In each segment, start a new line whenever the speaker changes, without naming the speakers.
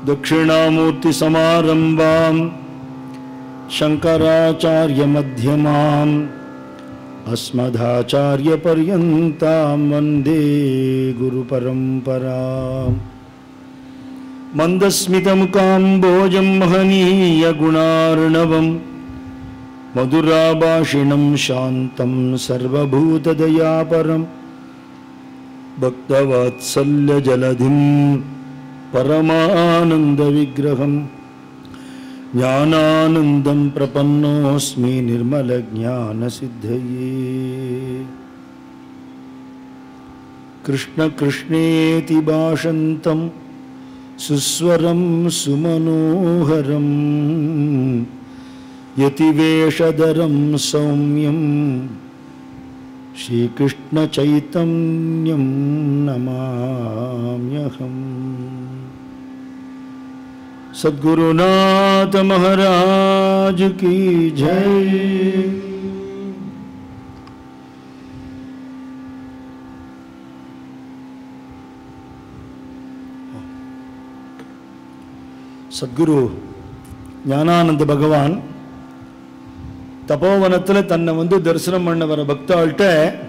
दक्षिणामूर्तिसमारम्भाम् शङ्कराचार्यमध्यमाम् अस्मदाचार्यपर्यन्तां वन्दे गुरुपरम्पराम् मन्दस्मितमुकाम्बोजं महनीयगुणार्णवम् मधुराभाषिणं शान्तं सर्वभूतदयापरं भक्तवात्सल्यजलधिं परमानन्दविग्रहं ज्ञानानन्दं प्रपन्नोऽस्मि निर्मलज्ञानसिद्धये कृष्णकृष्णेति भाषन्तं सुस्वरं सुमनोहरम् यतिवेषधरं सौम्यं श्रीकृष्णचैतन्यं नमाम्यहम् सद्गुरुनाथ महाराज की जय சத்குரு ஞானானந்த பகவான் தபோவனத்தில் தன்னை வந்து தரிசனம் பண்ண வர பக்தாள்கிட்ட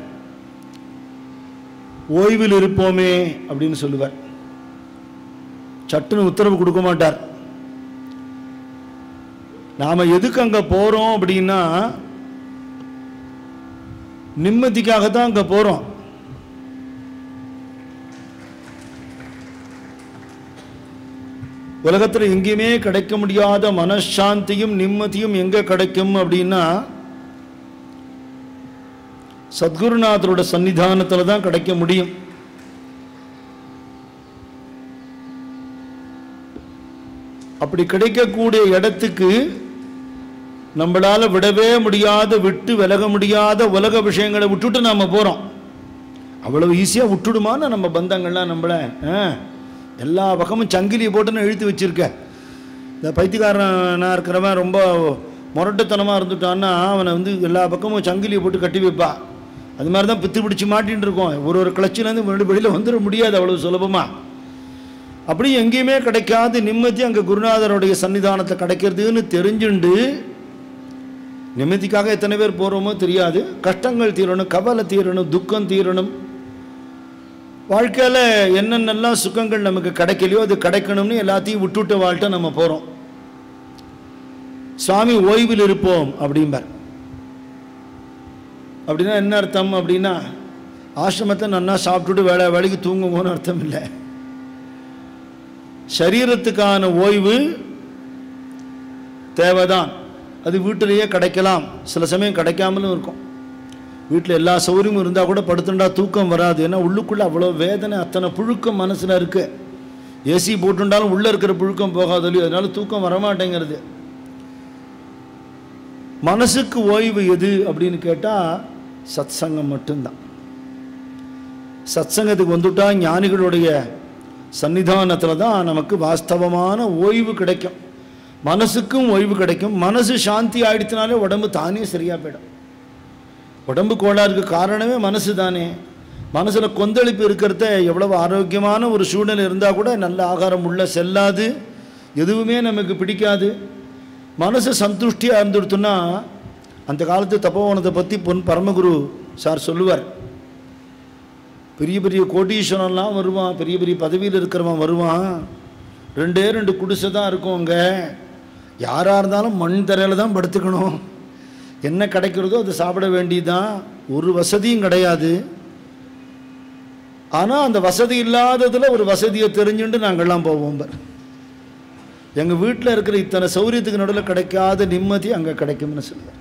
ஓய்வில் இருப்போமே அப்படின்னு சொல்லுவார் சட்டுன்னு உத்தரவு கொடுக்க மாட்டார் நாம எதுக்கு அங்க போறோம் அப்படின்னா நிம்மதிக்காக தான் அங்க போறோம் உலகத்தில் எங்கேயுமே கிடைக்க முடியாத மனசாந்தியும் நிம்மதியும் எங்க கிடைக்கும் அப்படின்னா சத்குருநாதரோட சன்னிதானத்தில் தான் கிடைக்க முடியும் அப்படி கிடைக்கக்கூடிய இடத்துக்கு நம்மளால விடவே முடியாத விட்டு விலக முடியாத உலக விஷயங்களை விட்டுட்டு நாம போறோம் அவ்வளவு ஈஸியாக விட்டுடுமான்னு நம்ம பந்தங்கள்லாம் நம்மளை ஆ, எல்லா பக்கமும் சங்கிலியை போட்டுன்னு இழுத்து வச்சிருக்க இந்த பைத்தியக்காரனா இருக்கிறவன் ரொம்ப முரட்டுத்தனமாக இருந்துட்டான்னா அவனை வந்து எல்லா பக்கமும் சங்கிலியை போட்டு கட்டி வைப்பா அது மாதிரி தான் பித்து பிடிச்சி மாட்டின்னு இருக்கோம் ஒரு ஒரு கிளச்சிலேருந்து வெளி வெளியில் வந்துட முடியாது அவ்வளவு சுலபமாக அப்படி எங்கேயுமே கிடைக்காத நிம்மதி அங்கே குருநாதருடைய சன்னிதானத்தை கிடைக்கிறதுன்னு தெரிஞ்சுண்டு நிம்மதிக்காக எத்தனை பேர் போகிறோமோ தெரியாது கஷ்டங்கள் தீரணும் கவலை தீரணும் துக்கம் தீரணும் வாழ்க்கையில் என்னென்னலாம் சுகங்கள் நமக்கு கிடைக்கலையோ அது கிடைக்கணும்னு எல்லாத்தையும் விட்டுவிட்ட வாழ்க்கை நம்ம போகிறோம் சுவாமி ஓய்வில் இருப்போம் அப்படிம்பார் அப்படின்னா என்ன அர்த்தம் அப்படின்னா ஆசிரமத்தை நன்னா சாப்பிட்டுட்டு வேலை வேலைக்கு தூங்குங்கன்னு அர்த்தம் இல்லை சரீரத்துக்கான ஓய்வு தேவைதான் அது வீட்டிலேயே கிடைக்கலாம் சில சமயம் கிடைக்காமலும் இருக்கும் வீட்டில் எல்லா சௌகரியமும் இருந்தால் கூட படுத்துண்டா தூக்கம் வராது ஏன்னா உள்ளுக்குள்ளே அவ்வளோ வேதனை அத்தனை புழுக்கம் மனசில் இருக்கு ஏசி போட்டுண்டாலும் உள்ளே இருக்கிற புழுக்கம் போகாது இல்லையோ அதனால தூக்கம் வரமாட்டேங்கிறது மனசுக்கு ஓய்வு எது அப்படின்னு கேட்டால் சத்சங்கம் மட்டும்தான் சத்சங்கத்துக்கு வந்துட்டா ஞானிகளுடைய சன்னிதானத்தில் தான் நமக்கு வாஸ்தவமான ஓய்வு கிடைக்கும் மனசுக்கும் ஓய்வு கிடைக்கும் மனசு சாந்தி ஆயிடுத்தினாலே உடம்பு தானே சரியாக போயிடும் உடம்பு கோளாறுக்கு காரணமே மனசு தானே மனசில் கொந்தளிப்பு இருக்கிறத எவ்வளவு ஆரோக்கியமான ஒரு சூழ்நிலை இருந்தால் கூட நல்ல ஆகாரம் உள்ள செல்லாது எதுவுமே நமக்கு பிடிக்காது மனசு சந்துஷ்டியாக இருந்துடுத்துன்னா அந்த காலத்து தப்போவனத்தை பற்றி பொன் பரமகுரு சார் சொல்லுவார் பெரிய பெரிய கோட்டீஸ்வரன்லாம் வருவான் பெரிய பெரிய பதவியில் இருக்கிறவன் வருவான் ரெண்டே ரெண்டு குடிசை தான் இருக்கும் அங்கே யாராக இருந்தாலும் மண் தரையில் தான் படுத்துக்கணும் என்ன கிடைக்கிறதோ அதை சாப்பிட வேண்டியதுதான் ஒரு வசதியும் கிடையாது ஆனால் அந்த வசதி இல்லாததில் ஒரு வசதியை தெரிஞ்சுட்டு நாங்கள்லாம் போவோம் பார் எங்கள் வீட்டில் இருக்கிற இத்தனை சௌரியத்துக்கு நடுவில் கிடைக்காத நிம்மதி அங்கே கிடைக்கும்னு சொல்லுவார்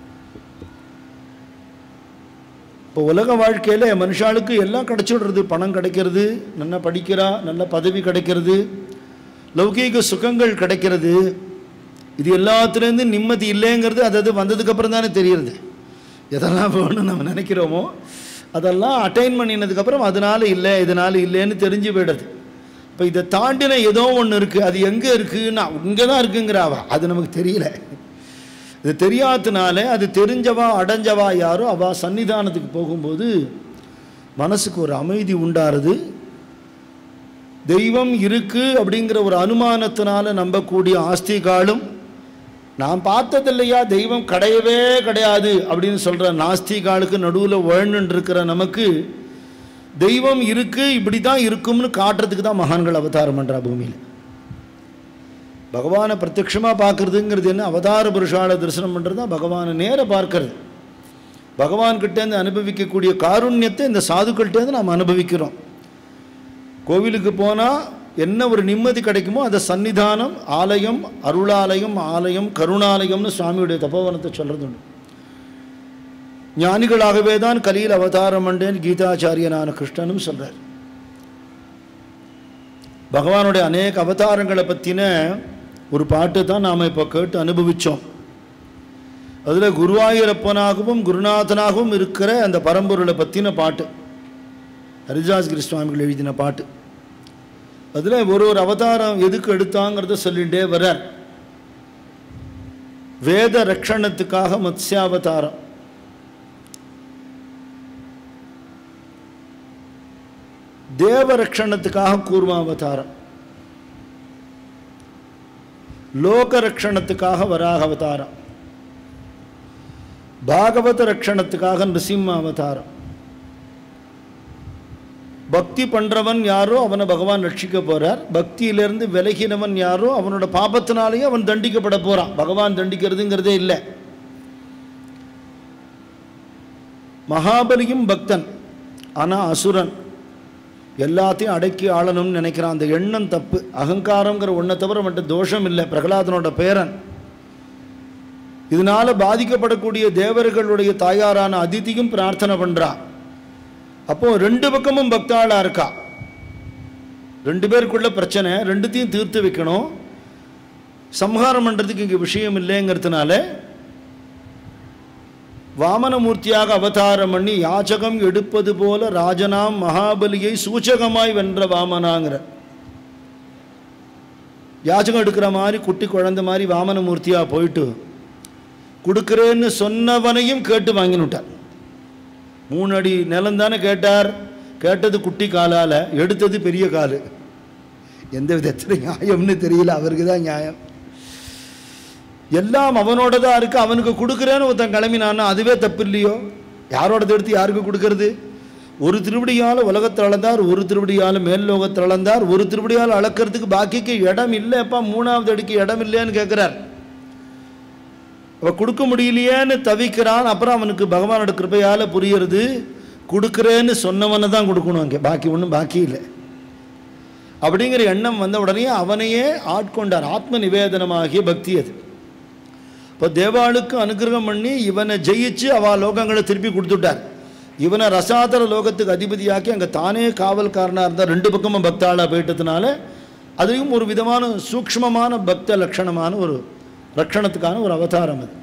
இப்போ உலக வாழ்க்கையில் மனுஷாளுக்கு எல்லாம் கிடைச்சிடுறது பணம் கிடைக்கிறது நல்லா படிக்கிறா நல்ல பதவி கிடைக்கிறது லௌகீக சுகங்கள் கிடைக்கிறது இது எல்லாத்துலேருந்து நிம்மதி இல்லைங்கிறது அது அது வந்ததுக்கப்புறம் தானே தெரியுறது எதெல்லாம் வேணும்னு நம்ம நினைக்கிறோமோ அதெல்லாம் அட்டைன் பண்ணினதுக்கப்புறம் அதனால இல்லை இதனால இல்லைன்னு தெரிஞ்சு போயிடுது இப்போ இதை தாண்டின ஏதோ ஒன்று இருக்குது அது எங்கே இருக்குன்னா இங்கே தான் இருக்குங்கிறாவா அது நமக்கு தெரியல இது தெரியாதனால அது தெரிஞ்சவா அடைஞ்சவா யாரோ அவ சன்னிதானத்துக்கு போகும்போது மனசுக்கு ஒரு அமைதி உண்டாருது தெய்வம் இருக்கு அப்படிங்கிற ஒரு அனுமானத்தினால நம்பக்கூடிய ஆஸ்திகாலும் நான் பார்த்ததில்லையா தெய்வம் கிடையவே கிடையாது அப்படின்னு சொல்கிற நாஸ்திகாலுக்கு நடுவில் உழண்டுன்னு இருக்கிற நமக்கு தெய்வம் இருக்கு இப்படி தான் இருக்கும்னு காட்டுறதுக்கு தான் மகான்கள் அவதாரம் பண்ணுறா பூமியில் பகவானை பிரத்யக்ஷமாக பார்க்கறதுங்கிறது என்ன அவதார புருஷால தரிசனம் பண்ணுறது தான் பகவானை நேர பார்க்கறது பகவான்கிட்டேருந்து அனுபவிக்கக்கூடிய காருண்யத்தை இந்த சாதுக்கள்கிட்டேருந்து நாம் அனுபவிக்கிறோம் கோவிலுக்கு போனால் என்ன ஒரு நிம்மதி கிடைக்குமோ அதை சன்னிதானம் ஆலயம் அருளாலயம் ஆலயம் கருணாலயம்னு சுவாமியுடைய தபோவனத்தை சொல்கிறது உண்டு ஞானிகளாகவே தான் கலியில் அவதாரம் பண்ணேன் கீதாச்சாரியனான கிருஷ்ணனும் சொல்கிறார் பகவானுடைய அநேக அவதாரங்களை பற்றின ஒரு பாட்டு தான் நாம் இப்போ கேட்டு அனுபவித்தோம் அதில் குருவாயூரப்பனாகவும் குருநாதனாகவும் இருக்கிற அந்த பரம்பொருளை பற்றின பாட்டு ஹரிதாஸ்கிரி சுவாமிகள் எழுதின பாட்டு அதில் ஒரு ஒரு அவதாரம் எதுக்கு எடுத்தாங்கிறத சொல்லிகிட்டே வர்றார் வேத ரக்ஷணத்துக்காக மத்ஸ்யாவதாரம் தேவ ரக்ஷணத்துக்காக கூர்மாவதாரம் லோக ரக்ஷணத்துக்காக வராக அவதாரம் பாகவத ரக்ஷணத்துக்காக நிருசிம்ம அவதாரம் பக்தி பண்ணுறவன் யாரோ அவனை பகவான் ரட்சிக்க போகிறார் பக்தியிலிருந்து விலகினவன் யாரோ அவனோட பாபத்தினாலேயே அவன் தண்டிக்கப்பட போகிறான் பகவான் தண்டிக்கிறதுங்கிறதே இல்லை மகாபலியும் பக்தன் ஆனால் அசுரன் எல்லாத்தையும் அடக்கி ஆளணும்னு நினைக்கிறான் அந்த எண்ணம் தப்பு அகங்காரங்கிற ஒன்றை தவிர மட்டும் தோஷம் இல்லை பிரகலாதனோட பேரன் இதனால பாதிக்கப்படக்கூடிய தேவர்களுடைய தாயாரான அதிதியும் பிரார்த்தனை பண்ணுறான் அப்போ ரெண்டு பக்கமும் பக்தாளா இருக்கா ரெண்டு பேருக்குள்ள பிரச்சனை ரெண்டுத்தையும் தீர்த்து வைக்கணும் சம்ஹாரம் பண்ணுறதுக்கு இங்கே விஷயம் இல்லைங்கிறதுனால வாமனமூர்த்தியாக அவதாரம் பண்ணி யாச்சகம் எடுப்பது போல ராஜனாம் மகாபலியை சூச்சகமாய் வென்ற வாமனாங்கிற யாச்சகம் எடுக்கிற மாதிரி குட்டி குழந்தை மாதிரி வாமனமூர்த்தியாக போயிட்டு கொடுக்குறேன்னு சொன்னவனையும் கேட்டு வாங்கினுட்டார் மூணு அடி நிலம் தானே கேட்டார் கேட்டது குட்டி காலால் எடுத்தது பெரிய கால் எந்த விதத்தில் நியாயம்னு தெரியல அவருக்கு தான் நியாயம் எல்லாம் அவனோட தான் இருக்குது அவனுக்கு கொடுக்குறேன்னு ஒருத்தன் கிளம்பினான்னா அதுவே தப்பு இல்லையோ யாரோடது எடுத்து யாருக்கு கொடுக்கறது ஒரு திருவடியால் உலகத்தில் அளந்தார் ஒரு திருவடியால் மேல் லோகத்தில் அளந்தார் ஒரு திருவடியால் அளக்கிறதுக்கு பாக்கிக்கு இடம் இல்லைப்பா மூணாவது அடிக்கு இடம் இல்லைன்னு கேட்குறார் அவ கொடுக்க முடியலையேன்னு தவிக்கிறான் அப்புறம் அவனுக்கு பகவானோட கிருப்பையால் புரியுறது கொடுக்குறேன்னு சொன்னவனை தான் கொடுக்கணும் அங்கே பாக்கி ஒன்றும் பாக்கி இல்லை அப்படிங்கிற எண்ணம் வந்த உடனே அவனையே ஆட்கொண்டார் ஆத்ம நிவேதனமாகிய பக்தி அது இப்போ தேவாளுக்கு அனுகிரகம் பண்ணி இவனை ஜெயிச்சு அவ லோகங்களை திருப்பி கொடுத்துட்டார் இவனை ரசாதர லோகத்துக்கு அதிபதியாக்கி அங்கே தானே காவல்காரனாக இருந்தால் ரெண்டு பக்கமும் பக்தாளாக போயிட்டதுனால அதையும் ஒரு விதமான சூக்ஷ்மமான பக்த லட்சணமான ஒரு ரட்சணத்துக்கான ஒரு அவதாரம் அது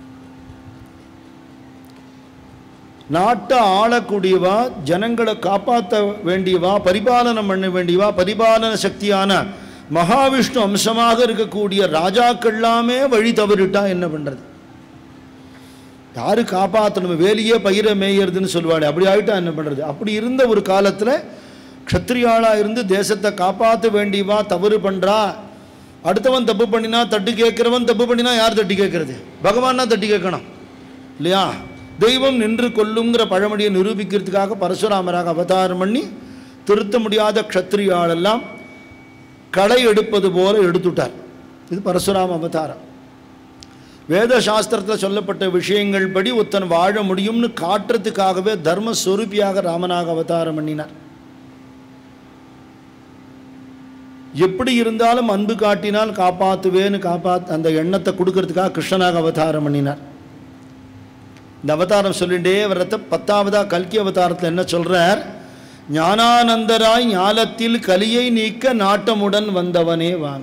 நாட்டை ஆளக்கூடியவா ஜனங்களை காப்பாற்ற வேண்டியவா பரிபாலனம் பண்ண வேண்டியவா பரிபாலன சக்தியான மகாவிஷ்ணு அம்சமாக இருக்கக்கூடிய ராஜாக்கள் எல்லாமே வழி தவறிட்டா என்ன பண்ணுறது யாரு காப்பாற்றணும் வேலியே பயிரை மேயறதுன்னு சொல்லுவாள் அப்படி ஆகிட்டா என்ன பண்ணுறது அப்படி இருந்த ஒரு காலத்தில் க்ஷத்ரியாளாக இருந்து தேசத்தை காப்பாற்ற வேண்டியவா தவறு பண்ணுறா அடுத்தவன் தப்பு பண்ணினா தட்டு கேட்குறவன் தப்பு பண்ணினா யார் தட்டி கேட்கறது பகவான் தான் தட்டி கேட்கணும் இல்லையா தெய்வம் நின்று கொல்லுங்கிற பழமொழியை நிரூபிக்கிறதுக்காக பரசுராமராக அவதாரம் பண்ணி திருத்த முடியாத க்ஷத்ரியாளெல்லாம் களை எடுப்பது போல எடுத்துட்டார் இது பரசுராம அவதாரம் வேத சாஸ்திரத்தில் சொல்லப்பட்ட விஷயங்கள் படி ஒருத்தன் வாழ முடியும்னு காட்டுறதுக்காகவே தர்மஸ்வரூபியாக ராமனாக அவதாரம் பண்ணினார் எப்படி இருந்தாலும் அன்பு காட்டினால் காப்பாற்றுவேன்னு காப்பாத் அந்த எண்ணத்தை கொடுக்கறதுக்காக கிருஷ்ணனாக அவதாரம் பண்ணினார் இந்த அவதாரம் சொல்லிட்டே வர்றத பத்தாவதா கல்கி அவதாரத்தில் என்ன சொல்றார் ஞானானந்தராய் ஞாலத்தில் கலியை நீக்க நாட்டமுடன் வந்தவனே வாங்க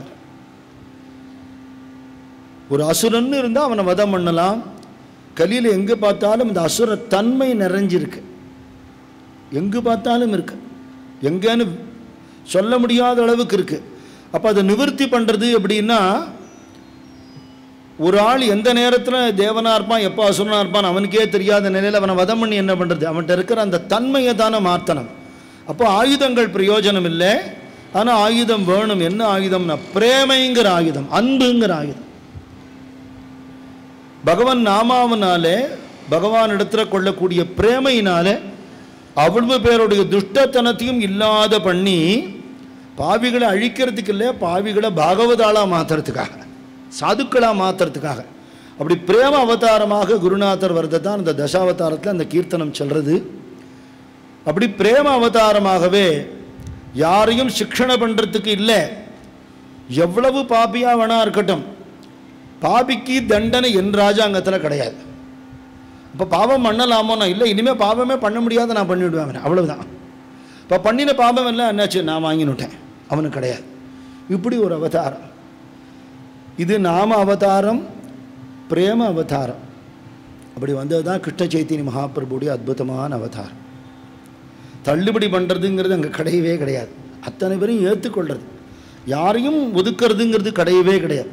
ஒரு அசுரன்னு இருந்தால் அவனை வதம் பண்ணலாம் கலியில் எங்கே பார்த்தாலும் இந்த அசுர தன்மை நிறைஞ்சிருக்கு எங்கு பார்த்தாலும் இருக்கு எங்கேன்னு சொல்ல முடியாத அளவுக்கு இருக்கு அப்போ அதை நிவர்த்தி பண்ணுறது அப்படின்னா ஒரு ஆள் எந்த நேரத்தில் தேவனாக இருப்பான் எப்போ அசுரனாக இருப்பான் அவனுக்கே தெரியாத நிலையில் அவனை வதம் பண்ணி என்ன பண்ணுறது அவன்கிட்ட இருக்கிற அந்த தன்மையை தானே மாற்றணும் அப்போ ஆயுதங்கள் பிரயோஜனம் இல்லை ஆனால் ஆயுதம் வேணும் என்ன ஆயுதம்னா பிரேமைங்கிற ஆயுதம் அன்புங்கிற ஆயுதம் பகவான் நாமாவனாலே பகவான் இடத்துல கொள்ளக்கூடிய பிரேமையினாலே அவ்வளவு பேருடைய துஷ்டத்தனத்தையும் இல்லாத பண்ணி பாவிகளை அழிக்கிறதுக்கு இல்லை பாவிகளை பாகவதாளாக மாற்றுறதுக்காக சாதுக்களாக மாற்றுறதுக்காக அப்படி பிரேம அவதாரமாக குருநாதர் வரதை தான் அந்த தசாவதாரத்தில் அந்த கீர்த்தனம் சொல்கிறது அப்படி பிரேம அவதாரமாகவே யாரையும் சிக்ஷணை பண்ணுறதுக்கு இல்லை எவ்வளவு பாப்பியாக வேணா இருக்கட்டும் பாபிக்கு தண்டனை என் ராஜாங்கத்தில் கிடையாது இப்போ பாவம் பண்ணலாமோ நான் இல்லை இனிமேல் பாவமே பண்ண முடியாத நான் பண்ணிவிடுவேன் அவனை அவ்வளவுதான் இப்போ பண்ணின பாவம் எல்லாம் என்னாச்சு நான் வாங்கினுட்டேன் அவனுக்கு கிடையாது இப்படி ஒரு அவதாரம் இது நாம அவதாரம் பிரேம அவதாரம் அப்படி வந்தது தான் கிருஷ்ண சைத்தன்ய மகாபிரபுடைய அற்புதமான அவதாரம் தள்ளுபடி பண்ணுறதுங்கிறது அங்கே கிடையவே கிடையாது அத்தனை பேரையும் ஏற்றுக்கொள்றது யாரையும் ஒதுக்குறதுங்கிறது கிடையவே கிடையாது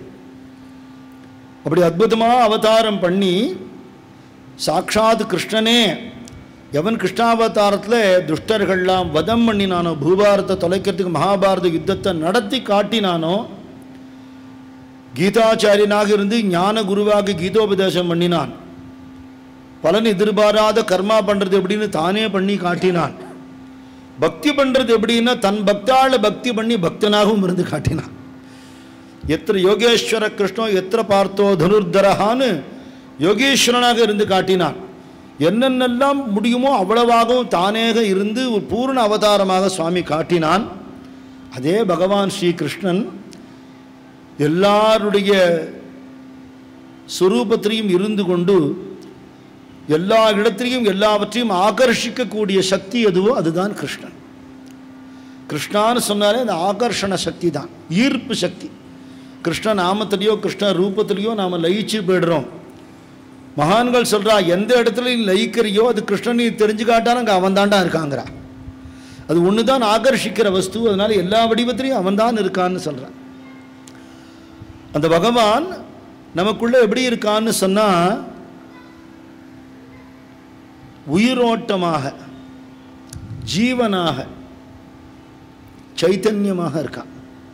அப்படி அற்புதமாக அவதாரம் பண்ணி சாக்ஷாத் கிருஷ்ணனே எவன் கிருஷ்ணாவதாரத்தில் துஷ்டர்கள்லாம் வதம் பண்ணினானோ பூபாரத்தை தொலைக்கிறதுக்கு மகாபாரத யுத்தத்தை நடத்தி காட்டினானோ கீதாச்சாரியனாக இருந்து ஞான குருவாக கீதோபதேசம் பண்ணினான் பலன் எதிர்பாராத கர்மா பண்ணுறது எப்படின்னு தானே பண்ணி காட்டினான் பக்தி பண்ணுறது எப்படின்னா தன் பக்தாள பக்தி பண்ணி பக்தனாகவும் இருந்து காட்டினான் எத்திர யோகேஸ்வர கிருஷ்ணோ எத்திர பார்த்தோ தனுர்தரஹான்னு யோகேஸ்வரனாக இருந்து காட்டினான் என்னென்னெல்லாம் முடியுமோ அவ்வளவாகவும் தானேக இருந்து ஒரு பூர்ண அவதாரமாக சுவாமி காட்டினான் அதே பகவான் ஸ்ரீ கிருஷ்ணன் எல்லாருடைய சுரூபத்திலையும் இருந்து கொண்டு எல்லா இடத்திலையும் எல்லாவற்றையும் ஆகர்ஷிக்கக்கூடிய சக்தி எதுவோ அதுதான் கிருஷ்ணன் கிருஷ்ணான்னு சொன்னாலே அந்த ஆகர்ஷண சக்தி தான் ஈர்ப்பு சக்தி கிருஷ்ண நாமத்திலேயோ கிருஷ்ண ரூபத்திலேயோ நாம் லயிச்சு போயிடுறோம் மகான்கள் சொல்கிறா எந்த இடத்துல நீ லயிக்கிறியோ அது கிருஷ்ணன் நீ தெரிஞ்சு காட்டான அங்கே அவன் தாண்டா இருக்காங்கிறா அது ஒன்று தான் ஆகர்ஷிக்கிற வஸ்து அதனால எல்லா வடிவத்திலையும் அவன் தான் இருக்கான்னு சொல்கிறான் அந்த பகவான் நமக்குள்ள எப்படி இருக்கான்னு சொன்னால் உயிரோட்டமாக ஜீவனாக சைத்தன்யமாக இருக்கான்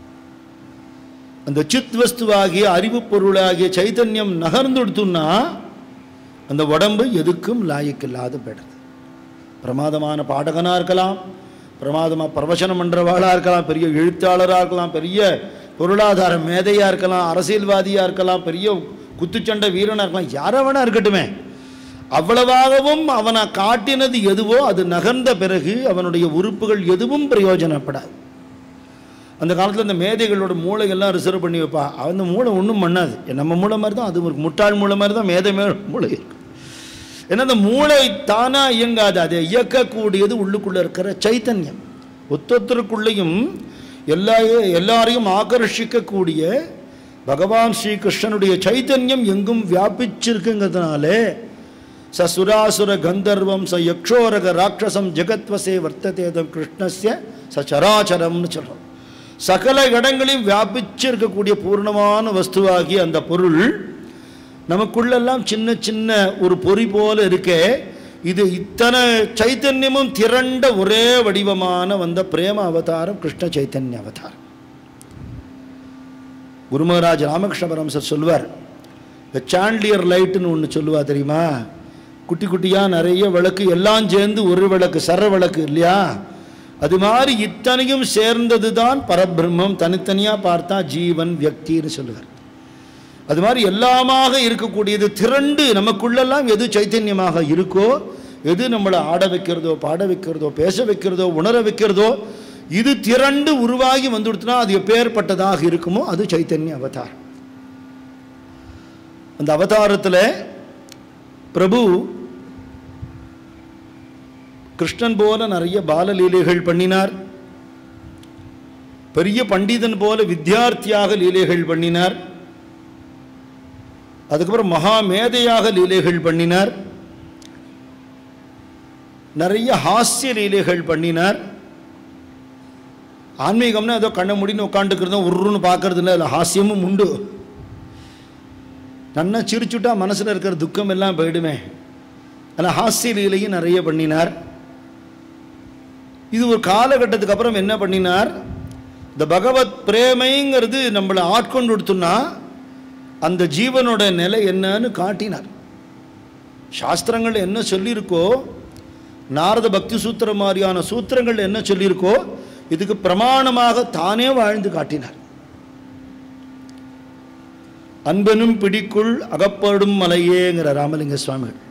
அந்த சித் வஸ்துவாகிய அறிவு பொருளாகிய சைத்தன்யம் நகர்ந்துடுத்துன்னா அந்த உடம்பு எதுக்கும் லாயக்கில்லாத போயிடுது பிரமாதமான பாடகனாக இருக்கலாம் பிரமாதமாக பிரவச்சனம் பண்ணுறவாளாக இருக்கலாம் பெரிய எழுத்தாளராக இருக்கலாம் பெரிய பொருளாதார மேதையாக இருக்கலாம் அரசியல்வாதியாக இருக்கலாம் பெரிய குத்துச்சண்டை வீரனாக இருக்கலாம் யாரை வேணா இருக்கட்டுமே அவ்வளவாகவும் அவனை காட்டினது எதுவோ அது நகர்ந்த பிறகு அவனுடைய உறுப்புகள் எதுவும் பிரயோஜனப்படாது அந்த காலத்தில் இந்த மேதைகளோட மூளைகள்லாம் ரிசர்வ் பண்ணி வைப்பா அந்த மூளை ஒன்றும் பண்ணாது நம்ம மூளை மாதிரி தான் அது ஒரு முட்டாள் மூளை மாதிரி தான் மேதை மே மூளை இருக்கு ஏன்னா அந்த மூளை தானாக இயங்காது அதை இயக்கக்கூடியது உள்ளுக்குள்ளே இருக்கிற சைத்தன்யம் ஒத்தொத்தருக்குள்ளேயும் எல்லா எல்லாரையும் ஆகர்ஷிக்கக்கூடிய பகவான் ஸ்ரீ கிருஷ்ணனுடைய சைத்தன்யம் எங்கும் வியாபிச்சிருக்குங்கிறதுனாலே ச சுராசுர கந்தர்வம் ச யக்ஷோரக ராட்சசம் ஜெகத்வசே வர்த்ததேதம் கிருஷ்ணஸ்ய ச சராச்சரம்னு சொல்கிறோம் சகல இடங்களையும் வியாபிச்சிருக்கக்கூடிய பூர்ணமான வஸ்துவாகிய அந்த பொருள் நமக்குள்ளெல்லாம் சின்ன சின்ன ஒரு பொறி போல இருக்கே இது இத்தனை சைத்தன்யமும் திரண்ட ஒரே வடிவமான வந்த பிரேம அவதாரம் கிருஷ்ண சைத்தன்ய அவதாரம் குருமகராஜ் ராமகிருஷ்ண பரமசர் சொல்வார் இந்த சாண்ட்லியர் லைட்டுன்னு ஒன்று சொல்லுவா தெரியுமா குட்டி குட்டியாக நிறைய விளக்கு எல்லாம் சேர்ந்து ஒரு விளக்கு சர விளக்கு இல்லையா அது மாதிரி இத்தனையும் சேர்ந்தது தான் பரபிரம்மம் தனித்தனியாக பார்த்தா ஜீவன் வியக்தின்னு சொல்லுவார் அது மாதிரி எல்லாமாக இருக்கக்கூடியது திரண்டு நமக்குள்ளெல்லாம் எது சைத்தன்யமாக இருக்கோ எது நம்மளை ஆட வைக்கிறதோ பாட வைக்கிறதோ பேச வைக்கிறதோ உணர வைக்கிறதோ இது திரண்டு உருவாகி வந்துடுத்துனா அது எப்பேற்பட்டதாக இருக்குமோ அது சைத்தன்ய அவதாரம் அந்த அவதாரத்தில் பிரபு கிருஷ்ணன் போல நிறைய பாலலீலைகள் பண்ணினார் பெரிய பண்டிதன் போல வித்தியார்த்தியாக லீலைகள் பண்ணினார் அதுக்கப்புறம் மகா மேதையாக லீலைகள் பண்ணினார் நிறைய ஹாஸ்ய லீலைகள் பண்ணினார் ஆன்மீகம்னா ஏதோ கண்ணை முடின்னு உட்காந்துக்கிறதும் உருன்னு பார்க்கறது இல்லை அதில் ஹாஸ்யமும் உண்டு நன்னா சிரிச்சுட்டா மனசில் இருக்கிற துக்கம் எல்லாம் போயிடுமே அதில் ஹாஸ்ய லீலையும் நிறைய பண்ணினார் இது ஒரு காலகட்டத்துக்கு அப்புறம் என்ன பண்ணினார் இந்த பகவத் பிரேமைங்கிறது நம்மளை ஆட்கொண்டு கொடுத்தோம்னா அந்த ஜீவனோட நிலை என்னன்னு காட்டினார் சாஸ்திரங்கள் என்ன சொல்லியிருக்கோ நாரத பக்தி சூத்திரம் மாதிரியான சூத்திரங்கள் என்ன சொல்லியிருக்கோ இதுக்கு பிரமாணமாக தானே வாழ்ந்து காட்டினார் அன்பனும் பிடிக்குள் அகப்படும் மலையேங்கிற ராமலிங்க சுவாமிகள்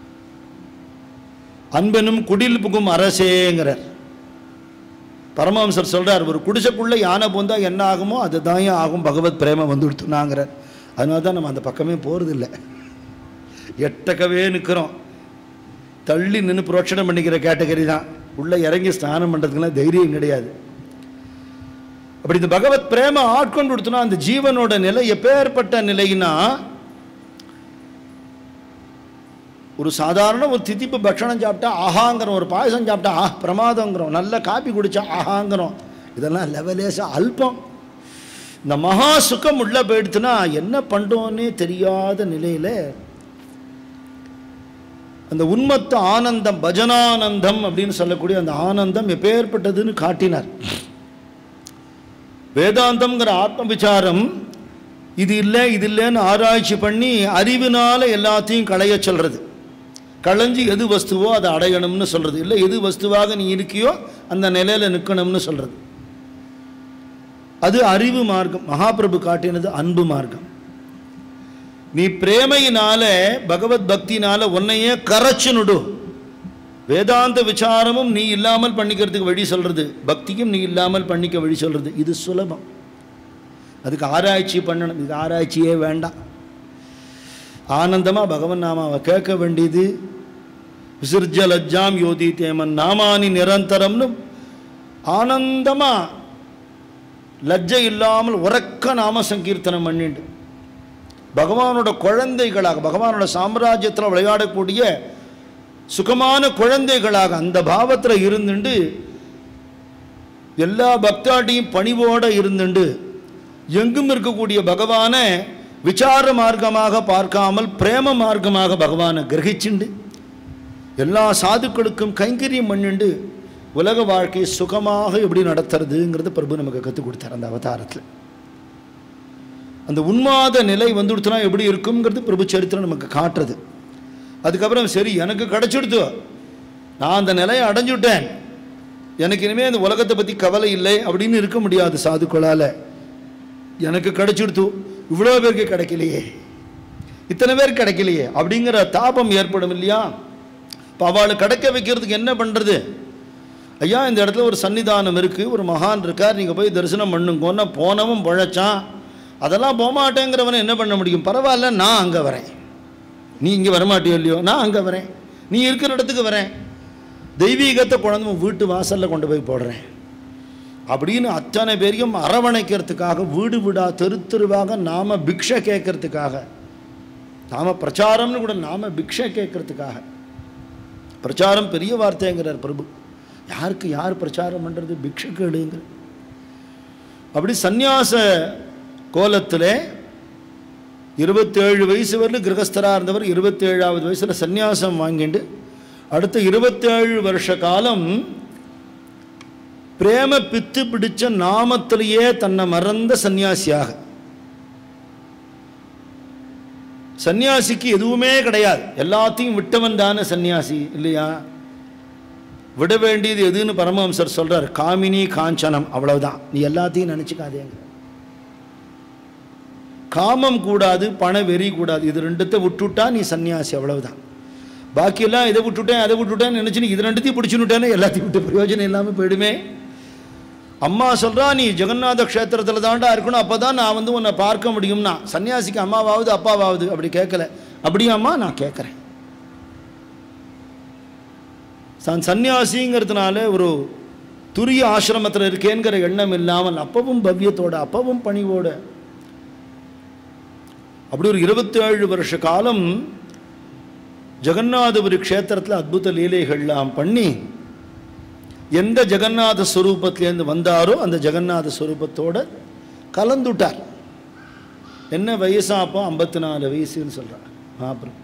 அன்பனும் குடில் புகும் அரசேங்கிறார் பரமஹம்சர் சொல்றார் ஒரு குடிசைக்குள்ள யானை பூந்தா என்ன ஆகுமோ அதுதான் ஏன் ஆகும் பகவத் பிரேம வந்து கொடுத்துனாங்கிறார் அதனால தான் நம்ம அந்த பக்கமே போகிறதில்லை எட்டக்கவே நிற்கிறோம் தள்ளி நின்று புரோட்சணம் பண்ணிக்கிற கேட்டகரி தான் உள்ளே இறங்கி ஸ்நானம் பண்ணுறதுக்குலாம் தைரியம் கிடையாது அப்படி இந்த பகவத் பிரேம ஆட்கொண்டு கொடுத்தோன்னா அந்த ஜீவனோட நிலை எப்பேற்பட்ட நிலைனா ஒரு சாதாரண ஒரு திதிப்பு பட்சணம் சாப்பிட்டா ஆஹாங்கிறோம் ஒரு பாயசம் சாப்பிட்டா ஆஹ் பிரமாதங்கிறோம் நல்ல காப்பி குடிச்சா ஆஹாங்கிறோம் இதெல்லாம் லெவலேசா அல்பம் இந்த மகா சுகம் உள்ள போயிடுத்துன்னா என்ன பண்ணுறோன்னே தெரியாத நிலையில் அந்த உண்மத்த ஆனந்தம் பஜனானந்தம் அப்படின்னு சொல்லக்கூடிய அந்த ஆனந்தம் எப்பேற்பட்டதுன்னு காட்டினார் வேதாந்தம்ங்கிற ஆத்ம விசாரம் இது இல்லை இது இல்லைன்னு ஆராய்ச்சி பண்ணி அறிவினால எல்லாத்தையும் களைய சொல்றது களைஞ்சு எது வஸ்துவோ அதை அடையணும்னு சொல்றது இல்லை எது வஸ்துவாக நீ இருக்கியோ அந்த நிலையில நிற்கணும்னு சொல்றது அது அறிவு மார்க்கம் மகாபிரபு காட்டினது அன்பு மார்க்கம் நீ பிரேமையினால பகவத் பக்தினால உன்னையே கரைச்சுனுடு வேதாந்த விசாரமும் நீ இல்லாமல் பண்ணிக்கிறதுக்கு வழி சொல்றது பக்தியும் நீ இல்லாமல் பண்ணிக்க வழி சொல்றது இது சுலபம் அதுக்கு ஆராய்ச்சி பண்ணணும் இது ஆராய்ச்சியே வேண்டாம் ஆனந்தமாக பகவன் நாமாவை கேட்க வேண்டியது விசர்ஜ லஜ்ஜாம் யோதி தேமன் நாமானி நிரந்தரம்னு ஆனந்தமாக லஜ்ஜை இல்லாமல் உறக்க நாம சங்கீர்த்தனம் பண்ணிண்டு பகவானோட குழந்தைகளாக பகவானோட சாம்ராஜ்யத்தில் விளையாடக்கூடிய சுகமான குழந்தைகளாக அந்த பாவத்தில் இருந்துண்டு எல்லா பக்தாட்டியும் பணிவோட இருந்துண்டு எங்கும் இருக்கக்கூடிய பகவானை விசார மார்க்கமாக பார்க்காமல் பிரேம மார்க்கமாக பகவானை கிரகிச்சுண்டு எல்லா சாதுக்களுக்கும் கைங்கரியம் பண்ணிண்டு உலக வாழ்க்கையை சுகமாக எப்படி நடத்துறதுங்கிறது பிரபு நமக்கு கற்றுக் கொடுத்தார் அந்த அவதாரத்தில் அந்த உன்மாத நிலை வந்துடுத்துனா எப்படி இருக்குங்கிறது பிரபு சரித்திரம் நமக்கு காட்டுறது அதுக்கப்புறம் சரி எனக்கு கிடச்சிடுத்து நான் அந்த நிலையை அடைஞ்சுட்டேன் எனக்கு இனிமேல் இந்த உலகத்தை பற்றி கவலை இல்லை அப்படின்னு இருக்க முடியாது சாதுக்களால் எனக்கு கிடைச்சிடுத்து இவ்வளோ பேருக்கு கிடைக்கலையே இத்தனை பேர் கிடைக்கலையே அப்படிங்கிற தாபம் ஏற்படும் இல்லையா இப்போ அவளை கிடைக்க வைக்கிறதுக்கு என்ன பண்ணுறது ஐயா இந்த இடத்துல ஒரு சன்னிதானம் இருக்குது ஒரு மகான் இருக்கார் நீங்கள் போய் தரிசனம் பண்ணுங்கன்னு போனவன் பழச்சான் அதெல்லாம் போகமாட்டேங்கிறவனை என்ன பண்ண முடியும் பரவாயில்ல நான் அங்கே வரேன் நீ இங்கே வரமாட்டியோ இல்லையோ நான் அங்கே வரேன் நீ இருக்கிற இடத்துக்கு வரேன் தெய்வீகத்தை குழந்தை வீட்டு வாசலில் கொண்டு போய் போடுறேன் அப்படின்னு அத்தனை பேரையும் அரவணைக்கிறதுக்காக வீடு வீடா தெரு தெருவாக நாம பிக்ஷை கேட்கறதுக்காக நாம பிரச்சாரம்னு கூட நாம பிக்ஷை கேட்கறதுக்காக பிரச்சாரம் பெரிய வார்த்தைங்கிறார் பிரபு யாருக்கு யார் பிரச்சாரம் பண்ணுறது பிக்ஷை கேடுங்கிற அப்படி சந்நியாச கோலத்தில் இருபத்தேழு வயசு வரலும் கிரகஸ்தராக இருந்தவர் இருபத்தேழாவது வயசில் சந்நியாசம் வாங்கிட்டு அடுத்த இருபத்தேழு வருஷ காலம் பிரேம பித்து பிடிச்ச நாமத்திலேயே தன்னை மறந்த சந்நியாசியாக சந்நியாசிக்கு எதுவுமே கிடையாது எல்லாத்தையும் விட்டவன் தானே சந்நியாசி இல்லையா விட வேண்டியது எதுன்னு பரமஹம்சர் சொல்றார் காமினி காஞ்சனம் அவ்வளவுதான் நீ எல்லாத்தையும் நினச்சிக்காதேங்க காமம் கூடாது பண வெறி கூடாது இது ரெண்டுத்தை விட்டுட்டா நீ சன்னியாசி அவ்வளவுதான் பாக்கியெல்லாம் இதை விட்டுட்டேன் அதை விட்டுட்டேன்னு நினச்சி இது ரெண்டுத்தையும் பிடிச்சுன்னுட்டேன்னு எல்லாத்தையும் விட்டு பிரயோஜனம் இல்லாமல் போயிடுமே அம்மா சொல்கிறா நீ ஜெகநாத க்ஷேத்திரத்தில் தாண்டா இருக்கணும் அப்போ தான் நான் வந்து உன்னை பார்க்க முடியும்னா சன்னியாசிக்கு அம்மாவாவது அப்பாவாவது அப்படி கேட்கல அப்படியாம்மா நான் கேட்குறேன் தான் சன்னியாசிங்கிறதுனால ஒரு துரிய ஆசிரமத்தில் இருக்கேங்கிற எண்ணம் இல்லாமல் அப்பவும் பவ்யத்தோட அப்பவும் பணிவோட அப்படி ஒரு இருபத்தேழு வருஷ காலம் ஜெகநாதபுரி க்ஷேத்திரத்தில் அத்புத லீலைகள்லாம் பண்ணி எந்த ஜெகநாத ஸ்வரூபத்திலேருந்து வந்தாரோ அந்த ஜெகநாத ஸ்வரூபத்தோட கலந்துட்டார் என்ன வயசா அப்போ ஐம்பத்தி நாலு வயசுன்னு சொல்கிறார் மகாபிரபு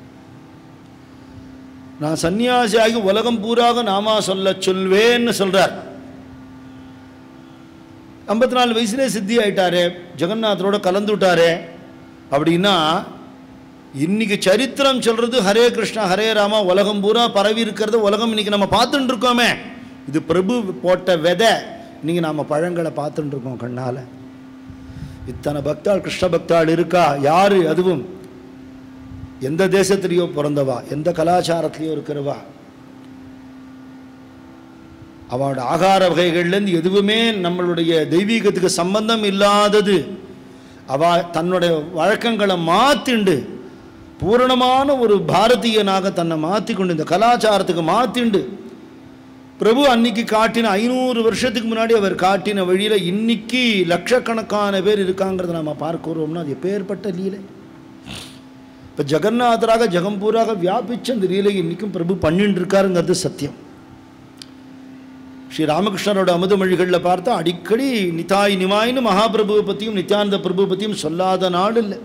நான் சன்னியாசியாகி உலகம் பூராக நாமா சொல்ல சொல்வேன்னு சொல்றார் ஐம்பத்தி நாலு வயசுலேயே சித்தி ஆயிட்டாரு ஜெகநாதரோட கலந்துட்டாரு அப்படின்னா இன்னைக்கு சரித்திரம் சொல்றது ஹரே கிருஷ்ணா ஹரே ராமா உலகம் பூரா பரவி இருக்கிறது உலகம் இன்னைக்கு நம்ம பார்த்துட்டு இருக்கோமே இது பிரபு போட்ட விதை இன்னைக்கு நாம பழங்களை பார்த்துட்டு இருக்கோம் கண்ணால இத்தனை பக்தாள் கிருஷ்ண பக்தாள் இருக்கா யாரு அதுவும் எந்த தேசத்திலேயோ பிறந்தவா எந்த கலாச்சாரத்திலேயோ இருக்கிறவா அவளோட ஆகார வகைகள்லேருந்து எதுவுமே நம்மளுடைய தெய்வீகத்துக்கு சம்பந்தம் இல்லாதது அவ தன்னுடைய வழக்கங்களை மாத்திண்டு பூரணமான ஒரு பாரதியனாக தன்னை மாற்றிக்கொண்டு இந்த கலாச்சாரத்துக்கு மாத்திண்டு பிரபு அன்னைக்கு காட்டின ஐநூறு வருஷத்துக்கு முன்னாடி அவர் காட்டின வழியில் இன்னைக்கு லட்சக்கணக்கான பேர் இருக்காங்கிறத நம்ம பார்க்கிறோம்னா அது எப்பேற்பட்ட லீலை இப்போ ஜெகநாதராக ஜெகம்பூராக வியாபிச்ச அந்த லீலை இன்னைக்கும் பிரபு பண்ணிட்டு இருக்காருங்கிறது சத்தியம் ஸ்ரீ ராமகிருஷ்ணரோட அமுதமொழிகளில் பார்த்தா அடிக்கடி நிதாய் நிமாயின்னு மகாபிரபுவை பற்றியும் நித்யானந்த பிரபு பற்றியும் சொல்லாத நாள் இல்லை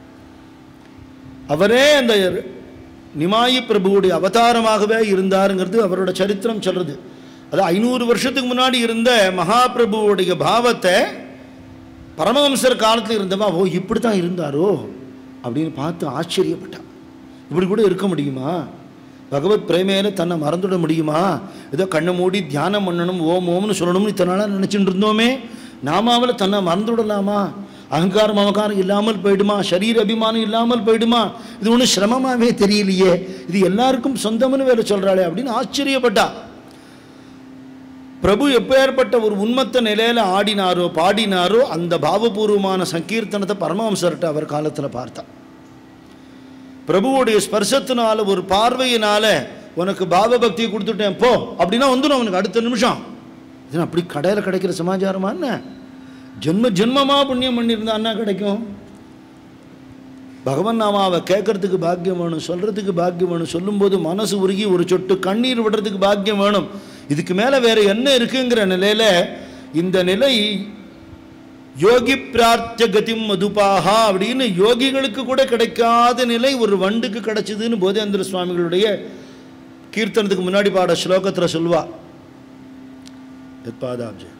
அவரே அந்த நிமாயி பிரபுவுடைய அவதாரமாகவே இருந்தாருங்கிறது அவரோட சரித்திரம் சொல்றது அது ஐநூறு வருஷத்துக்கு முன்னாடி இருந்த மகாபிரபுவுடைய பாவத்தை பரமஹம்சர் காலத்தில் இருந்தவா ஓ இப்படி தான் இருந்தாரோ அப்படின்னு பார்த்து ஆச்சரியப்பட்டான் இப்படி கூட இருக்க முடியுமா பகவத் பிரேமையில தன்னை மறந்துட முடியுமா ஏதோ கண்ணை மூடி தியானம் பண்ணணும் ஓம் ஓம்னு சொல்லணும்னு இத்தனை நாளாக நினச்சிட்டு இருந்தோமே நாமாவில் தன்னை மறந்து விடலாமா அகங்காரம் அமகாரம் இல்லாமல் போயிடுமா சரீர அபிமானம் இல்லாமல் போயிடுமா இது ஒன்றும் சிரமமாகவே தெரியலையே இது எல்லாருக்கும் சொந்தம்னு வேற சொல்கிறாளே அப்படின்னு ஆச்சரியப்பட்டா பிரபு எப்பேற்பட்ட ஒரு உண்மத்த நிலையில் ஆடினாரோ பாடினாரோ அந்த பாவபூர்வமான சங்கீர்த்தனத்தை பரமஹம்சர்கிட்ட அவர் காலத்தில் பார்த்தா பிரபுவுடைய ஸ்பர்சத்தினால ஒரு பார்வையினால உனக்கு பாவ பக்தியை கொடுத்துட்டேன் போ அப்படின்னா வந்துடும் அவனுக்கு அடுத்த நிமிஷம் இது அப்படி கடையில் கிடைக்கிற சமாச்சாரமா என்ன ஜென்ம ஜென்மமாக புண்ணியம் பண்ணியிருந்தான்னா கிடைக்கும் பகவன் நாமாவை கேட்கறதுக்கு பாக்கியம் வேணும் சொல்கிறதுக்கு பாக்கியம் வேணும் சொல்லும்போது மனசு உருகி ஒரு சொட்டு கண்ணீர் விடுறதுக்கு பாக்கியம் வேணும் இதுக்கு மேலே வேற என்ன இருக்குங்கிற நிலையில் இந்த நிலை யோகி பிரார்த்திய கதிம் மதுபாகா அப்படின்னு யோகிகளுக்கு கூட கிடைக்காத நிலை ஒரு வண்டுக்கு கிடைச்சதுன்னு போதேந்திர சுவாமிகளுடைய கீர்த்தனத்துக்கு முன்னாடி பாட ஸ்லோகத்தில் சொல்வா எத்பாதாப்ஜி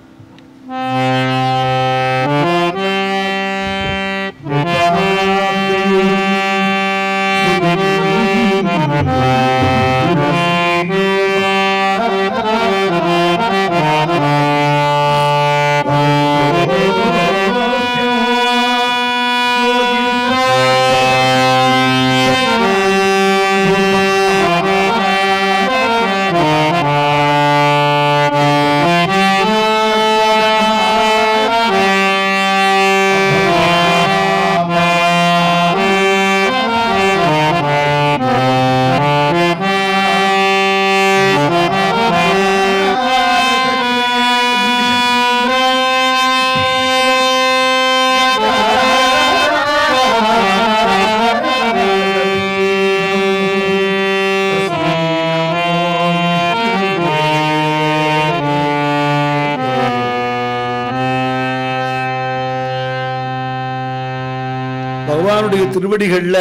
பகவானுடைய திருவடிகளில்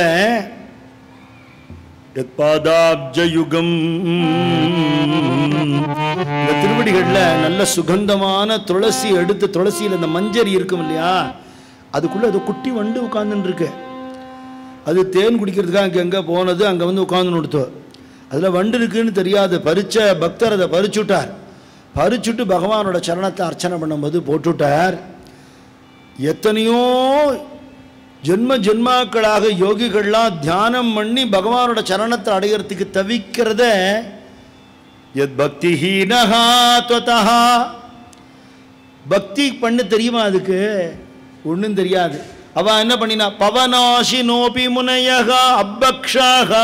பாதாப்ஜயுகம் இந்த திருவடிகளில் நல்ல சுகந்தமான துளசி எடுத்து துளசியில் இந்த மஞ்சரி இருக்கும் இல்லையா அதுக்குள்ள அது குட்டி வண்டு உட்கார்ந்துட்டு இருக்கு அது தேன் குடிக்கிறதுக்காக அங்கே எங்கே போனது அங்கே வந்து உட்காந்து கொடுத்தோ அதில் வண்டு இருக்குன்னு தெரியாது பறிச்ச பக்தர் அதை பறிச்சுட்டார் பறிச்சுட்டு பகவானோட சரணத்தை அர்ச்சனை பண்ணும்போது போட்டுட்டார் எத்தனையோ ஜென்ம ஜென்மாக்களாக யோகிகள்லாம் தியானம் பண்ணி பகவானோட சரணத்தை அடையிறதுக்கு தவிக்கிறத எத் பக்தி ஹீனஹா துவதா பக்தி பண்ண தெரியுமா அதுக்கு ஒன்றும் தெரியாது அவ என்ன பண்ணினா பவனாசி நோபி முனையகா அப்பக்ஷாகா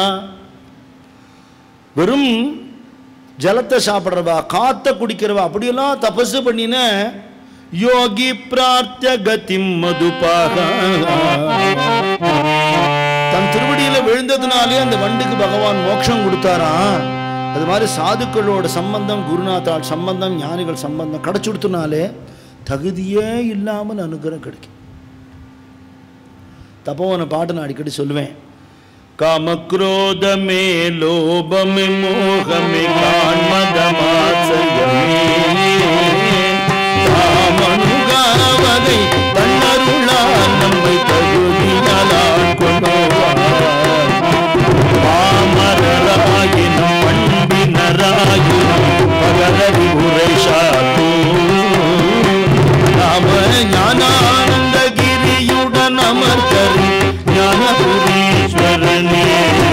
வெறும் ஜலத்தை சாப்பிட்றவா காத்த குடிக்கிறவா அப்படியெல்லாம் தபசு பண்ணின யோகி பிரார்த்திய கதிம் மதுபாக தன் திருவடியில விழுந்ததுனாலே அந்த வண்டுக்கு பகவான் மோட்சம் கொடுத்தாராம் அது மாதிரி சாதுக்களோட சம்பந்தம் குருநாத்தாள் சம்பந்தம் ஞானிகள் சம்பந்தம் கிடைச்சு கொடுத்தனாலே தகுதியே இல்லாமல் அனுகிரகம் கிடைக்கும் தப்போவன பாட்டு நான் அடிக்கடி சொல்லுவேன் காமக்ரோதமே லோபமே மோகமே காண்மதமாசயமே காமன் நம்மை தன்னருளால் நம்மை தகுதியால் ஆட்கொள்வார் பாமரராயினும் பண்பினராயினும் பகரவி உரை சாத்தோ நாம ஞானானந்த கிரியுடன் அமர்த்தரி ஞானபுரீஸ்வரனே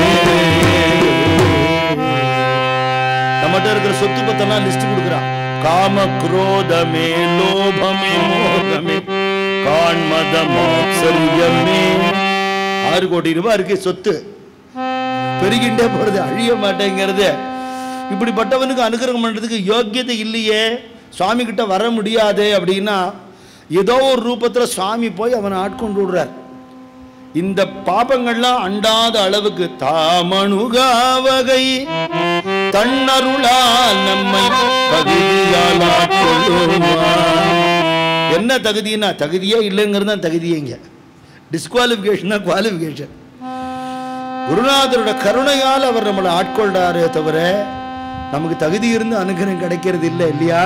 நம்மகிட்ட இருக்கிற சொத்து பத்தெல்லாம் லிஸ்ட் கொடுக்குறான் காம குரோதமே லோபமே மோகமே காண்மதம் ஆச்சரியமே ஆறு கோடி ரூபாய் இருக்கு சொத்து பெருகின்றே போறது அழிய மாட்டேங்கிறது இப்படிப்பட்டவனுக்கு அனுகிரகம் பண்றதுக்கு யோக்கியதை இல்லையே சுவாமி கிட்ட வர முடியாதே அப்படின்னா ஏதோ ஒரு ரூபத்துல சுவாமி போய் அவனை ஆட்கொண்டு விடுறார் இந்த பாபங்கள்லாம் அண்டாத அளவுக்கு தாமணுகாவகை தன்னருளால் நம்மை தகுதியால் ஆட்கொள்ளுவார். என்ன தகுதினா தகுதியே இல்லைங்கிறது தான் தகுதியேங்க டிஸ்குவாலிஃபிகேஷன் தான் குவாலிஃபிகேஷன் குருநாதரோட கருணையால் அவர் நம்மளை ஆட்கொள்றாரே தவிர நமக்கு தகுதி இருந்து அனுகிரகம் கிடைக்கிறது இல்லை இல்லையா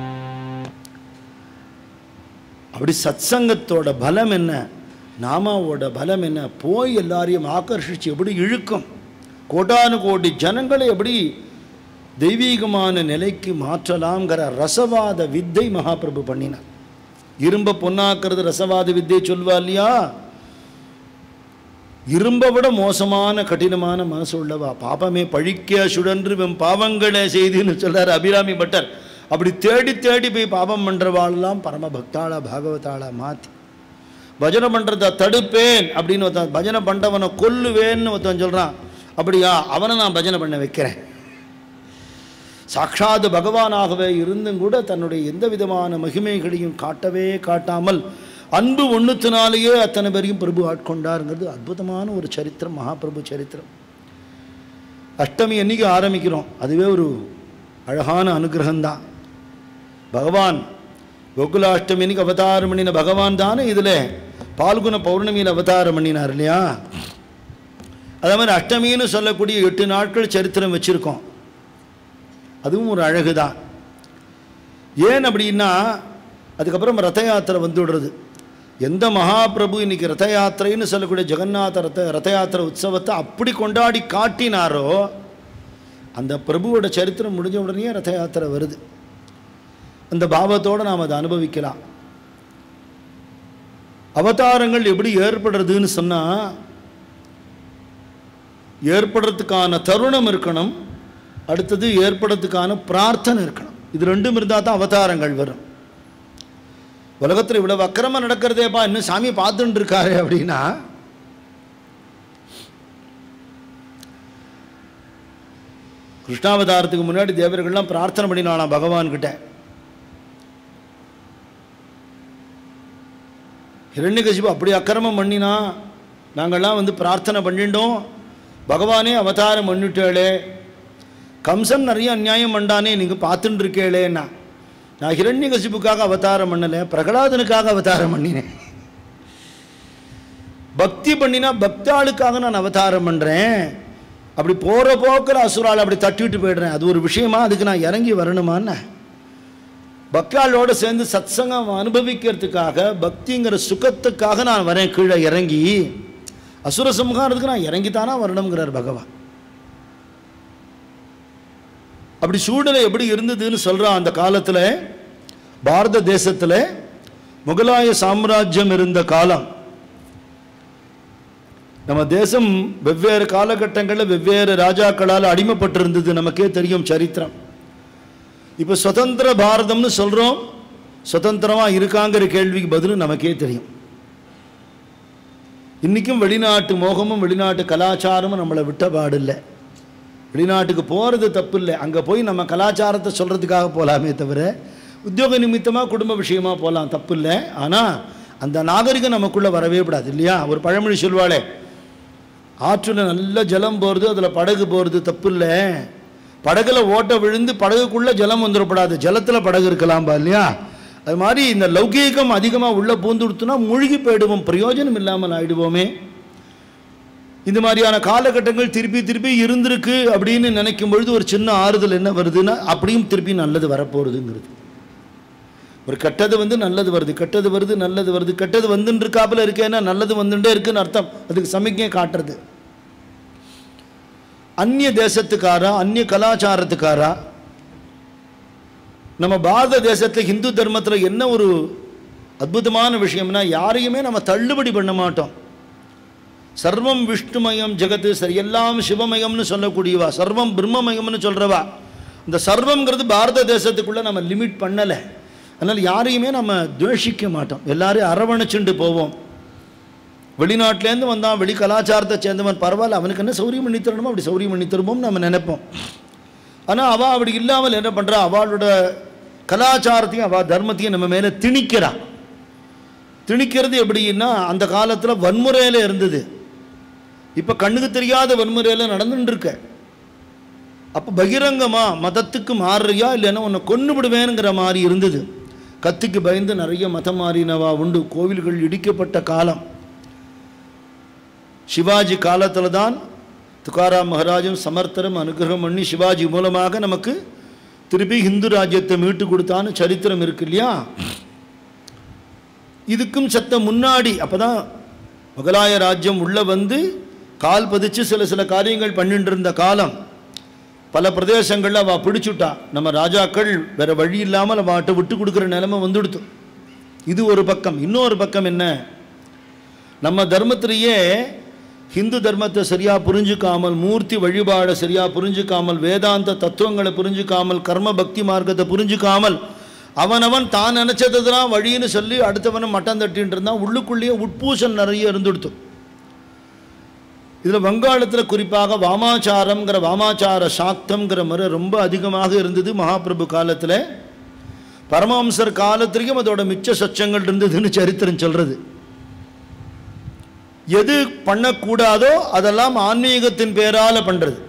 அப்படி சத்சங்கத்தோட பலம் என்ன நாமாவோட பலம் என்ன போய் எல்லாரையும் ஆக்கர்ஷிச்சு எப்படி இழுக்கும் கோடானு கோடி ஜனங்களை எப்படி தெய்வீகமான நிலைக்கு மாற்றலாம்ங்கிற ரசவாத வித்தை மகாபிரபு பண்ணினார் இரும்ப பொன்னாக்குறது ரசவாத வித்தை சொல்வா இல்லையா இரும்பை விட மோசமான கடினமான மனசு உள்ளவா பாபமே பழிக்க சுழன்று வெம் பாவங்களை செய்துன்னு சொல்றாரு அபிராமி பட்டர் அப்படி தேடி தேடி போய் பாபம் பண்றவாளெல்லாம் பரம பக்தாளா பாகவதாளா மாத்தி பஜனை பண்றத தடுப்பேன் அப்படின்னு ஒருத்தன் பஜனை பண்றவனை கொல்லுவேன்னு ஒருத்தன் சொல்றான் அப்படியா அவனை நான் பஜனை பண்ண வைக்கிறேன் சாட்சாத் பகவானாகவே இருந்தும் கூட தன்னுடைய எந்த விதமான மகிமைகளையும் காட்டவே காட்டாமல் அன்பு ஒண்ணுத்தினாலேயே அத்தனை பேரையும் பிரபு ஆட்கொண்டாருங்கிறது அற்புதமான ஒரு சரித்திரம் மகாபிரபு சரித்திரம் அஷ்டமி என்னைக்கு ஆரம்பிக்கிறோம் அதுவே ஒரு அழகான அனுகிரகம்தான் பகவான் கோகுலாஷ்டமி அன்னைக்கு அவதாரம் பண்ணின பகவான் தானே இதில் பால்குண பௌர்ணமியில் அவதாரம் பண்ணினார் இல்லையா அதே மாதிரி அஷ்டமின்னு சொல்லக்கூடிய எட்டு நாட்கள் சரித்திரம் வச்சுருக்கோம் அதுவும் ஒரு அழகு தான் ஏன் அப்படின்னா அதுக்கப்புறம் ரத யாத்திரை வந்து விடுறது எந்த மகாபிரபு இன்னைக்கு ரத யாத்திரைன்னு சொல்லக்கூடிய ஜெகநாத ரத ரத யாத்திரை உற்சவத்தை அப்படி கொண்டாடி காட்டினாரோ அந்த பிரபுவோட சரித்திரம் முடிஞ்ச உடனே ரத யாத்திரை வருது அந்த பாவத்தோடு நாம் அதை அனுபவிக்கலாம் அவதாரங்கள் எப்படி ஏற்படுறதுன்னு சொன்னால் ஏற்படுறதுக்கான தருணம் இருக்கணும் அடுத்தது ஏற்படுறதுக்கான பிரார்த்தனை இருக்கணும் இது ரெண்டும் இருந்தால் தான் அவதாரங்கள் வரும் உலகத்தில் இவ்வளவு அக்கிரமம் நடக்கிறதேப்பா இன்னும் சாமி பார்த்துட்டு இருக்காரு அப்படின்னா கிருஷ்ணாவதாரத்துக்கு முன்னாடி தேவர்கள்லாம் பிரார்த்தனை பண்ணினாலாம் பகவான்கிட்ட ஹிரண்யகசிபு அப்படி அக்கிரமம் பண்ணினா நாங்கள்லாம் வந்து பிரார்த்தனை பண்ணிட்டோம் பகவானே அவதாரம் பண்ணிட்டாளே கம்சன் நிறைய அநியாயம் பண்ணானே நீங்கள் பார்த்துட்டு இருக்கேளேன்னா நான் ஹிரண்யகசிப்புக்காக அவதாரம் பண்ணலை பிரகலாதனுக்காக அவதாரம் பண்ணினேன் பக்தி பண்ணினா பக்தாளுக்காக நான் அவதாரம் பண்ணுறேன் அப்படி போகிற போக்கில் அசுரால் அப்படி தட்டிவிட்டு போயிடுறேன் அது ஒரு விஷயமா அதுக்கு நான் இறங்கி வரணுமான்னு பக்தாளோடு சேர்ந்து சத்சங்கம் அனுபவிக்கிறதுக்காக பக்திங்கிற சுகத்துக்காக நான் வரேன் கீழே இறங்கி அசுர சம்ஹாரத்துக்கு நான் இறங்கித்தானா வரணுங்கிறார் பகவான் அப்படி சூழ்நிலை எப்படி இருந்ததுன்னு சொல்கிறான் அந்த காலத்தில் பாரத தேசத்தில் முகலாய சாம்ராஜ்யம் இருந்த காலம் நம்ம தேசம் வெவ்வேறு காலகட்டங்களில் வெவ்வேறு ராஜாக்களால் அடிமைப்பட்டிருந்தது நமக்கே தெரியும் சரித்திரம் இப்போ சுதந்திர பாரதம்னு சொல்கிறோம் சுதந்திரமாக இருக்காங்கிற கேள்விக்கு பதில் நமக்கே தெரியும் இன்றைக்கும் வெளிநாட்டு மோகமும் வெளிநாட்டு கலாச்சாரமும் நம்மளை விட்ட பாடில்லை வெளிநாட்டுக்கு போகிறது தப்பு இல்லை அங்கே போய் நம்ம கலாச்சாரத்தை சொல்கிறதுக்காக போகலாமே தவிர உத்தியோக நிமித்தமாக குடும்ப விஷயமா போகலாம் தப்பு இல்லை ஆனால் அந்த நாகரிகம் நமக்குள்ளே வரவே கூடாது இல்லையா ஒரு பழமொழி சொல்வாளே ஆற்றில் நல்ல ஜலம் போகிறது அதில் படகு போகிறது தப்பு இல்லை படகுல ஓட்ட விழுந்து படகுக்குள்ளே ஜலம் வந்துடக்கூடாது ஜலத்தில் படகு இருக்கலாம்பா இல்லையா அது மாதிரி இந்த லௌகீகம் அதிகமாக உள்ளே பூந்துடுத்துனா மூழ்கி போயிடுவோம் பிரயோஜனம் இல்லாமல் ஆயிடுவோமே இந்த மாதிரியான காலகட்டங்கள் திருப்பி திருப்பி இருந்திருக்கு அப்படின்னு நினைக்கும் பொழுது ஒரு சின்ன ஆறுதல் என்ன வருதுன்னா அப்படியும் திருப்பி நல்லது வரப்போகிறதுங்கிறது ஒரு கெட்டது வந்து நல்லது வருது கெட்டது வருது நல்லது வருது கெட்டது வந்துட்டு இருக்காப்புல இருக்கேன்னா நல்லது வந்துட்டே இருக்குன்னு அர்த்தம் அதுக்கு சமிக்கை காட்டுறது அந்நிய தேசத்துக்காரா அந்நிய கலாச்சாரத்துக்காரா நம்ம பாரத தேசத்தில் ஹிந்து தர்மத்தில் என்ன ஒரு அற்புதமான விஷயம்னா யாரையுமே நம்ம தள்ளுபடி பண்ண மாட்டோம் சர்வம் விஷ்ணுமயம் ஜெகத்து சரி எல்லாம் சிவமயம்னு சொல்லக்கூடியவா சர்வம் பிரம்மமயம்னு சொல்கிறவா இந்த சர்வம்ங்கிறது பாரத தேசத்துக்குள்ளே நம்ம லிமிட் பண்ணலை அதனால் யாரையுமே நம்ம துவேஷிக்க மாட்டோம் எல்லாரையும் அரவணைச்சுண்டு போவோம் வெளிநாட்டிலேருந்து வந்தான் வெளி கலாச்சாரத்தை சேர்ந்தவன் பரவாயில்ல அவனுக்கு என்ன சௌரியம் பண்ணி தரணுமோ அப்படி சௌரியம் பண்ணி தருமோன்னு நம்ம நினைப்போம் ஆனால் அவள் அப்படி இல்லாமல் என்ன பண்ணுறா அவளோட கலாச்சாரத்தையும் அவள் தர்மத்தையும் நம்ம மேலே திணிக்கிறா திணிக்கிறது எப்படின்னா அந்த காலத்தில் வன்முறையில் இருந்தது இப்போ கண்ணுக்கு தெரியாத வன்முறையில் நடந்துட்டு இருக்க அப்போ பகிரங்கமா மதத்துக்கு மாறுறியா இல்லைன்னா உன்னை கொண்டு விடுவேனுங்கிற மாதிரி இருந்தது கத்திக்கு பயந்து நிறைய மதம் மாறினவா உண்டு கோவில்கள் இடிக்கப்பட்ட காலம் சிவாஜி காலத்தில் தான் துகாராம் மகாராஜும் சமர்த்தரும் அனுகிரகம் பண்ணி சிவாஜி மூலமாக நமக்கு திருப்பி ஹிந்து ராஜ்யத்தை மீட்டு கொடுத்தான்னு சரித்திரம் இருக்கு இல்லையா இதுக்கும் சத்த முன்னாடி அப்போ தான் முகலாய ராஜ்யம் உள்ளே வந்து கால் பதிச்சு சில சில காரியங்கள் பண்ணிட்டு இருந்த காலம் பல பிரதேசங்களில் அவள் பிடிச்சுட்டா நம்ம ராஜாக்கள் வேற வழி இல்லாமல் அவட்ட விட்டு கொடுக்குற நிலைமை வந்துடுத்து இது ஒரு பக்கம் இன்னொரு பக்கம் என்ன நம்ம தர்மத்திலேயே ஹிந்து தர்மத்தை சரியாக புரிஞ்சுக்காமல் மூர்த்தி வழிபாடை சரியாக புரிஞ்சுக்காமல் வேதாந்த தத்துவங்களை புரிஞ்சுக்காமல் கர்ம பக்தி மார்க்கத்தை புரிஞ்சுக்காமல் அவனவன் தான் நினச்சதுதான் வழின்னு சொல்லி அடுத்தவனை மட்டம் தட்டின்னு இருந்தான் உள்ளுக்குள்ளேயே உட்பூசல் நிறைய இருந்துடுத்து இதில் வங்காளத்தில் குறிப்பாக வாமாச்சாரம்ங்கிற வாமாச்சார சாக்தம்ங்கிற முறை ரொம்ப அதிகமாக இருந்தது மகாபிரபு காலத்தில் பரமஹம்சர் காலத்திலையும் அதோட மிச்ச சச்சங்கள் இருந்ததுன்னு சரித்திரம் சொல்கிறது எது பண்ணக்கூடாதோ அதெல்லாம் ஆன்மீகத்தின் பேரால் பண்ணுறது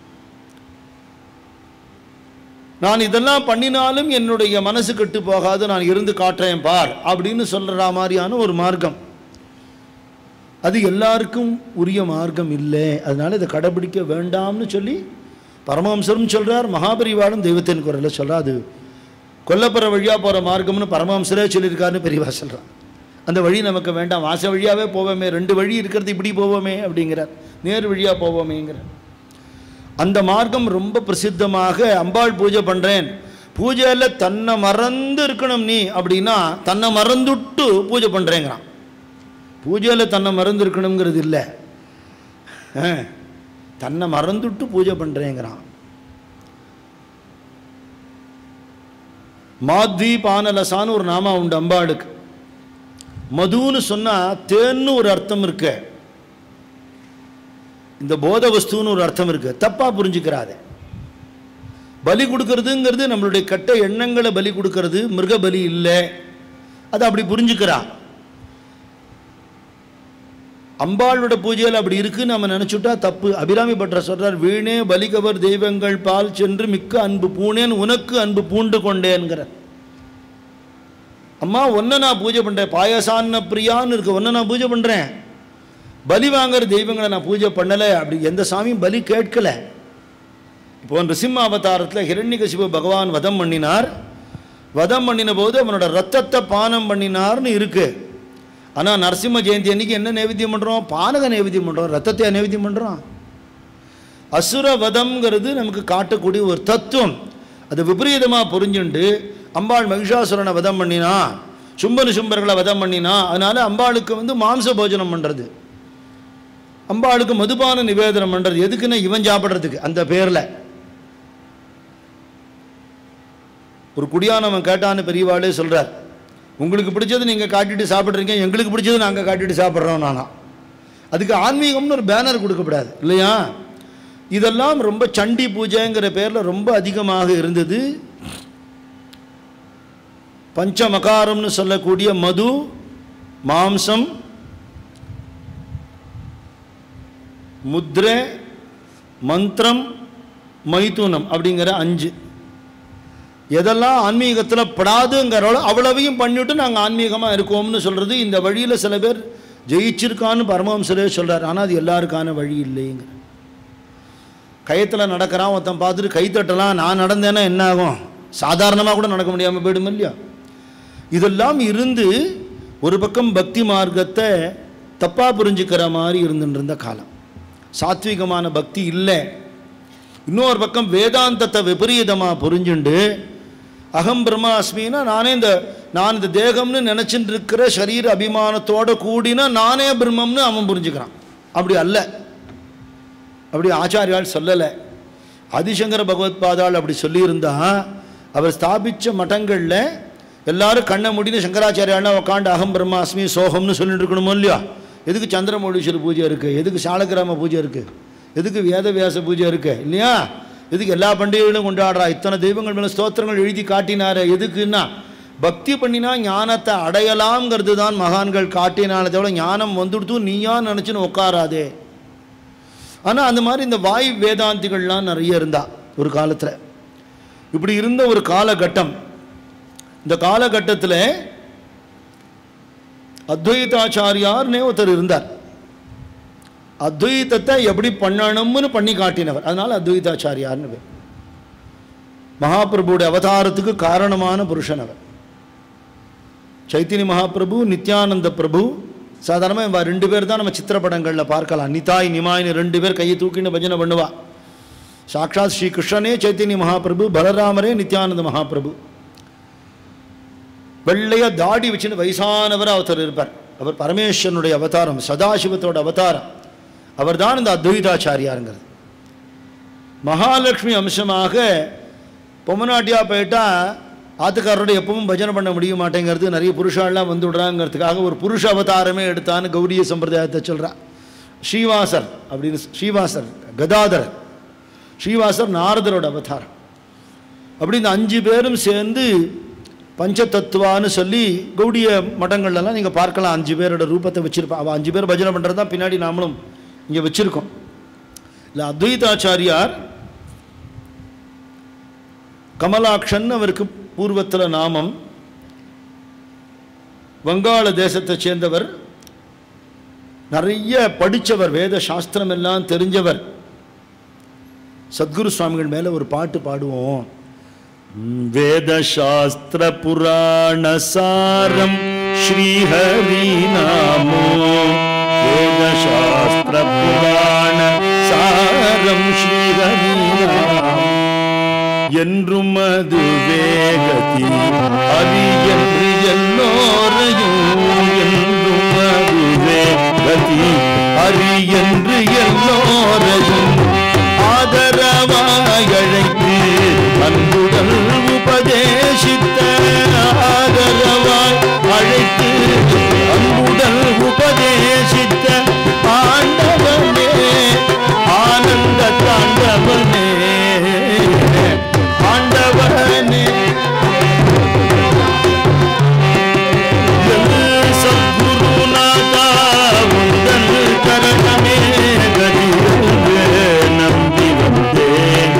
நான் இதெல்லாம் பண்ணினாலும் என்னுடைய மனசு கெட்டு போகாது நான் இருந்து காட்டுறேன் பார் அப்படின்னு சொல்கிற மாதிரியான ஒரு மார்க்கம் அது எல்லாருக்கும் உரிய மார்க்கம் இல்லை அதனால இதை கடைபிடிக்க வேண்டாம்னு சொல்லி பரமஹம்சரும் சொல்கிறார் மகாபரிவாளும் தெய்வத்தின் குரலில் சொல்கிறார் அது கொல்லப்புற வழியாக போகிற மார்க்கம்னு பரமஹம்சரே சொல்லியிருக்காருன்னு பெரியவா சொல்கிறான் அந்த வழி நமக்கு வேண்டாம் வாச வழியாகவே போவோமே ரெண்டு வழி இருக்கிறது இப்படி போவோமே அப்படிங்கிறார் நேர் வழியாக போவோமேங்கிறார் அந்த மார்க்கம் ரொம்ப பிரசித்தமாக அம்பாள் பூஜை பண்ணுறேன் பூஜையில் தன்னை மறந்து இருக்கணும் நீ அப்படின்னா தன்னை மறந்துட்டு பூஜை பண்ணுறேங்கிறான் பூஜையில் தன்னை மறந்து இருக்கணுங்கிறது இல்லை தன்னை மறந்துட்டு பூஜை பண்ணுறேங்கிறான் மாத்வி பானலசான்னு ஒரு நாமா உண்டு அம்பாளுக்கு மதுன்னு சொன்னால் தேன்னு ஒரு அர்த்தம் இருக்கு இந்த போத வஸ்துன்னு ஒரு அர்த்தம் இருக்கு தப்பாக புரிஞ்சுக்கிறாதே பலி கொடுக்கறதுங்கிறது நம்மளுடைய கெட்ட எண்ணங்களை பலி கொடுக்கறது மிருக பலி இல்லை அதை அப்படி புரிஞ்சுக்கிறா அம்பாளோட பூஜையில் அப்படி இருக்குன்னு நம்ம நினச்சுட்டா தப்பு அபிராமி பற்ற சொல்றார் வீணே பலிகவர் தெய்வங்கள் பால் சென்று மிக்க அன்பு பூணேன் உனக்கு அன்பு பூண்டு கொண்டேன்கிற அம்மா ஒன்றை நான் பூஜை பண்ணுறேன் பாயசான்ன பிரியான்னு இருக்கு ஒன்றை நான் பூஜை பண்ணுறேன் பலி வாங்குற தெய்வங்களை நான் பூஜை பண்ணலை அப்படி எந்த சாமியும் பலி கேட்கல இப்போ நிருசிம்ம அவதாரத்தில் ஹிரண்யகசிபு பகவான் வதம் பண்ணினார் வதம் பண்ணின போது அவனோட ரத்தத்தை பானம் பண்ணினார்னு இருக்கு ஆனால் நரசிம்ம ஜெயந்தி அன்னைக்கு என்ன நைவேத்தியம் பண்ணுறோம் பானக நைவேத்தியம் பண்ணுறோம் ரத்தத்தை நைவேத்தியம் பண்ணுறோம் அசுர வதம்ங்கிறது நமக்கு காட்டக்கூடிய ஒரு தத்துவம் அது விபரீதமாக புரிஞ்சுண்டு அம்பாள் மகிஷாசுரனை வதம் பண்ணினா சும்பனு சும்பர்களை வதம் பண்ணினா அதனால அம்பாளுக்கு வந்து மாம்ச போஜனம் பண்ணுறது அம்பாளுக்கு மதுபான நிவேதனம் பண்ணுறது எதுக்குன்னா இவன் சாப்பிட்றதுக்கு அந்த பேரில் ஒரு குடியானவன் கேட்டான்னு பெரியவாளே சொல்கிறார் உங்களுக்கு பிடிச்சது நீங்கள் காட்டிட்டு சாப்பிட்றீங்க எங்களுக்கு பிடிச்சது நாங்கள் காட்டிட்டு சாப்பிட்றோம் நானா அதுக்கு ஆன்மீகம்னு ஒரு பேனர் கொடுக்கப்படாது இல்லையா இதெல்லாம் ரொம்ப சண்டி பூஜைங்கிற பேரில் ரொம்ப அதிகமாக இருந்தது பஞ்சமகாரம்னு சொல்லக்கூடிய மது மாம்சம் முத்ரை மந்திரம் மைதுனம் அப்படிங்கிற அஞ்சு எதெல்லாம் ஆன்மீகத்தில் படாதுங்கிறவளோ அவ்வளவையும் பண்ணிவிட்டு நாங்கள் ஆன்மீகமாக இருக்கோம்னு சொல்கிறது இந்த வழியில் சில பேர் ஜெயிச்சிருக்கான்னு பரமஹம்சரே சொல்கிறார் ஆனால் அது எல்லாருக்கான வழி இல்லைங்கிற கயத்தில் நடக்கிறான் ஒருத்தன் பார்த்துட்டு கை தட்டலாம் நான் நடந்தேன்னா என்ன ஆகும் சாதாரணமாக கூட நடக்க முடியாமல் போயிடும் இல்லையா இதெல்லாம் இருந்து ஒரு பக்கம் பக்தி மார்க்கத்தை தப்பாக புரிஞ்சுக்கிற மாதிரி இருந்துட்டு இருந்த காலம் சாத்விகமான பக்தி இல்லை இன்னொரு பக்கம் வேதாந்தத்தை விபரீதமாக புரிஞ்சுண்டு அகம் பிரம்மாஸ்மின்னா நானே இந்த நான் இந்த தேகம்னு நினச்சிட்டு இருக்கிற சரீர அபிமானத்தோட கூடினா நானே பிரம்மம்னு அவன் புரிஞ்சுக்கிறான் அப்படி அல்ல அப்படி ஆச்சாரியால் சொல்லலை ஆதிசங்கர பகவத் பாதாள் அப்படி சொல்லியிருந்தா அவர் ஸ்தாபித்த மட்டங்களில் எல்லாரும் கண்ணை முடிந்து சங்கராச்சாரியாலாம் உட்காந்து அகம் பிரம்மாஸ்மி சோகம்னு சொல்லிட்டு இருக்கணுமோ இல்லையா எதுக்கு சந்திரமௌலீஸ்வரர் பூஜை இருக்குது எதுக்கு சாலக்கிராம பூஜை இருக்குது எதுக்கு வேதவியாச பூஜை இருக்குது இல்லையா எதுக்கு எல்லா பண்டிகைகளும் கொண்டாடுறா இத்தனை தெய்வங்கள் மேலே ஸ்தோத்திரங்கள் எழுதி காட்டினாரு எதுக்குன்னா பக்தி பண்ணினா ஞானத்தை அடையலாம்ங்கிறது தான் மகான்கள் காட்டினாலே தவிர ஞானம் வந்துடுத்து நீயா நினச்சின்னு உட்காராதே ஆனால் அந்த மாதிரி இந்த வாய் வேதாந்திகள்லாம் நிறைய இருந்தா ஒரு காலத்தில் இப்படி இருந்த ஒரு காலகட்டம் இந்த காலகட்டத்தில் அத்வைதாச்சாரியார்னே ஒருத்தர் இருந்தார் அத்வைதத்தை எப்படி பண்ணணும்னு பண்ணி காட்டினவர் அதனால அத்வைதாச்சாரியார்னு பேர் மகாபிரபுடைய அவதாரத்துக்கு காரணமான புருஷன் அவர் சைத்தன்ய மகாபிரபு நித்யானந்த பிரபு சாதாரணமாக இவ ரெண்டு பேர் தான் நம்ம சித்திரப்படங்களில் பார்க்கலாம் நிதாய் நிமாயின்னு ரெண்டு பேர் கையை தூக்கின்னு பஜனை பண்ணுவா சாக்ஷாத் ஸ்ரீ கிருஷ்ணனே சைத்தன்ய மகாபிரபு பலராமரே நித்யானந்த மகாபிரபு வெள்ளைய தாடி வச்சுன்னு வயசானவர் ஒருத்தர் இருப்பார் அவர் பரமேஸ்வரனுடைய அவதாரம் சதாசிவத்தோட அவதாரம் அவர் தான் இந்த அத்வைதாச்சாரியாருங்கிறது மகாலட்சுமி அம்சமாக பொம்மநாட்டியா போயிட்டா ஆத்துக்காரரோட எப்பவும் பஜனை பண்ண முடிய மாட்டேங்கிறது நிறைய புருஷாலாம் வந்து விடுறாங்கிறதுக்காக ஒரு புருஷ அவதாரமே எடுத்தான்னு கௌரிய சம்பிரதாயத்தை சொல்கிறா ஸ்ரீவாசர் அப்படின்னு ஸ்ரீவாசர் கதாதர் ஸ்ரீவாசர் நாரதரோட அவதாரம் அப்படி இந்த அஞ்சு பேரும் சேர்ந்து பஞ்சதத்துவான்னு சொல்லி கௌடிய மடங்கள்லாம் நீங்கள் பார்க்கலாம் அஞ்சு பேரோட ரூபத்தை வச்சிருப்பா அவள் அஞ்சு பேர் பஜனை பண்ணுறது தான் பின்னாடி நாமளும் இங்கே வச்சுருக்கோம் இல்லை அத்வைதாச்சாரியார் கமலாக்ஷன் அவருக்கு பூர்வத்தில் நாமம் வங்காள தேசத்தை சேர்ந்தவர் நிறைய படித்தவர் வேத சாஸ்திரம் எல்லாம் தெரிஞ்சவர் சத்குரு சுவாமிகள் மேலே ஒரு பாட்டு பாடுவோம் வேதசாஸ்திர புராண சாரம் ஸ்ரீஹரி நாமோ வேதசாஸ்திர புராண சாரம் ஸ்ரீஹரி நாமோ என்றும் அது வேகதி அது என்று எல்லோரையும் என்றும் அது வேகதி அரி என்று எல்லோரையும் ஆதரவாய் அழைத்து அன்புடன் உபதேசித்த ஆதரவாய் அழைத்து அன்புடன் உபதேசித்த ஆண்டவனே ஆனந்த தாண்டவனே ஆண்டவனே எல் சத்குருநாதா உந்தன் கரணமே கதியுங்க நம்பி வந்தேன்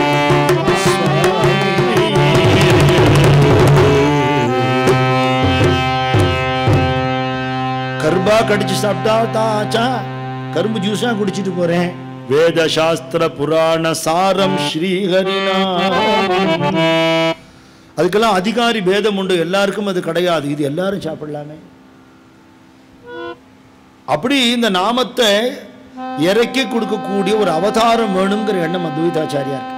கரும்பா கடிச்சு சாப்பிட்டா தாச்சா கரும்பு ஜூஸா குடிச்சிட்டு போறேன் வேத சாஸ்திர புராண சாரம் ஸ்ரீஹரினா அதுக்கெல்லாம் அதிகாரி பேதம் உண்டு எல்லாருக்கும் அது கிடையாது இது எல்லாரும் சாப்பிடலாமே அப்படி இந்த நாமத்தை இறக்கி கொடுக்கக்கூடிய ஒரு அவதாரம் வேணுங்கிற எண்ணம் அத்வைதாச்சாரியா இருக்கு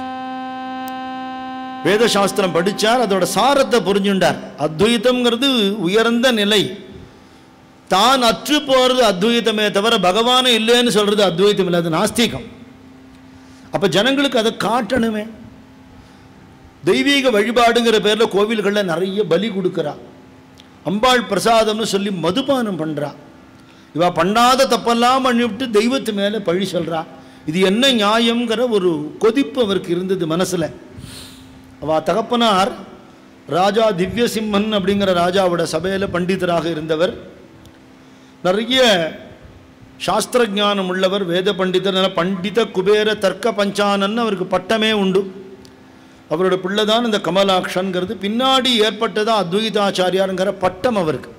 வேத சாஸ்திரம் படிச்சார் அதோட சாரத்தை புரிஞ்சுண்டார் அத்வைத்தம்ங்கிறது உயர்ந்த நிலை தான் அற்று போறது அத்வைத்தமே தவிர பகவானே இல்லைன்னு சொல்றது அத்வைத்தம் இல்லை அது நாஸ்திகம் அப்ப ஜனங்களுக்கு அதை காட்டணுமே தெய்வீக வழிபாடுங்கிற பேர்ல கோவில்கள்ல நிறைய பலி கொடுக்குறா அம்பாள் பிரசாதம்னு சொல்லி மதுபானம் பண்றா இவ பண்ணாத தப்பெல்லாம் பண்ணிவிட்டு தெய்வத்து மேல பழி சொல்றா இது என்ன நியாயம்ங்கிற ஒரு கொதிப்பு அவருக்கு இருந்தது மனசுல அவ தகப்பனார் ராஜா திவ்யசிம்மன் அப்படிங்கிற ராஜாவோட சபையில பண்டிதராக இருந்தவர் நிறைய சாஸ்திர ஞானம் உள்ளவர் வேத பண்டிதர் நல்ல பண்டித குபேர தர்க்க பஞ்சானன் அவருக்கு பட்டமே உண்டு அவரோட பிள்ளை தான் இந்த கமலாக்ஷன்கிறது பின்னாடி ஏற்பட்டதா அத்வைதாச்சாரியாருங்கிற பட்டம் அவருக்கு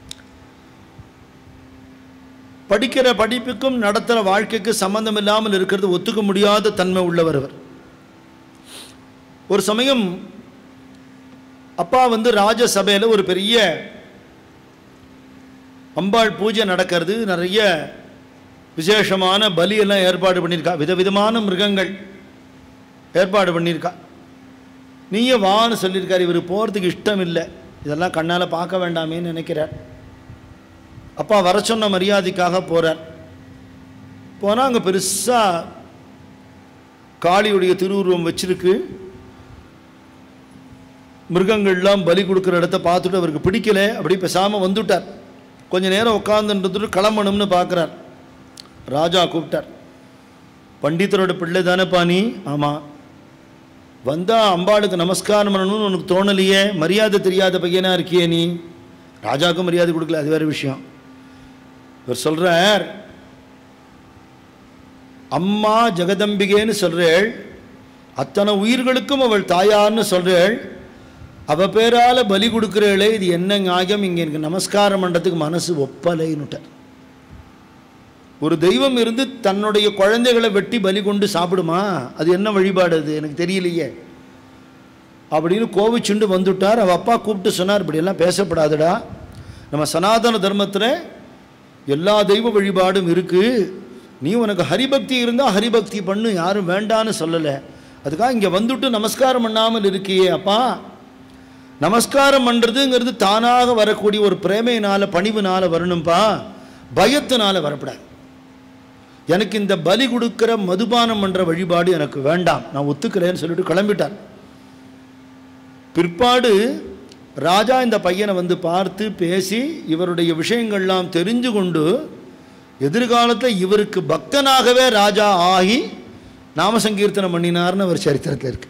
படிக்கிற படிப்புக்கும் நடத்துகிற வாழ்க்கைக்கு சம்பந்தம் இல்லாமல் இருக்கிறது ஒத்துக்க முடியாத தன்மை உள்ளவர் அவர் ஒரு சமயம் அப்பா வந்து ராஜசபையில் ஒரு பெரிய அம்பாள் பூஜை நடக்கிறது நிறைய விசேஷமான பலியெல்லாம் ஏற்பாடு பண்ணியிருக்கா விதவிதமான மிருகங்கள் ஏற்பாடு பண்ணியிருக்கா நீயே வான்னு சொல்லியிருக்காரு இவர் போகிறதுக்கு இஷ்டம் இல்லை இதெல்லாம் கண்ணால் பார்க்க வேண்டாமேன்னு நினைக்கிறார் அப்பா வர சொன்ன மரியாதைக்காக போகிறார் போனால் அங்கே பெருசாக காளியுடைய திருவுருவம் வச்சிருக்கு மிருகங்கள்லாம் பலி கொடுக்குற இடத்த பார்த்துட்டு அவருக்கு பிடிக்கல அப்படி பேசாமல் வந்துட்டார் கொஞ்ச நேரம் உட்காந்துட்டு கிளம்பணும்னு பார்க்குறார் ராஜா கூப்பிட்டார் பண்டிதரோட பிள்ளை தானேப்பா நீ ஆமாம் வந்தா அம்பாளுக்கு நமஸ்காரம் பண்ணணும்னு உனக்கு தோணலையே மரியாதை தெரியாத பையனா இருக்கியே நீ ராஜாவுக்கும் மரியாதை கொடுக்கல அது வேற விஷயம் இவர் சொல்றார் அம்மா ஜெகதம்பிகேன்னு சொல்றேள் அத்தனை உயிர்களுக்கும் அவள் தாயார்னு சொல்றேள் அவ பேரால பலி கொடுக்குறேளே இது என்ன நியாயம் இங்கே எனக்கு நமஸ்காரம் பண்ணுறதுக்கு மனசு ஒப்பலைன்னுட்டார் ஒரு தெய்வம் இருந்து தன்னுடைய குழந்தைகளை வெட்டி பலி கொண்டு சாப்பிடுமா அது என்ன வழிபாடு அது எனக்கு தெரியலையே அப்படின்னு கோவிச்சுண்டு வந்துட்டார் அவ அப்பா கூப்பிட்டு சொன்னார் இப்படியெல்லாம் பேசப்படாதுடா நம்ம சனாதன தர்மத்தில் எல்லா தெய்வ வழிபாடும் இருக்குது நீ உனக்கு ஹரிபக்தி இருந்தால் ஹரிபக்தி பண்ணு யாரும் வேண்டான்னு சொல்லலை அதுக்காக இங்கே வந்துட்டு நமஸ்காரம் பண்ணாமல் இருக்கியே அப்பா நமஸ்காரம் பண்ணுறதுங்கிறது தானாக வரக்கூடிய ஒரு பிரேமையினால் பணிவுனால் வரணும்ப்பா பயத்தினால வரப்படாது எனக்கு இந்த பலி கொடுக்கிற மதுபானம் என்ற வழிபாடு எனக்கு வேண்டாம் நான் ஒத்துக்கிறேன்னு சொல்லிட்டு கிளம்பிட்டார் பிற்பாடு ராஜா இந்த பையனை வந்து பார்த்து பேசி இவருடைய விஷயங்கள்லாம் தெரிஞ்சு கொண்டு எதிர்காலத்தில் இவருக்கு பக்தனாகவே ராஜா ஆகி நாம சங்கீர்த்தனம் பண்ணினார்னு அவர் சரித்திரத்தில் இருக்கு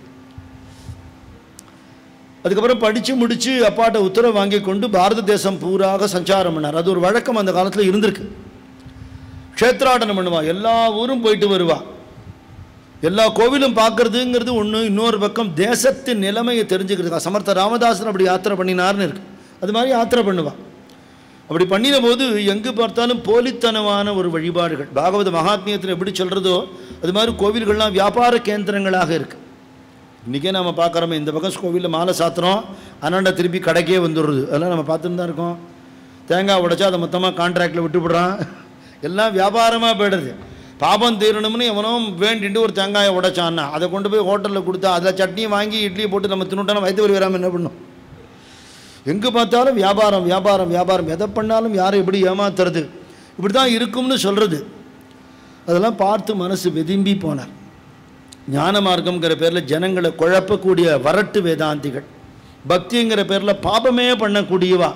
அதுக்கப்புறம் படித்து முடித்து அப்பாட்ட உத்தரவு வாங்கி கொண்டு பாரத தேசம் பூராக சஞ்சாரம் பண்ணார் அது ஒரு வழக்கம் அந்த காலத்தில் இருந்திருக்கு க்ஷேத்ராடனம் பண்ணுவா எல்லா ஊரும் போயிட்டு வருவா எல்லா கோவிலும் பார்க்கறதுங்கிறது ஒன்று இன்னொரு பக்கம் தேசத்தின் நிலைமையை தெரிஞ்சுக்கிறதுக்கா சமர்த்த ராமதாசன் அப்படி யாத்திரை பண்ணினார்னு இருக்கு அது மாதிரி யாத்திரை பண்ணுவா அப்படி பண்ணின போது எங்கு பார்த்தாலும் போலித்தனமான ஒரு வழிபாடுகள் பாகவத மகாத்மியத்தில் எப்படி சொல்கிறதோ அது மாதிரி கோவில்கள்லாம் வியாபார கேந்திரங்களாக இருக்குது இன்றைக்கே நம்ம பார்க்குறோமே இந்த பக்கம் கோவிலில் மாலை சாத்துறோம் அண்ணாண்ட திருப்பி கடைக்கே வந்துடுறது அதெல்லாம் நம்ம பார்த்துட்டு தான் இருக்கோம் தேங்காய் உடைச்சா அதை மொத்தமாக கான்ட்ராக்டில் விட்டுவிடுறான் எல்லாம் வியாபாரமாக போயிடுது பாபம் தீரணும்னு எவனும் வேண்டிட்டு ஒரு தேங்காயை உடைச்சான்னா அதை கொண்டு போய் ஹோட்டலில் கொடுத்தா அதில் சட்னியை வாங்கி இட்லியை போட்டு நம்ம தின்னுட்டோன்னா வயிற்று வலி வராமல் என்ன பண்ணும் எங்கே பார்த்தாலும் வியாபாரம் வியாபாரம் வியாபாரம் எதை பண்ணாலும் யாரை எப்படி ஏமாத்துறது இப்படி தான் இருக்கும்னு சொல்கிறது அதெல்லாம் பார்த்து மனசு வெதும்பி போனார் ஞான மார்க்கம்ங்கிற பேரில் ஜனங்களை குழப்பக்கூடிய வரட்டு வேதாந்திகள் பக்திங்கிற பேரில் பாபமே பண்ணக்கூடியவா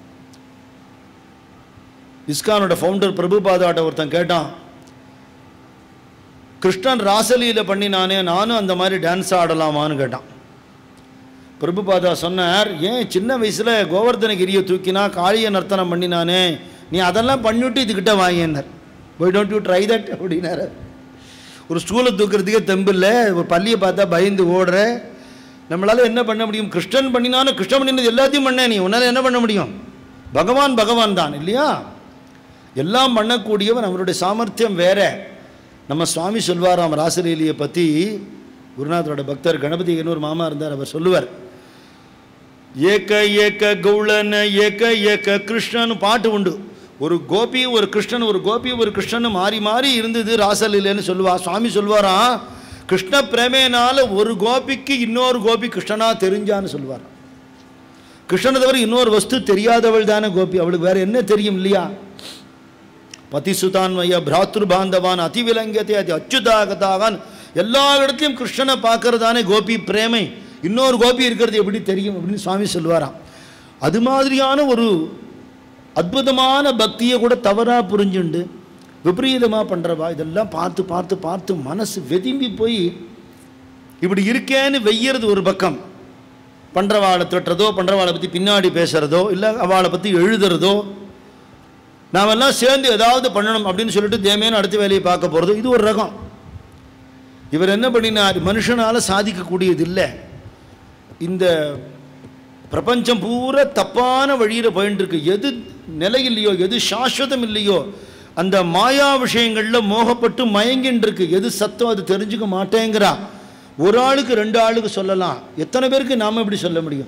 இஸ்கானோட ஃபவுண்டர் பிரபுபாதாட்ட ஒருத்தன் கேட்டான் கிருஷ்ணன் ராசலீல பண்ணினானே நானும் அந்த மாதிரி டான்ஸ் ஆடலாமான்னு கேட்டான் பிரபுபாதா சொன்னார் ஏன் சின்ன வயசில் கோவர்தனகிரியை தூக்கினா காளிய நர்த்தனம் பண்ணினானே நீ அதெல்லாம் பண்ணிவிட்டு இதுக்கிட்ட வாங்கினார் why don't you try that அப்படின்னாரு ஒரு ஸ்டூலை தூக்கிறதுக்கே தெம்பில்ல ஒரு பள்ளியை பார்த்தா பயந்து ஓடுற நம்மளால் என்ன பண்ண முடியும் கிருஷ்ணன் பண்ணினாலும் கிருஷ்ணன் பண்ணினது எல்லாத்தையும் பண்ண நீ உன்னால் என்ன பண்ண முடியும் பகவான் பகவான் தான் இல்லையா எல்லாம் பண்ணக்கூடியவன் அவருடைய சாமர்த்தியம் வேற நம்ம சுவாமி சொல்வாராம் ராசலீலியை பற்றி குருநாதரோட பக்தர் கணபதி ஒரு மாமா இருந்தார் அவர் சொல்லுவார் ஏக ஏக கௌளன ஏக ஏக கிருஷ்ணன் பாட்டு உண்டு ஒரு கோபி ஒரு கிருஷ்ணன் ஒரு கோபி ஒரு கிருஷ்ணன் மாறி மாறி இருந்தது ராசலீலைன்னு சொல்லுவா சுவாமி சொல்வாராம் கிருஷ்ண பிரேமையினால ஒரு கோபிக்கு இன்னொரு கோபி கிருஷ்ணனா தெரிஞ்சான்னு சொல்லுவார் கிருஷ்ணனை தவிர இன்னொரு வஸ்து தெரியாதவள் தானே கோபி அவளுக்கு வேற என்ன தெரியும் இல்லையா பதிசுதான்மய பிராத்ரு பாந்தவான் அதிவிலங்கியத்தை அதி அச்சுதாகதாகான் எல்லா இடத்துலையும் கிருஷ்ணனை பார்க்கறதானே கோபி பிரேமை இன்னொரு கோபி இருக்கிறது எப்படி தெரியும் அப்படின்னு சுவாமி சொல்லுவாராம் அது மாதிரியான ஒரு அற்புதமான பக்தியை கூட தவறாக புரிஞ்சுண்டு விபரீதமாக பண்ணுறவா இதெல்லாம் பார்த்து பார்த்து பார்த்து மனசு வெதும்பி போய் இப்படி இருக்கேன்னு வெய்யறது ஒரு பக்கம் பண்ணுறவாளை திட்டுறதோ பண்ணுறவாளை பற்றி பின்னாடி பேசுகிறதோ இல்லை அவளை பற்றி எழுதுறதோ நாமெல்லாம் சேர்ந்து ஏதாவது பண்ணணும் அப்படின்னு சொல்லிட்டு தேமையான அடுத்த வேலையை பார்க்க போகிறது இது ஒரு ரகம் இவர் என்ன பண்ணினார் மனுஷனால் சாதிக்கக்கூடியது இல்லை இந்த பிரபஞ்சம் பூரா தப்பான வழியில் போயின்னு இருக்கு எது நிலை இல்லையோ எது சாஸ்வதம் இல்லையோ அந்த மாயா விஷயங்களில் மோகப்பட்டு மயங்கின்னு இருக்கு எது சத்தம் அது தெரிஞ்சுக்க மாட்டேங்கிறா ஒரு ஆளுக்கு ரெண்டு ஆளுக்கு சொல்லலாம் எத்தனை பேருக்கு நாம் எப்படி சொல்ல முடியும்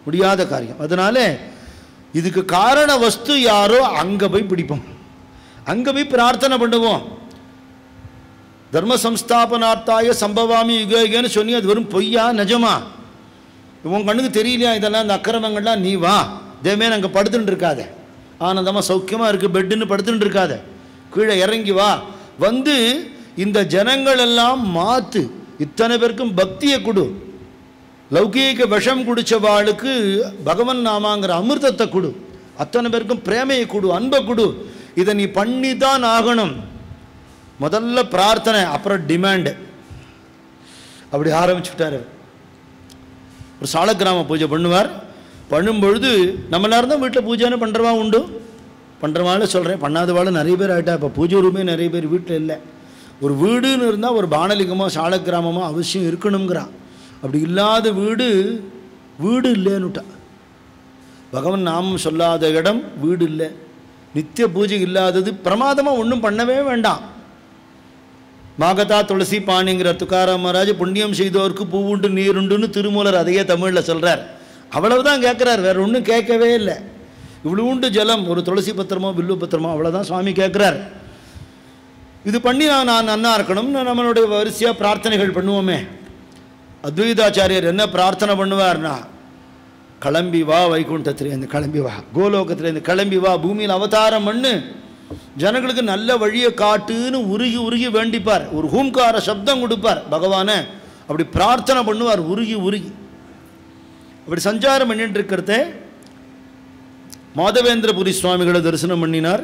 முடியாத காரியம் அதனால இதுக்கு காரண வஸ்து யாரோ அங்கே போய் பிடிப்போம் அங்கே போய் பிரார்த்தனை பண்ணுவோம் தர்ம சம்ஸ்தாபனார்த்தாய சம்பவாமி யுக யுகன்னு சொன்னி அது வெறும் பொய்யா நிஜமா உன் கண்ணுக்கு தெரியலையா இதெல்லாம் இந்த அக்கிரமங்கள்லாம் நீ வா தேமே அங்கே படுத்துட்டு இருக்காத ஆனந்தமாக சௌக்கியமாக இருக்குது பெட்டுன்னு படுத்துட்டு இருக்காத கீழே இறங்கி வா வந்து இந்த ஜனங்கள் எல்லாம் மாற்று இத்தனை பேருக்கும் பக்தியை கொடு லௌகீக விஷம் குடிச்சவாளுக்கு பகவன் நாமாங்கிற அமிர்தத்தை கொடு அத்தனை பேருக்கும் பிரேமையை கொடு அன்பை கொடு இதை நீ பண்ணி தான் ஆகணும் முதல்ல பிரார்த்தனை அப்புறம் டிமாண்டு அப்படி ஆரம்பிச்சுட்டாரு ஒரு சாலக்கிராம பூஜை பண்ணுவார் பண்ணும்பொழுது நம்ம எல்லாரும் தான் வீட்டில் பூஜைன்னு பண்ணுறவா உண்டு பண்ணுறவாள் சொல்கிறேன் பண்ணாதவாள் நிறைய பேர் ஆகிட்டா இப்போ பூஜை ரூமே நிறைய பேர் வீட்டில் இல்லை ஒரு வீடுன்னு இருந்தால் ஒரு பானலிங்கமோ சாலக்கிராமமோ அவசியம் இருக்கணுங்கிறான் அப்படி இல்லாத வீடு வீடு இல்லைன்னுட்டா பகவன் நாமம் சொல்லாத இடம் வீடு இல்லை நித்திய பூஜை இல்லாதது பிரமாதமாக ஒன்றும் பண்ணவே வேண்டாம் மாகதா துளசி பாணிங்கிற துக்காராம் மகாராஜ் புண்ணியம் செய்தோருக்கு பூவுண்டு நீருண்டுன்னு திருமூலர் அதையே தமிழில் சொல்கிறார் அவ்வளவுதான் கேட்குறார் வேற ஒன்றும் கேட்கவே இல்லை இவ்வளவுண்டு ஜலம் ஒரு துளசி பத்திரமோ வில்லு பத்திரமோ அவ்வளோதான் சுவாமி கேட்குறார் இது பண்ணி நான் நான் நன்னா இருக்கணும்னு நம்மளுடைய வரிசையாக பிரார்த்தனைகள் பண்ணுவோமே அத்வைதாச்சாரியர் என்ன பிரார்த்தனை பண்ணுவார்னா கிளம்பி வா வைகுண்டத்திலேருந்து கிளம்பி வா கோலோகத்திலேருந்து கிளம்பி வா பூமியில் அவதாரம் பண்ணு ஜனங்களுக்கு நல்ல வழியை காட்டுன்னு உருகி உருகி வேண்டிப்பார் ஒரு ஹூம்கார சப்தம் கொடுப்பார் பகவானை அப்படி பிரார்த்தனை பண்ணுவார் உருகி உருகி அப்படி சஞ்சாரம் பண்ணிட்டு இருக்கிறத மாதவேந்திரபுரி சுவாமிகளை தரிசனம் பண்ணினார்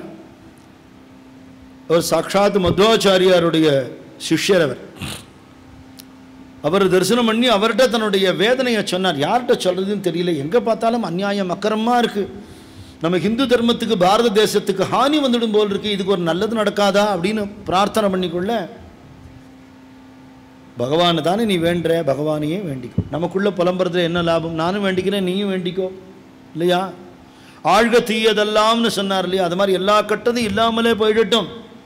அவர் சாட்சாத் மத்வாச்சாரியாருடைய சிஷ்யர் அவர் அவர் தரிசனம் பண்ணி அவர்கிட்ட தன்னுடைய வேதனையை சொன்னார் யார்கிட்ட சொல்றதுன்னு தெரியல எங்கே பார்த்தாலும் அநியாயம் அக்கரமாக இருக்கு நம்ம ஹிந்து தர்மத்துக்கு பாரத தேசத்துக்கு ஹானி வந்துடும் போல் இருக்கு இதுக்கு ஒரு நல்லது நடக்காதா அப்படின்னு பிரார்த்தனை பண்ணிக்கொள்ள பகவானை தானே நீ வேண்டுற பகவானையே வேண்டிக்கோ நமக்குள்ள புலம்புறதுல என்ன லாபம் நானும் வேண்டிக்கிறேன் நீயும் வேண்டிக்கோ இல்லையா ஆழ்க தீயதெல்லாம்னு சொன்னார் இல்லையா அது மாதிரி எல்லா கட்டதும் இல்லாமலே போயிடட்டும்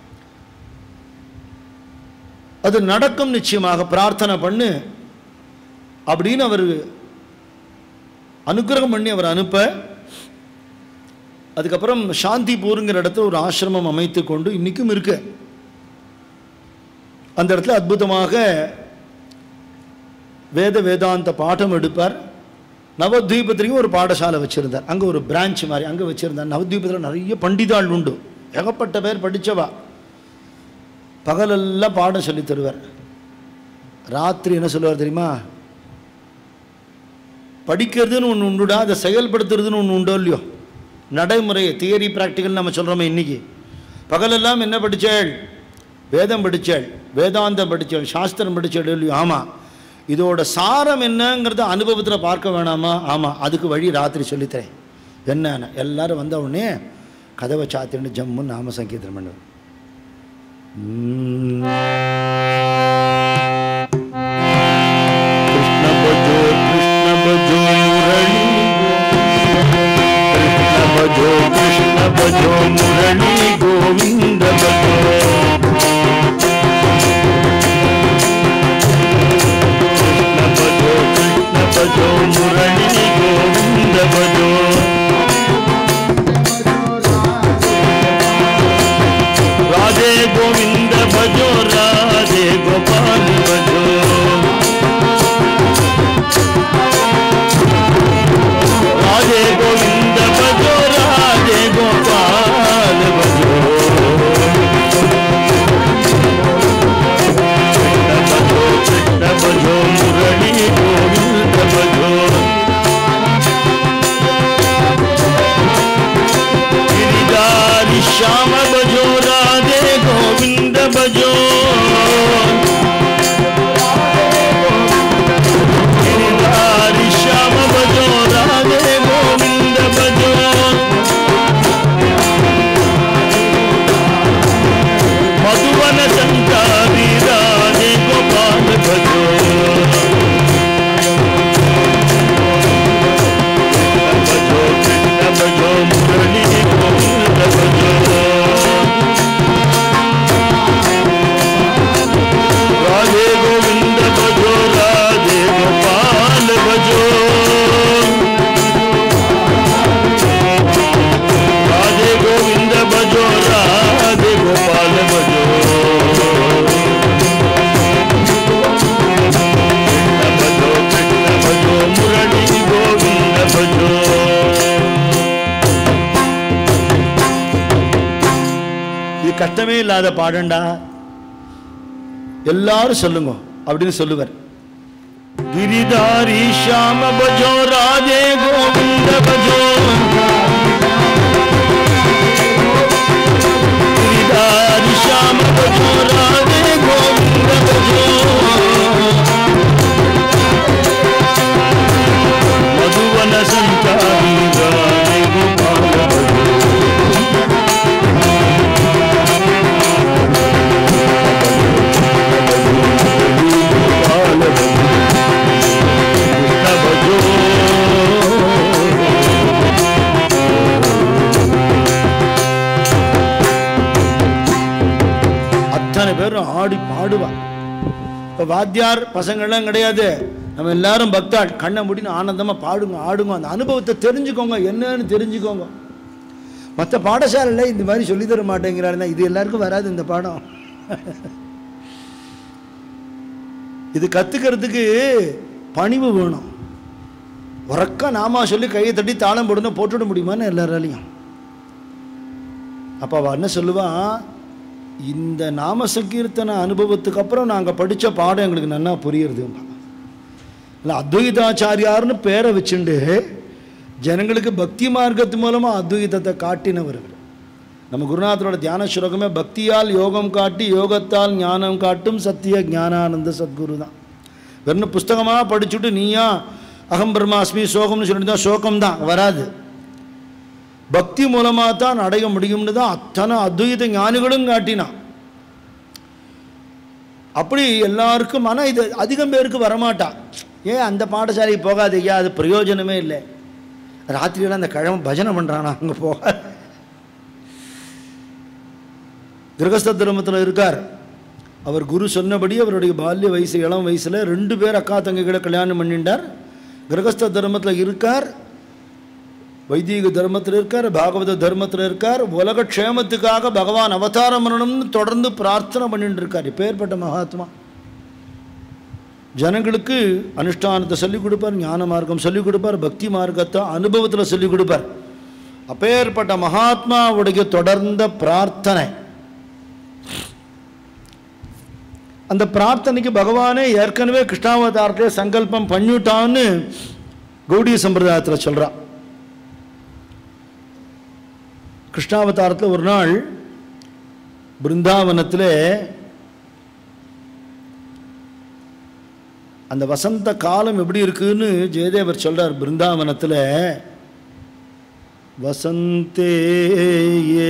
அது நடக்கும் நிச்சயமாக பிரார்த்தனை பண்ணு அப்படின்னு அவர் அனுக்கிரகம் பண்ணி அவர் அனுப்ப அதுக்கப்புறம் சாந்திபூருங்கிற இடத்துல ஒரு ஆசிரமம் அமைத்து கொண்டு இன்றைக்கும் இருக்கு அந்த இடத்துல அற்புதமாக வேத வேதாந்த பாடம் எடுப்பார் நவத்வீபத்திலையும் ஒரு பாடசாலை வச்சுருந்தார் அங்கே ஒரு பிரான்ச் மாதிரி அங்கே வச்சுருந்தார் நவத்வீபத்தில் நிறைய பண்டிதாள் உண்டு ஏகப்பட்ட பேர் படித்தவா பகலெல்லாம் பாடம் சொல்லி தருவார் ராத்திரி என்ன சொல்லுவார் தெரியுமா படிக்கிறதுன்னு ஒன்று உண்டுடா அதை செயல்படுத்துறதுன்னு ஒன்று உண்டோ இல்லையோ நடைமுறை தியரி ப்ராக்டிக்கல் நம்ம சொல்கிறோமே இன்னைக்கு பகலெல்லாம் என்ன படித்தாள் வேதம் படித்தாள் வேதாந்தம் படித்தாள் சாஸ்திரம் படித்தாள் இல்லையோ ஆமாம் இதோட சாரம் என்னங்கிறத அனுபவத்தில் பார்க்க வேணாமா ஆமாம் அதுக்கு வழி ராத்திரி சொல்லித்தரேன் என்னன்னு எல்லாரும் வந்த உடனே கதவை சாத்தின்னு ஜம்முன்னு நாம சங்கீதம் பண்ணுவேன் कृष्ण भजो कृष्ण भजो मुरली कृष्ण भजो कृष्ण भजो मुरली गोविंद भजो कृष्ण भजो कृष्ण भजो मुरली गोविंद भजो राधे गोविंद भजो राधे गोपाल भजो राधे गोविंद भजो राधे गोपाल भजो कृष्ण भजो कृष्ण भजो मुरली गोविंद भजो गिरिधारी श्याम भजो राधे गोविंद भजो गिरिधारी श्याम भजो राधे गोविंद भजो मधुवन संचारी राधे गोपाल भजो भजो कृष्ण भजो मुरली गोविंद भजो கஷ்டமே இல்லாத பாடண்டா எல்லாரும் சொல்லுங்க அப்படின்னு சொல்லுவார் गिरिधारी श्याम बजो राधे गोविंद बजो गिरिधारी श्याम बजो राधे गोविंद बजो मधुवन संचारी राधे गोपाल बजो गोपाल बजो कृष्ण बजो அத்தனை பேரும் ஆடி பாடுவா இப்போ வாத்தியார் பசங்கள்லாம் கிடையாது நம்ம எல்லாரும் பக்தாள் கண்ணை முடின்னு ஆனந்தமாக பாடுங்க ஆடுங்க அந்த அனுபவத்தை தெரிஞ்சுக்கோங்க என்னன்னு தெரிஞ்சுக்கோங்க மற்ற பாடசாலையில் இந்த மாதிரி சொல்லி தர மாட்டேங்கிறாருன்னா இது எல்லாருக்கும் வராது இந்த பாடம் இது கற்றுக்கிறதுக்கு பணிவு வேணும் உறக்க நாமா சொல்லி கையை தட்டி தாளம் போடணும் போட்டுவிட முடியுமான்னு எல்லாராலையும் அப்போ அவள் என்ன சொல்லுவான் இந்த நாம சங்கீர்த்தன அனுபவத்துக்கு அப்புறம் நாங்கள் படித்த பாடம் எங்களுக்கு நன்னா புரியுறது இல்லை அத்வைதாச்சாரியார்னு பேரை வச்சுண்டு ஜனங்களுக்கு பக்தி மார்க்கத்து மூலமாக அத்வைதத்தை காட்டினவர்கள் நம்ம குருநாதரோட தியான ஸ்லோகமே பக்தியால் யோகம் காட்டி யோகத்தால் ஞானம் காட்டும் சத்திய ஞானானந்த சத்குரு தான் வெறும் புஸ்தகமாக படிச்சுட்டு நீயா அகம் பிரம்மாஸ்மி சோகம்னு சொல்லிட்டு தான் சோகம் தான் வராது பக்தி மூலமாக தான் அடைய முடியும்னு தான் அத்தனை அத்வைத ஞானிகளும் காட்டினான் அப்படி எல்லாருக்கும் ஆனால் இது அதிகம் பேருக்கு வரமாட்டா ஏன் அந்த பாடசாலைக்கு போகாது ஐயா அது பிரயோஜனமே இல்லை ராத்திரியெல்லாம் அந்த கிழமை பஜனை பண்ணுறானா அங்கே போக கிரகஸ்த தர்மத்தில் இருக்கார் அவர் குரு சொன்னபடி அவருடைய பால்ய வயசு இளம் வயசில் ரெண்டு பேர் அக்கா தங்கைகளை கல்யாணம் பண்ணிட்டார் கிரகஸ்த தர்மத்தில் இருக்கார் வைதீக தர்மத்தில் இருக்கார் பாகவத தர்மத்தில் இருக்கார் உலக க்ஷேமத்துக்காக பகவான் அவதாரம் பண்ணணும்னு தொடர்ந்து பிரார்த்தனை பண்ணிட்டு இருக்கார் இப்பேற்பட்ட மகாத்மா ஜனங்களுக்கு அனுஷ்டானத்தை சொல்லிக் கொடுப்பார் ஞான மார்க்கம் சொல்லிக் கொடுப்பார் பக்தி மார்க்கத்தை அனுபவத்தில் சொல்லிக் கொடுப்பார் அப்பேற்பட்ட மகாத்மாவுடைய தொடர்ந்த பிரார்த்தனை அந்த பிரார்த்தனைக்கு பகவானே ஏற்கனவே கிருஷ்ணாவதாரத்தை சங்கல்பம் பண்ணிவிட்டான்னு கௌடிய சம்பிரதாயத்தில் சொல்கிறான் கிருஷ்ணாவதாரத்தில் ஒரு நாள் பிருந்தாவனத்தில் அந்த வசந்த காலம் எப்படி இருக்குன்னு ஜெயதேவர் சொல்றார் பிருந்தாவனத்தில் வசந்தே ஏ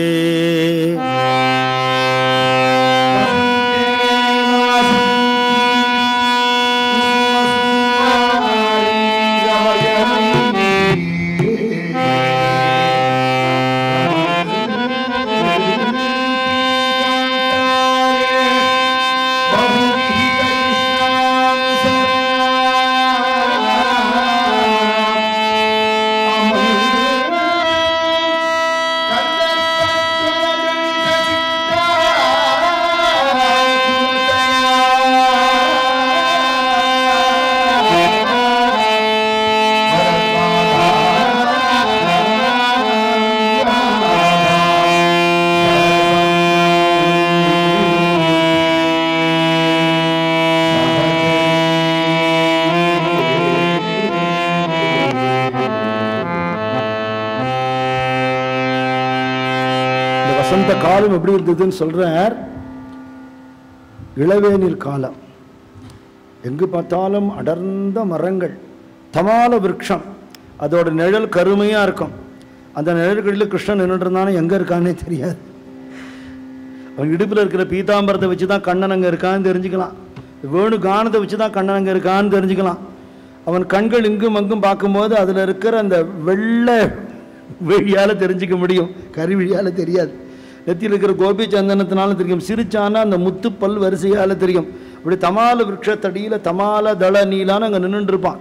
இந்த வசந்த காலம் எப்படி இருந்ததுன்னு சொல்றார் இளவேனில் காலம் எங்கு பார்த்தாலும் அடர்ந்த மரங்கள் தமால விருட்சம் அதோட நிழல் கருமையா இருக்கும் அந்த நிழல்களில் கிருஷ்ணன் நின்றுட்டு இருந்தானே எங்க இருக்கானே தெரியாது அவன் இடுப்பில் இருக்கிற பீதாம்பரத்தை வச்சு தான் கண்ணன் அங்கே இருக்கான்னு தெரிஞ்சுக்கலாம் வேணு கானத்தை வச்சு தான் கண்ணன் அங்கே இருக்கான்னு தெரிஞ்சுக்கலாம் அவன் கண்கள் இங்கும் அங்கும் பார்க்கும்போது அதில் இருக்கிற அந்த வெள்ளை விழியால் தெரிஞ்சுக்க முடியும் கறி விழியால் தெரியாது நெத்தியில் இருக்கிற கோபி சந்தனத்தினால தெரியும் சிரிச்சானா அந்த முத்து பல் வரிசையால் தெரியும் இப்படி தமால விருட்சத்தடியில் தமால தள நீலான்னு அங்கே நின்றுட்டு இருப்பான்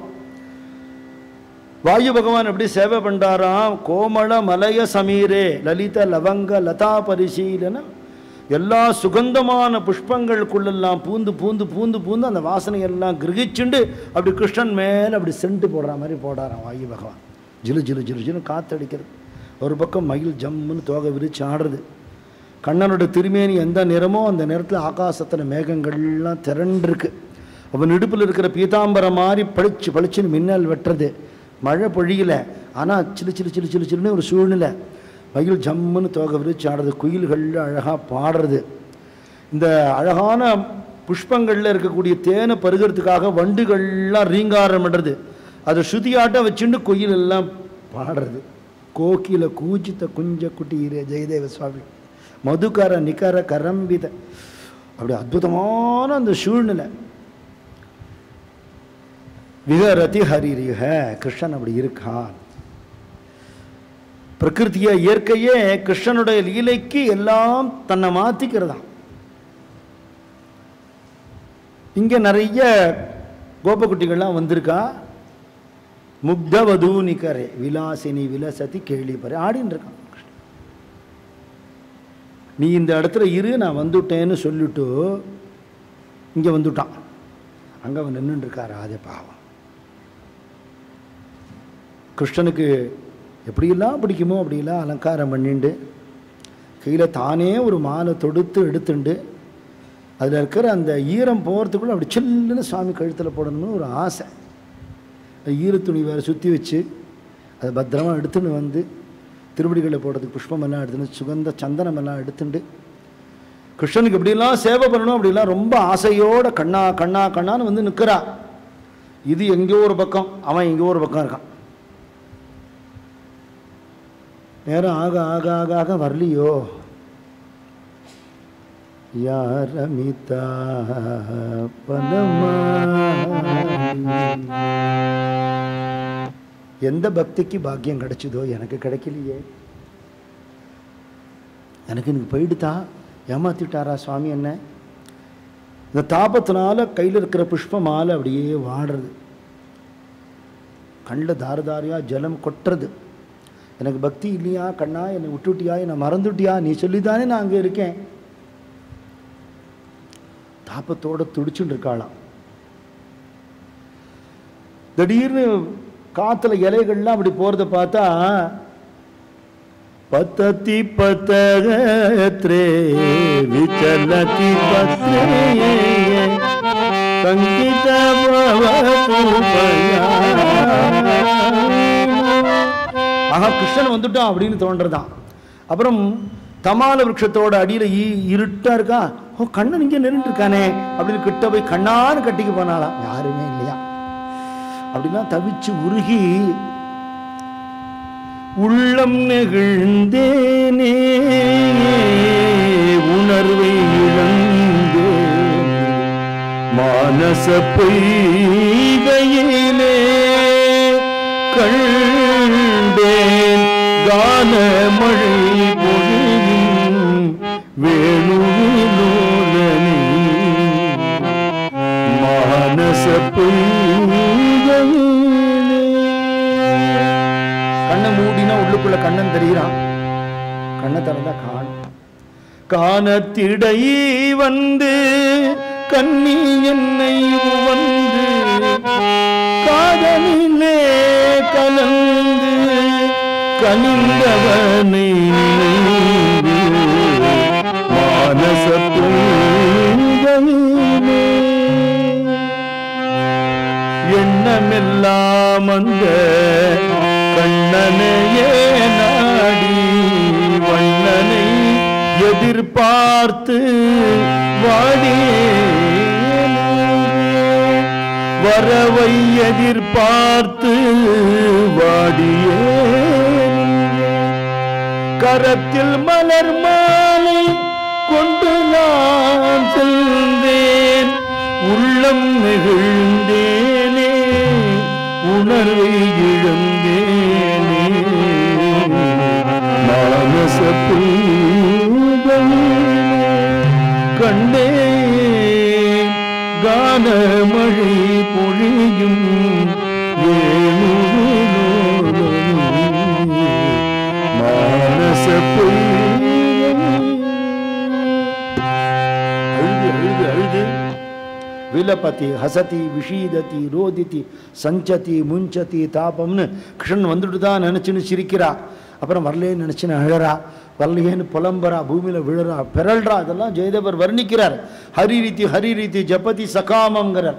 வாயு பகவான் எப்படி சேவை பண்றாராம் கோமள மலய சமீரே லலித லவங்க லதா பரிசீலன எல்லா சுகந்தமான புஷ்பங்களுக்குள்ளெல்லாம் பூந்து பூந்து பூந்து பூந்து அந்த வாசனையெல்லாம் கிரகிச்சுண்டு அப்படி கிருஷ்ணன் மேலே அப்படி சென்ட்டு போடுற மாதிரி போடாராம் வாயு பகவான் ஜிலு ஜிலு ஜிலு ஜிலு காத்தடிக்கிறது ஒரு பக்கம் மயில் ஜம்முன்னு தோகை விரிச்சு ஆடுறது கண்ணனோட திருமேனி எந்த நிறமோ அந்த நிறத்தில் ஆகாசத்தில் மேகங்கள்லாம் திரண்டிருக்கு அவன் இடுப்பில் இருக்கிற பீதாம்பரம் மாதிரி பளிச்சு பளிச்சுன்னு மின்னல் வெட்டுறது மழை பொழியல ஆனால் சிலு சிலு சிலு சிலு சிலுன்னு ஒரு சூழ்நிலை மயில் ஜம்முன்னு தோகை விரிச்சு ஆடுறது குயில்கள் அழகாக பாடுறது இந்த அழகான புஷ்பங்களில் இருக்கக்கூடிய தேனை பருகிறதுக்காக வண்டுகள்லாம் ரீங்காரம் பண்ணுறது அதை ஸ்ருதியாட்டம் வச்சுட்டு குயில் எல்லாம் பாடுறது கோகில கூஜித்த குஞ்ச குட்டீரே ஜெயதேவ சுவாமி மதுகர நிகர கரம்பித அப்படி அற்புதமான அந்த சூழ்நிலை விகரதி ஹரிரிக கிருஷ்ணன் அப்படி இருக்கான் பிரகிருத்திய இயற்கையே கிருஷ்ணனுடைய லீலைக்கு எல்லாம் தன்னை மாத்திக்கிறதாம் இங்க நிறைய கோபக்குட்டிகள்லாம் வந்திருக்கா முக்தவது நிகரே விலாசினி விலசதி கேள்விப்பறை ஆடின்னு இருக்கான் கிருஷ்ணன். நீ இந்த இடத்துல இரு நான் வந்துட்டேன்னு சொல்லிட்டு இங்க வந்துட்டான் அங்க அவன் நின்றுட்டு இருக்கா ராஜ பாவம் கிருஷ்ணனுக்கு எப்படியெல்லாம் பிடிக்குமோ அப்படியெல்லாம் அலங்காரம் பண்ணிண்டு கையில் தானே ஒரு மாலை தொடுத்து எடுத்துண்டு அதில் இருக்கிற அந்த ஈரம் போகிறதுக்குள்ள அப்படி சில்லுன்னு சுவாமி கழுத்தில் போடணும்னு ஒரு ஆசை அது ஈரத்துணி வேறு சுற்றி வச்சு அதை பத்திரமா எடுத்துன்னு வந்து திருவடிகளில் போடுறதுக்கு புஷ்பமெல்லாம் எடுத்துன்னு சுகந்த சந்தனமெல்லாம் எடுத்துண்டு கிருஷ்ணனுக்கு எப்படிலாம் சேவை பண்ணணும் அப்படிலாம் ரொம்ப ஆசையோட கண்ணா கண்ணா கண்ணான்னு வந்து நிற்கிறா இது எங்கேயோ ஒரு பக்கம் அவன் எங்கேயோ ஒரு பக்கம் இருக்கான் நேரம் ஆக ஆக ஆக ஆக வரலையோ யாரமிதா எந்த பக்திக்கு பாக்கியம் கிடைச்சதோ எனக்கு கிடைக்கலையே எனக்கு எனக்கு போயிடுதா ஏமாத்திட்டாரா சுவாமி என்ன இந்த தாபத்தினால கையில் இருக்கிற புஷ்ப மாலை அப்படியே வாடுறது கண்ணில் தார தாரையா ஜலம் கொட்டுறது எனக்கு பக்தி இல்லையா கண்ணா என்னை விட்டுட்டியா என்னை மறந்துட்டியா நீ சொல்லித்தானே நான் அங்கே இருக்கேன் தாபத்தோட துடிச்சுட்டு இருக்காளாம் திடீர்னு காத்துல இலைகள்லாம் அப்படி போறத பார்த்தா பத்ததி பத்தகத்ரே விச்சலதி பத்ரே சங்கித ஆஹா கிருஷ்ணன் வந்துட்டான் அப்படின்னு தோன்றதான் அப்புறம் தமால விருட்சத்தோட அடியில ஈ இருட்டா இருக்கா ஓ கண்ணன் இங்கே நின்றுட்டு இருக்கானே அப்படின்னு கிட்ட போய் கண்ணான்னு கட்டிக்கு போனாலாம் யாருமே இல்லையா அப்படின்னா தவிச்சு உருகி உள்ளம் நெகிழ்ந்தேனே உணர்வை இழந்தேன் மானச பொய்கையிலே கண்டேன் கான மழை பொழியும் வேணுவிலோலனே மானச பொய்கையிலே கண்ணை மூடினா உள்ளுக்குள்ள கண்ணன் தெரிகிறான் கண்ணை திறந்தா காணும் காணத்திடை வந்து கண்ணி என்னை வந்து காதலிலே கலந்து கனிந்தவனை நினைந்து மானச பூங்கவிலே எண்ணமெல்லாம் அந்த கண்ணனையே நாடி வண்ணனை எதிர்பார்த்து வாடியே வரவை எதிர்பார்த்து வாடியே கரத்தில் மலர் மாலை கொண்டு நான் சென்றேன் உள்ளம் நெகிழ்ந்தேனே உணர்வை இழந்தேனே மானச பூங்கவிலே கண்டே கான மழை பொழியும் ஏழுலோலனே மானச அழுது அழுது அழுது விலபதி ஹசதி விஷீததி ரோதிதி சஞ்சதி முஞ்சதி தாபம்னு கிருஷ்ணன் வந்துட்டு தான் நினச்சின்னு சிரிக்கிறா அப்புறம் வரலேன்னு நினச்சின்னு அழறா வரலையேன்னு புலம்பரா பூமியில் விழுறா பிறல்றா அதெல்லாம் ஜெயதேவர் வர்ணிக்கிறார் ஹரி ரீதி ஹரி ரீதி ஜபதி சகாமங்கிறார்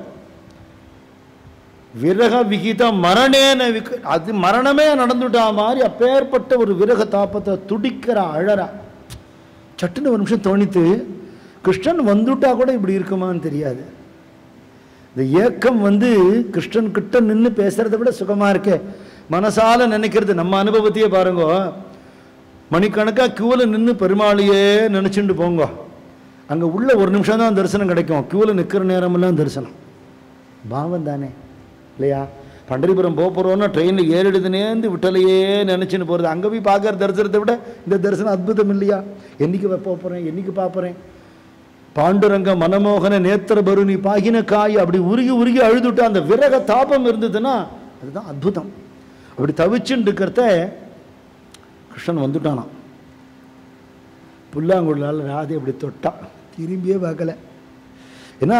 விரக விகிதம் மரணேன விக அது மரணமே நடந்துட்டா மாதிரி அப்பேற்பட்ட ஒரு விரக தாபத்தை துடிக்கிறா அழறா சட்டுன்னு ஒரு நிமிஷம் தோணித்து கிருஷ்ணன் வந்துட்டா கூட இப்படி இருக்குமான்னு தெரியாது இந்த ஏக்கம் வந்து கிருஷ்ணன் கிட்ட நின்று பேசுறதை விட சுகமா இருக்கே மனசால நினைக்கிறது நம்ம அனுபவத்தையே பாருங்க மணிக்கணக்கா கியூவில் நின்று பெருமாளையே நினைச்சுட்டு போங்க அங்க உள்ள ஒரு நிமிஷம் தான் தரிசனம் கிடைக்கும் கியூவில் நிற்கிற நேரமெல்லாம் தரிசனம் பாவம் தானே இல்லையா பண்டரிபுரம் போக போகிறோன்னா ட்ரெயினில் ஏறிடுதுனேந்து விட்டலையே நினச்சின்னு போகிறது அங்கே போய் பார்க்குற தரிசனத்தை விட இந்த தரிசனம் அற்புதம் இல்லையா என்னைக்கு போக போகிறேன் என்னைக்கு பார்ப்பறேன் பாண்டுரங்க மனமோகன நேத்திர பருணி பாகின காய் அப்படி உருகி உருகி அழுதுட்டு அந்த விரக தாபம் இருந்ததுன்னா அதுதான் அற்புதம் அப்படி தவிச்சுன்னு இருக்கிறத கிருஷ்ணன் வந்துட்டானாம் புல்லாங்குழலால் ராதை அப்படி தொட்டான் திரும்பியே பார்க்கல ஏன்னா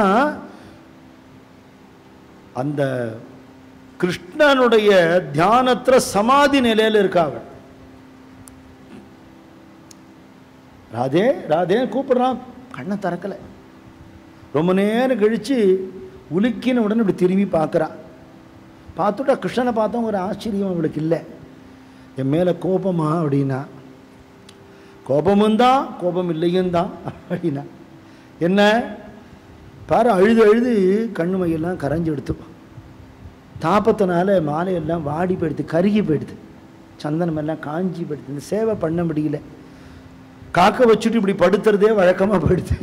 அந்த கிருஷ்ணனுடைய தியானத்துல சமாதி நிலையில இருக்காங்க ராதே ராதே கூப்பிடுறான் கண்ணை திறக்கல ரொம்ப நேரம் கழிச்சு உலுக்கின உடனே இப்படி திரும்பி பார்க்குறா பார்த்துட்டா கிருஷ்ணனை பார்த்தோம் ஒரு ஆச்சரியம் அவளுக்கு இல்லை என் மேலே கோபமா அப்படின்னா கோபமும் தான் கோபம் இல்லையும் தான் அப்படின்னா என்ன பாரு அழுது அழுது கண்ணு மையெல்லாம் கரைஞ்சி எடுத்து தாபத்தினால மாலையெல்லாம் வாடி போயிடுது கருகி போயிடுது சந்தனம் எல்லாம் காஞ்சி போயிடுது இந்த சேவை பண்ண முடியல காக்க வச்சுட்டு இப்படி படுத்துறதே வழக்கமாக போயிடுது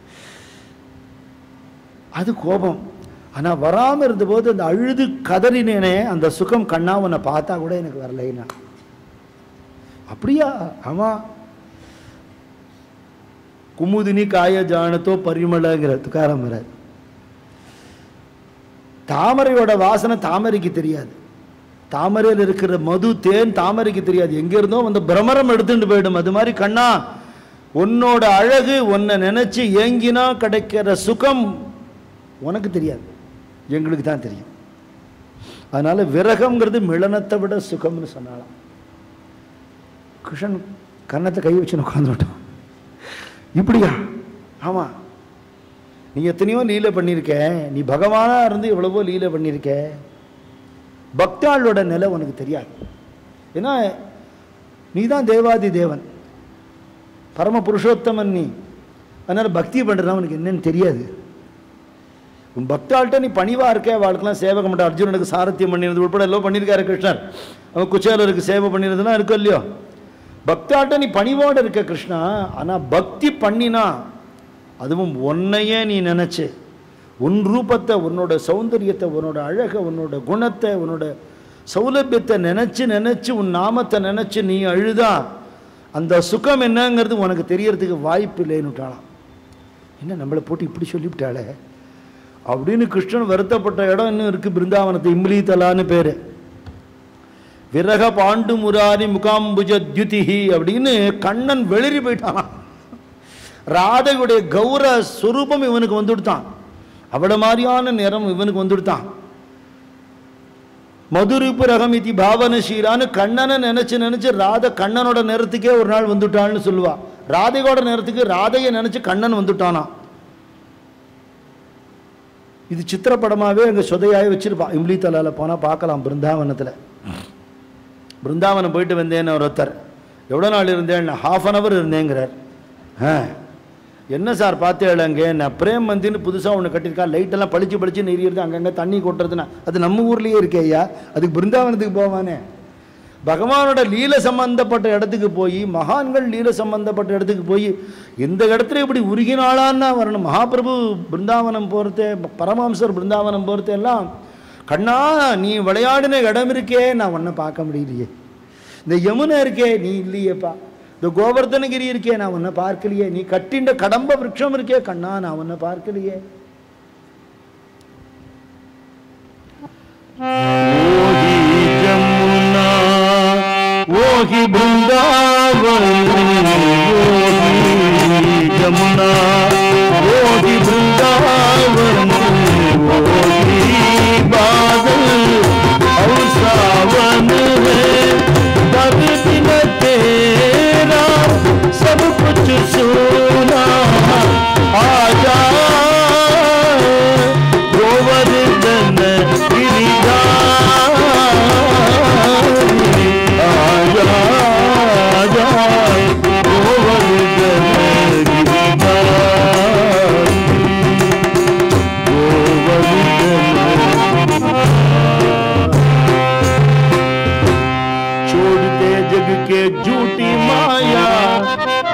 அது கோபம் ஆனால் வராமல் இருந்தபோது அந்த அழுது கதறினேனே அந்த சுகம் கண்ணா உன்னை பார்த்தா கூட எனக்கு வரலைன்னா அப்படியா ஆமாம் குமுதினி காய ஜானத்தோ பரிமளங்கிற துக்காரம் வராது தாமரையோட வாசனை தாமரைக்கு தெரியாது தாமரையில் இருக்கிற மது தேன் தாமரைக்கு தெரியாது எங்க இருந்தோ வந்து பிரமரம் எடுத்துட்டு போயிடும் அது மாதிரி கண்ணா உன்னோட அழகு உன்னை நினைச்சு ஏங்கினா கிடைக்கிற சுகம் உனக்கு தெரியாது எங்களுக்கு தான் தெரியும் அதனால விரகம்ங்கிறது மிளனத்தை விட சுகம்னு சொன்னாலாம் கிருஷ்ணன் கன்னத்தை கை வச்சுன்னு உட்காந்துட்டோம் இப்படியா ஆமா நீ எத்தனையோ லீலை பண்ணியிருக்க நீ பகவானா இருந்து எவ்வளவோ லீலை பண்ணியிருக்க பக்தாளோட நிலை உனக்கு தெரியாது ஏன்னா நீ தான் தேவாதி தேவன் பரம புருஷோத்தமன் நீ அதனால பக்தி பண்ணுறதா உனக்கு என்னன்னு தெரியாது உன் பக்தாள்கிட்ட நீ பணிவா இருக்க வாழ்க்கெல்லாம் சேவை பண்ண அர்ஜுனனுக்கு சாரத்தியம் பண்ணிருந்தது உட்பட எல்லாம் பண்ணியிருக்காரு கிருஷ்ணர் அவன் குச்சேலருக்கு சேவை பண்ணிருந்ததுலாம் இருக்கும் இல்லையோ பக்தாள்கிட்ட நீ பணிவோடு இருக்க கிருஷ்ணா ஆனால் பக்தி பண்ணினா அதுவும் உன்னையே நீ நினச்சி உன் ரூபத்தை உன்னோட சௌந்தரியத்தை உன்னோட அழகை உன்னோட குணத்தை உன்னோட சௌலபியத்தை நினச்சி நினச்சி உன் நாமத்தை நினச்சி நீ அழுதா அந்த சுகம் என்னங்கிறது உனக்கு தெரியறதுக்கு வாய்ப்பு இல்லைன்னுட்டாளாம் என்ன நம்மளை போட்டு இப்படி சொல்லிவிட்டாளே அப்படின்னு கிருஷ்ணன் வருத்தப்பட்ட இடம் இன்னும் இருக்கு பிருந்தாவனத்து இம்லி தலான்னு பேரு விரக பாண்டு முராரி முகாம்புஜ தியுதிஹி அப்படின்னு கண்ணன் வெளிரி போயிட்டான் ராதையுடைய கௌர சுரூபம் இவனுக்கு வந்துடுத்தான் அவள மாதிரியான நிறம் இவனுக்கு வந்துடுத்தான் மதுரிப்பு ரகம் இதி பாவனசீலான்னு கண்ணனை நினைச்சு நினைச்சு ராதை கண்ணனோட நேரத்துக்கே ஒரு நாள் வந்துட்டாள்னு சொல்லுவா ராதையோட நேரத்துக்கு ராதையை நினைச்சு கண்ணன் வந்துட்டானாம் இது சித்திரப்படமாகவே அங்கே சொதையாகி வச்சிருப்பான் இம்லி தலால போனால் பார்க்கலாம் பிருந்தாவனத்தில் பிருந்தாவனம் போயிட்டு வந்தேன்னு ஒருத்தர் எவ்வளோ நாள் இருந்தேன் ஹாஃப் அன் ஹவர் இருந்தேங்கிறார் ஆ என்ன சார் பார்த்தேங்க நான் பிரேம் மந்தின்னு புதுசாக ஒன்று கட்டியிருக்கா லைட்டெல்லாம் பளிச்சு பளிச்சு நெறியிறது அங்கங்கே தண்ணி கொட்டுறதுன்னா அது நம்ம ஊர்லேயே இருக்கே ஐயா அதுக்கு பிருந்தாவனத்துக்கு போவானே பகவானோட லீல சம்பந்தப்பட்ட இடத்துக்கு போய் மகான்கள் லீல சம்பந்தப்பட்ட இடத்துக்கு போய் இந்த இடத்துல இப்படி உருகினாளான்னா வரணும் மகாபிரபு பிருந்தாவனம் போகிறதே பரமஹம்சர் பிருந்தாவனம் போகிறதே எல்லாம் கண்ணா நீ விளையாடின இடம் இருக்கே நான் உன்னை பார்க்க முடியலையே இந்த யமுனை இருக்கே நீ இல்லையேப்பா இந்த கோவர்தனகிரி இருக்கே நான் உன்னை பார்க்கலையே நீ கட்டின்ற கடம்ப விருட்சம் இருக்கே கண்ணா நான் உன்னை பார்க்கலையே ஓஹி ஜமுனா ஓஹி பிருந்தாவன் ஓஹி ஜமுனா ஓஹி பிருந்தாவன் ஓஹி बादल और सावन है दर्द न तेरा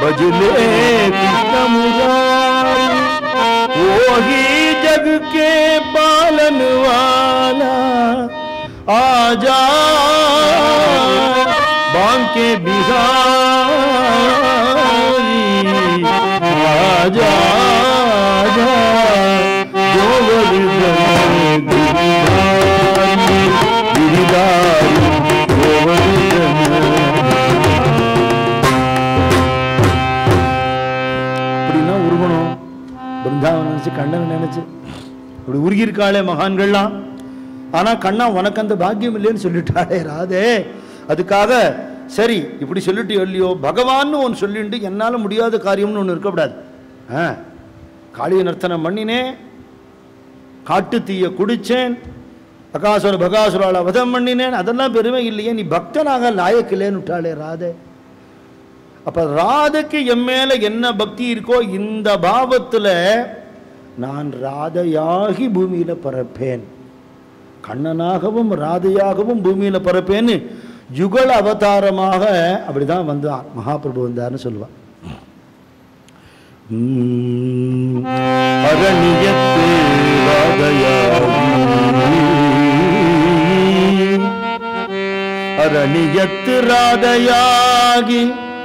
भजले कृष्ण मुरारी वो ही जग के पालन वाला आजा बांके बिहारी आजा आजा गोवर्धन गिरिधारी गिरिधारी गोवर्धन அப்படின்னா உருகணும் பிருந்தாவன் நினைச்சு கண்ணன் நினைச்சு அப்படி உருகியிருக்காளே மகான்கள்லாம் ஆனா கண்ணா உனக்கு அந்த பாக்கியம் இல்லைன்னு சொல்லிட்டாளே ராதே அதுக்காக சரி இப்படி சொல்லிட்டு இல்லையோ பகவான்னு ஒன்று சொல்லிட்டு என்னால முடியாத காரியம்னு ஒன்று இருக்கக்கூடாது ஆ காளிய நர்த்தனம் பண்ணினேன் காட்டு தீய குடிச்சேன் பகாசுர பகாசுரால வதம் பண்ணினேன் அதெல்லாம் பெருமை இல்லையே நீ பக்தனாக லாயக்கில்லேன்னு விட்டாளே ராதே அப்ப ராதைக்கு என் மேல என்ன பக்தி இருக்கோ இந்த பாவத்துல நான் ராதையாகி பூமியில பறப்பேன் கண்ணனாகவும் ராதையாகவும் பூமியில பறப்பேன்னு யுகல அவதாரமாக அப்படிதான் வந்தான் மகாபிரபு வந்தார்னு சொல்லுவான் உம், அரணியத்து ராதையாகி அரணியத்து ராதையாகி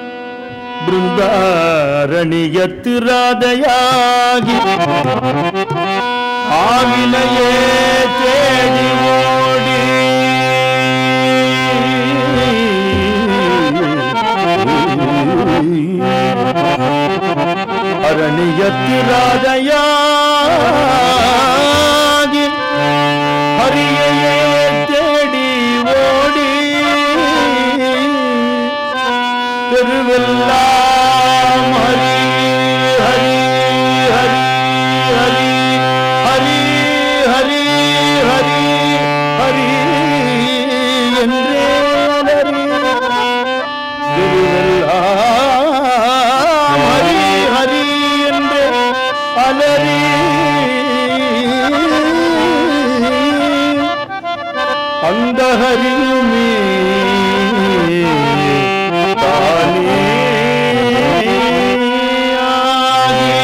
பிருந்தாரணியத்து ராதையாகி ஆவிலையே தேடி ஓடி அரணியத்து ராதையாகி ஹரியையே தேடி ஓடி திருவெல்லாம் ஹரி ஹரி ஹரி ஹரி ஹரி ஹரி ஹரி ஹரி என்றே அலறி திருவெல்லாம் ஹரி ஹரி என்று அலறி அந்த ஹரியுமே தானே ஆகி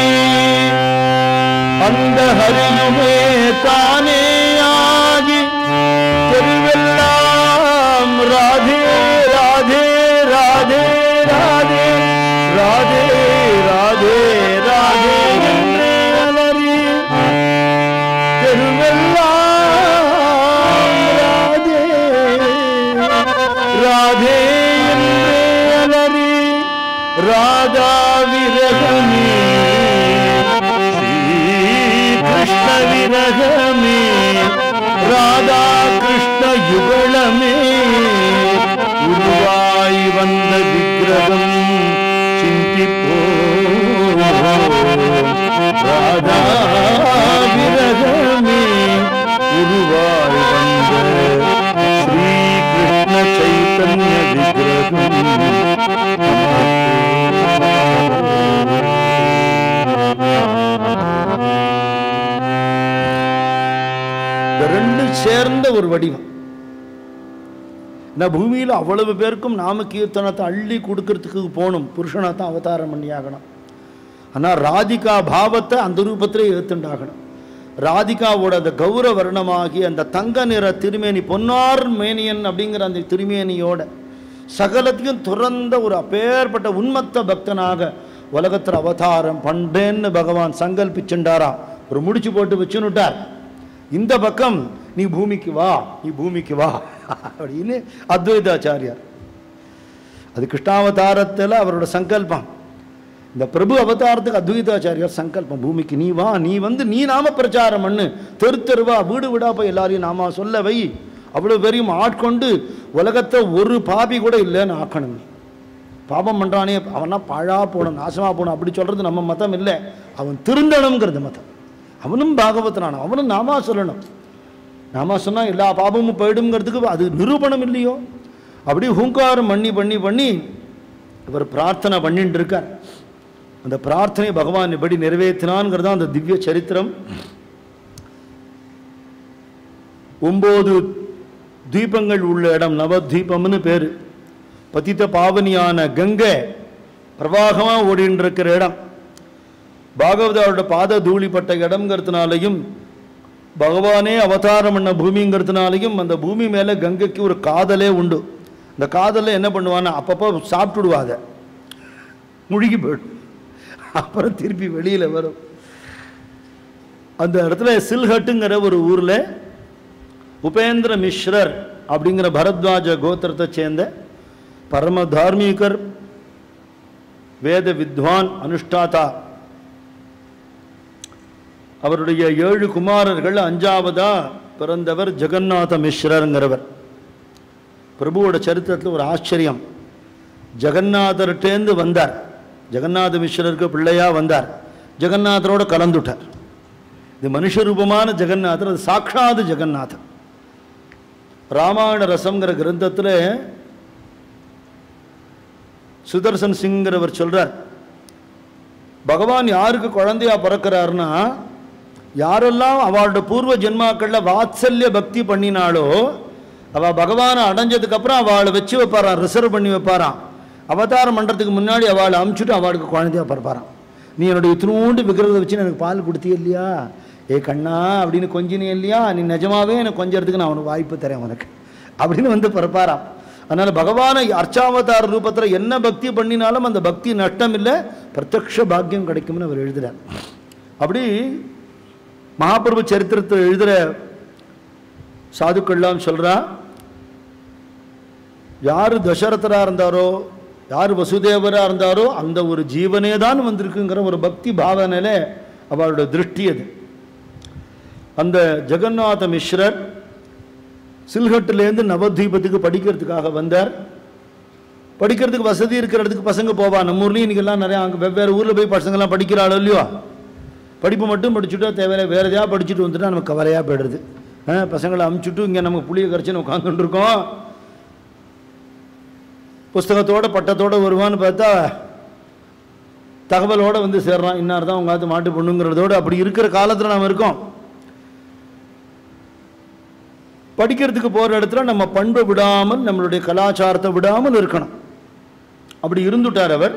அந்த ஹரியுமே தானே ஆகி தெருவெல்லாம் ராதே ராதே ராதே ராதே ராதே ராதே ராதே என்றே அலறி தெருவெல்லாம் ராதே ராதே என்றே அலறி ராதா விரகமே ஸ்ரீ கிருஷ்ண விரகமே ராதா கிருஷ்ண யுகலமே உருவாய் வந்த விக்கிரகம் சிந்திப்போ ராதா விரகமே உருவாய் வந்த ஸ்ரீ கிருஷ்ண சைத்தன்ய இந்த ரெண்டும் சேர்ந்த ஒரு வடிவம் நான் பூமியில் அவ்வளவு பேருக்கும் நாம கீர்த்தனத்தை அள்ளி கொடுக்கறதுக்கு போகணும் புருஷனை தான் அவதாரம் பண்ணியாகணும் ஆனால் ராதிகா பாவத்தை அந்த ரூபத்திலே ஏத்துண்டாகணும் ராதிகாவோட அந்த கௌர வர்ணமாகி அந்த தங்க நிற திருமேனி பொன்னார் மேனியன் அப்படிங்கிற அந்த திருமேனியோட சகலத்தையும் துறந்த ஒரு அப்பேற்பட்ட உன்மத்த பக்தனாக உலகத்தில் அவதாரம் பண்றேன்னு பகவான் சங்கல்பிச்சுண்டாராம் ஒரு முடிச்சு போட்டு வச்சுன்னுட்டார் இந்த பக்கம் நீ பூமிக்கு வா நீ பூமிக்கு வா அப்படின்னு அத்வைதாச்சாரியார் அது கிருஷ்ணாவதாரத்தில் அவரோட சங்கல்பம் இந்த பிரபு அவதாரத்துக்கு அத்வைதாச்சாரியார் சங்கல்பம் பூமிக்கு நீ வா நீ வந்து நீ நாம பிரச்சாரம் பண்ணு தெரு தெருவா வீடு வீடா போய் எல்லாரையும் நாம சொல்ல வை அவ்வளோ பெரியும் ஆட்கொண்டு உலகத்தை ஒரு பாபி கூட இல்லைன்னு ஆக்கணும் நீ பாபம் பண்ணுறானே அவனா பாழா போகணும் நாசமாக போகணும் அப்படி சொல்கிறது நம்ம மதம் இல்லை அவன் திருந்தணுங்கிறது மதம் அவனும் பாகவதனான அவனும் நாமா சொல்லணும் நாமா சொன்னால் எல்லா பாபமும் போயிடுங்கிறதுக்கு அது நிரூபணம் இல்லையோ அப்படி ஹூங்காரம் பண்ணி பண்ணி பண்ணி இவர் பிரார்த்தனை பண்ணிட்டு இருக்கார் அந்த பிரார்த்தனை பகவான் எப்படி நிறைவேற்றினான்ங்கிறது தான் அந்த திவ்ய சரித்திரம் ஒம்பது தீபங்கள் உள்ள இடம் நவத்வீபம்னு பேர் பதித்த பாவனியான கங்கை பிரவாகமாக ஓடின்னு இருக்கிற இடம் பாகவதாவோட பாத தூளிப்பட்ட இடம்ங்கிறதுனாலையும் பகவானே அவதாரம் பண்ண பூமிங்கிறதுனாலையும் அந்த பூமி மேலே கங்கைக்கு ஒரு காதலே உண்டு இந்த காதலில் என்ன பண்ணுவான்னா அப்பப்போ சாப்பிட்டுடுவா அதை முழுகி போயிடும் அப்புறம் திருப்பி வெளியில் வரும் அந்த இடத்துல சில்ஹட்டுங்கிற ஒரு ஊரில் உபேந்திர மிஸ்ரர் அப்படிங்கிற பரத்வாஜ கோத்திரத்தை சேர்ந்த பரம தார்மீகர் வேத வித்வான் அனுஷ்டாதா அவருடைய ஏழு குமாரர்கள் அஞ்சாவதா பிறந்தவர் ஜெகநாத மிஸ்ரருங்கிறவர் பிரபுவோட சரித்திரத்தில் ஒரு ஆச்சரியம் ஜெகநாதர்கிட்டேந்து வந்தார் ஜெகநாத மிஸ்ரருக்கு பிள்ளையா வந்தார் ஜெகநாதரோட கலந்துட்டார் இது மனுஷ ரூபமான ஜெகநாதர் அது சாட்சாது ஜெகநாதர் ராமாயண ரசம்ங்கிற கிரந்தத்தில் சுதர்சன் சிங்கிறவர் சொல்றார் பகவான் யாருக்கு குழந்தையா பிறக்கிறாருன்னா யாரெல்லாம் அவளோட பூர்வ ஜென்மாக்கள்ல வாத்சல்ய பக்தி பண்ணினாலோ அவ பகவானை அடைஞ்சதுக்கு அப்புறம் அவளை வச்சு வைப்பாராம் ரிசர்வ் பண்ணி வைப்பாராம் அவதாரம் பண்றதுக்கு முன்னாடி அவளை அமுச்சுட்டு அவளுக்கு குழந்தையா பிறப்பாராம் நீ என்னுடைய இத்தினூண்டு விக்கிரகத்தை வச்சு எனக்கு பால் கொடுத்தியே இல்லையா ஏ கண்ணா அப்படின்னு கொஞ்சினே இல்லையா நீ நிஜமாவே எனக்கு கொஞ்சறதுக்கு நான் உனக்கு வாய்ப்பு தரேன் உனக்கு அப்படின்னு வந்து பிறப்பாராம் அதனால பகவானை அர்ச்சாவதார ரூபத்தில் என்ன பக்தி பண்ணினாலும் அந்த பக்தி நஷ்டம் இல்லை பிரத்யக்ஷ பாக்கியம் கிடைக்கும்னு அவர் எழுதுறார் அப்படி மகாபிரபு சரித்திரத்தில் எழுதுகிற சாதுக்கள்லாம் சொல்றா யார் தசரதராக இருந்தாரோ யார் வசுதேவராக இருந்தாரோ அந்த ஒரு ஜீவனே தான் வந்திருக்குங்கிற ஒரு பக்தி பாவனையில அவளோட திருஷ்டி அது அந்த ஜெகநாத மிஸ்ரர் சில்ஹட்டிலேருந்து நவத்வீபத்துக்கு படிக்கிறதுக்காக வந்தார் படிக்கிறதுக்கு வசதி இருக்கிற இடத்துக்கு பசங்க போவா நம்ம ஊர்லேயும் இன்றைக்கெல்லாம் நிறையா அங்கே வெவ்வேறு ஊரில் போய் பசங்கள்லாம் படிக்கிறாளோ இல்லையோ படிப்பு மட்டும் படிச்சுட்டா தேவையில்ல வேறு எதையா படிச்சுட்டு வந்துட்டா நமக்கு கவலையாக போயிடுது ஆ, பசங்களை அமுச்சுட்டு இங்கே நமக்கு புளிய கரைச்சின்னு உட்காந்துட்டு இருக்கோம் புஸ்தகத்தோட பட்டத்தோட வருவான்னு பார்த்தா தகவலோட வந்து சேர்றான் இன்னார் தான் உங்காத்து மாட்டு பொண்ணுங்கிறதோடு அப்படி இருக்கிற காலத்தில் நாம் இருக்கோம் படிக்கிறதுக்கு போகிற இடத்துல நம்ம பண்பை விடாமல் நம்மளுடைய கலாச்சாரத்தை விடாமல் இருக்கணும் அப்படி இருந்துட்டார் அவர்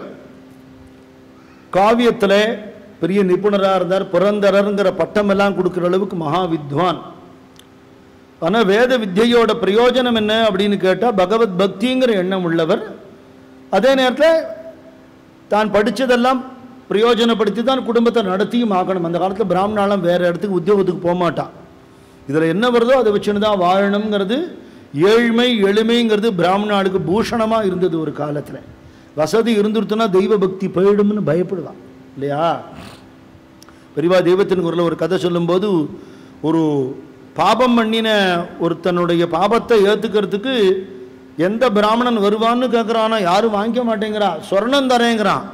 காவியத்தில் பெரிய நிபுணராக இருந்தார் புரந்தரருங்கிற பட்டம் எல்லாம் கொடுக்குற அளவுக்கு மகா வித்வான் ஆனால் வேத வித்யையோட பிரயோஜனம் என்ன அப்படின்னு கேட்டால் பகவத் பக்திங்கிற எண்ணம் உள்ளவர் அதே நேரத்தில் தான் படித்ததெல்லாம் பிரயோஜனப்படுத்தி தான் குடும்பத்தை நடத்தியும் ஆக்கணும் அந்த காலத்தில் பிராமணாலாம் வேறு இடத்துக்கு உத்தியோகத்துக்கு போக மாட்டான் இதில் என்ன வருதோ அதை வச்சுன்னு தான் வாழணுங்கிறது ஏழ்மை எளிமைங்கிறது பிராமணாளுக்கு பூஷணமாக இருந்தது ஒரு காலத்தில் வசதி இருந்துருத்துனா தெய்வ பக்தி போயிடும்னு பயப்படுவான் இல்லையா பெரியவா தெய்வத்தின் குரலில் ஒரு கதை சொல்லும்போது ஒரு பாபம் பண்ணின ஒருத்தனுடைய பாபத்தை ஏற்றுக்கிறதுக்கு எந்த பிராமணன் வருவான்னு கேட்குறானோ யாரும் வாங்கிக்க மாட்டேங்கிறா சொர்ணம் தரேங்கிறான்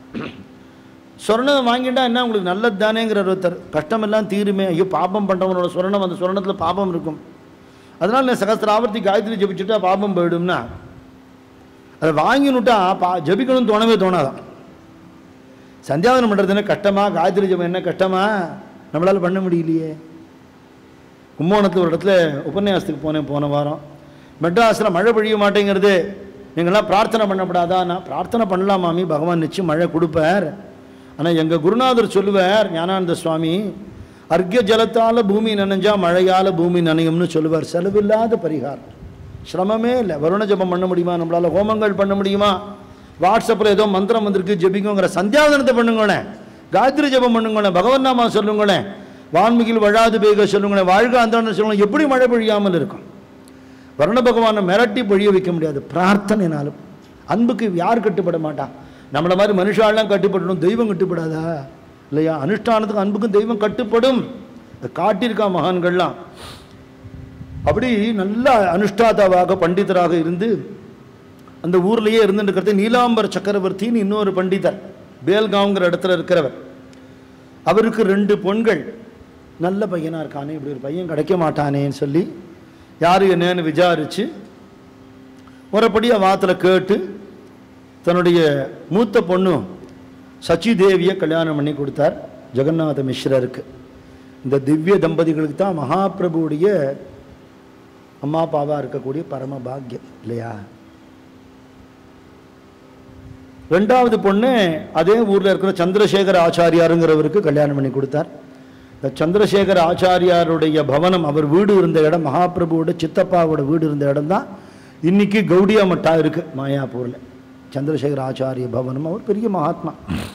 சொர்ணம் வாங்கிட்டா என்ன உங்களுக்கு நல்லது தானேங்கிறார் ஒருத்தர் கஷ்டமெல்லாம் தீருமே ஐயோ பாபம் பண்ணுறவனோட சொர்ணம் அந்த சொர்ணத்தில் பாபம் இருக்கும் அதனால் நான் சகஸ்திராவர்த்தி காயத்ரி ஜபிச்சுட்டா பாபம் போயிடும்னா அதை வாங்கினுட்டா பா ஜபிக்கணும்னு தோணவே தோணாதான் சந்தியாவனம் பண்ணுறது என்ன கஷ்டமா காயத்ரி ஜபம் என்ன கஷ்டமா நம்மளால் பண்ண முடியலையே கும்போணத்தில் ஒரு இடத்துல உபன்யாசத்துக்கு போனேன் போன வாரம் மெட்ராஸில் மழை பொழிய மாட்டேங்கிறது நீங்களாம் பிரார்த்தனை பண்ணப்படாதா நான் பிரார்த்தனை பண்ணலாம் மாமி பகவான் நிச்சயம் மழை கொடுப்பார் ஆனால் எங்கள் குருநாதர் சொல்லுவார் ஞானானந்த சுவாமி அர்க்கிய ஜலத்தால் பூமி நனைஞ்சா மழையால் பூமி நனையும்னு சொல்லுவார் செலவில்லாத பரிகாரம் சிரமமே இல்லை வருண ஜபம் பண்ண முடியுமா நம்மளால் ஹோமங்கள் பண்ண முடியுமா வாட்ஸ்அப்பில் ஏதோ மந்திரம் வந்திருக்கு ஜெபிக்குங்கிற சந்தியாவதனத்தை பண்ணுங்களேன் காயத்ரி ஜபம் பண்ணுங்களேன் பகவன் நாமா சொல்லுங்களேன் வான்மிகில் வழாது பேக சொல்லுங்களேன் வாழ்க அந்த சொல்லுங்களேன் எப்படி மழை பொழியாமல் இருக்கும் வருண பகவானை மிரட்டி பொழிய வைக்க முடியாது பிரார்த்தனைனாலும் அன்புக்கு யார் கட்டுப்பட மாட்டான் நம்மளை மாதிரி மனுஷாலாம் கட்டுப்படணும் தெய்வம் கட்டுப்படாதா இல்லையா அனுஷ்டானத்துக்கும் அன்புக்கும் தெய்வம் கட்டுப்படும் அதை காட்டியிருக்கா மகான்கள்லாம் அப்படி நல்ல அனுஷ்டாதாவாக பண்டிதராக இருந்து அந்த ஊர்லேயே இருந்துட்டு இருக்கிறது நீலாம்பர் சக்கரவர்த்தின்னு இன்னொரு பண்டிதர் பேல்காவ்ங்கிற இடத்துல இருக்கிறவர் அவருக்கு ரெண்டு பொண்கள் நல்ல பையனாக இருக்கானே இப்படி ஒரு பையன் கிடைக்க மாட்டானேன்னு சொல்லி யார் என்னன்னு விசாரித்து முறைப்படியாக வாத்தில் கேட்டு தன்னுடைய மூத்த பொண்ணு சச்சி தேவியை கல்யாணம் பண்ணி கொடுத்தார் ஜெகநாத மிஸ்ரருக்கு இந்த திவ்ய தம்பதிகளுக்கு தான் மகாபிரபுவுடைய அம்மா அப்பாவாக இருக்கக்கூடிய பரம பாக்கியம் இல்லையா ரெண்டாவது பொண்ணு அதே ஊரில் இருக்கிற சந்திரசேகர ஆச்சாரியாருங்கிறவருக்கு கல்யாணம் பண்ணி கொடுத்தார் இந்த சந்திரசேகர ஆச்சாரியாருடைய பவனம் அவர் வீடு இருந்த இடம் மகாபிரபுவோட சித்தப்பாவோட வீடு இருந்த இடம் தான் இன்னைக்கு கௌடியா மட்டா இருக்கு மாயாப்பூரில் சந்திரசேகர ஆச்சாரிய பவனம் அவர் பெரிய மகாத்மா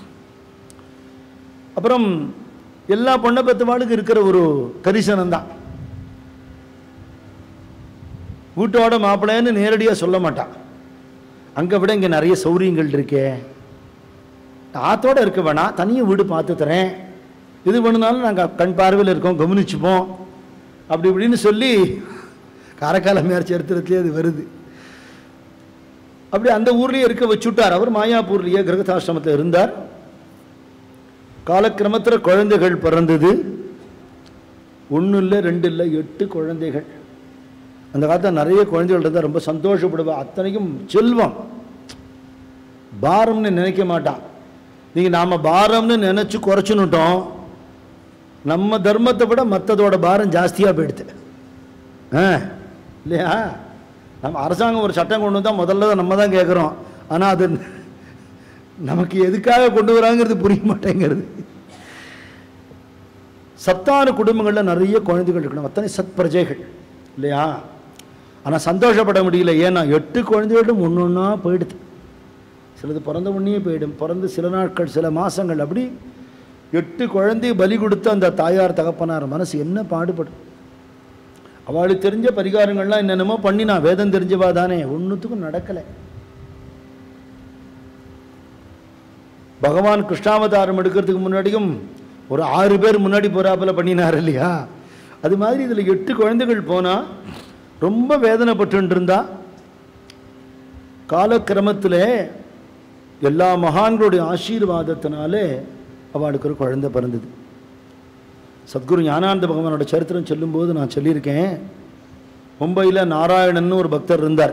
அப்புறம் எல்லா பொண்ணை பெத்தவாளுக்கு இருக்கிற ஒரு கரிசனம் தான் வீட்டோட மாப்பிள்ளைன்னு நேரடியாக சொல்ல மாட்டான் அங்கே விட இங்கே நிறைய சௌரியங்கள் இருக்கே ஆத்தோட இருக்க வேணாம் தனியாக வீடு பார்த்து தரேன் இது வேணுனாலும் நாங்கள் கண் பார்வையில் இருக்கோம் கவனிச்சுப்போம் அப்படி இப்படின்னு சொல்லி காரைக்கால மேற் சரித்திரத்திலே அது வருது அப்படி அந்த ஊர்லேயே இருக்க வச்சுட்டார் அவர் மாயாப்பூர்லேயே கிரகதாசிரமத்தில் இருந்தார் காலக்கிரமத்தில் குழந்தைகள் பிறந்தது ஒன்று இல்லை ரெண்டு இல்லை எட்டு குழந்தைகள் அந்த காலத்தில் நிறைய குழந்தைகள் இருந்தால் ரொம்ப சந்தோஷப்படுவா அத்தனைக்கும் செல்வம் பாரம்னு நினைக்க மாட்டான் நீங்கள் நாம் பாரம்னு நினச்சி குறைச்சுன்னுட்டோம் நம்ம தர்மத்தை விட மற்றதோட பாரம் ஜாஸ்தியாக போயிடுது ஆ இல்லையா நம்ம அரசாங்கம் ஒரு சட்டம் கொண்டு வந்தால் முதல்ல தான் நம்ம தான் கேட்குறோம் ஆனால் அது நமக்கு எதுக்காக கொண்டு வராங்கிறது புரிய மாட்டேங்கிறது சத்தான குடும்பங்களில் நிறைய குழந்தைகள் இருக்கணும் அத்தனை சத் பிரஜைகள் இல்லையா ஆனால் சந்தோஷப்பட முடியல ஏன்னா எட்டு குழந்தைகளும் ஒன்று ஒன்றா போயிடுது சிலது பிறந்த உடனே போயிடும் பிறந்து சில நாட்கள் சில மாதங்கள் அப்படி எட்டு குழந்தையை பலி கொடுத்த அந்த தாயார் தகப்பனார் மனசு என்ன பாடுபடும் அவளுக்கு தெரிஞ்ச பரிகாரங்கள்லாம் என்னென்னமோ பண்ணினா வேதம் தெரிஞ்சவா தானே ஒன்றுத்துக்கும் நடக்கலை பகவான் கிருஷ்ணாவதாரம் எடுக்கிறதுக்கு முன்னாடியும் ஒரு ஆறு பேர் முன்னாடி போறாப்புல பண்ணினார் இல்லையா அது மாதிரி இதில் எட்டு குழந்தைகள் போனால் ரொம்ப வேதனைப்பட்டு இருந்தா காலக்கிரமத்தில் எல்லா மகான்களுடைய ஆசீர்வாதத்தினாலே அவளுக்கு ஒரு குழந்தை பிறந்தது சத்குரு ஞானானந்த பகவானோட சரித்திரம் சொல்லும்போது நான் சொல்லியிருக்கேன் மும்பையில் நாராயணன் ஒரு பக்தர் இருந்தார்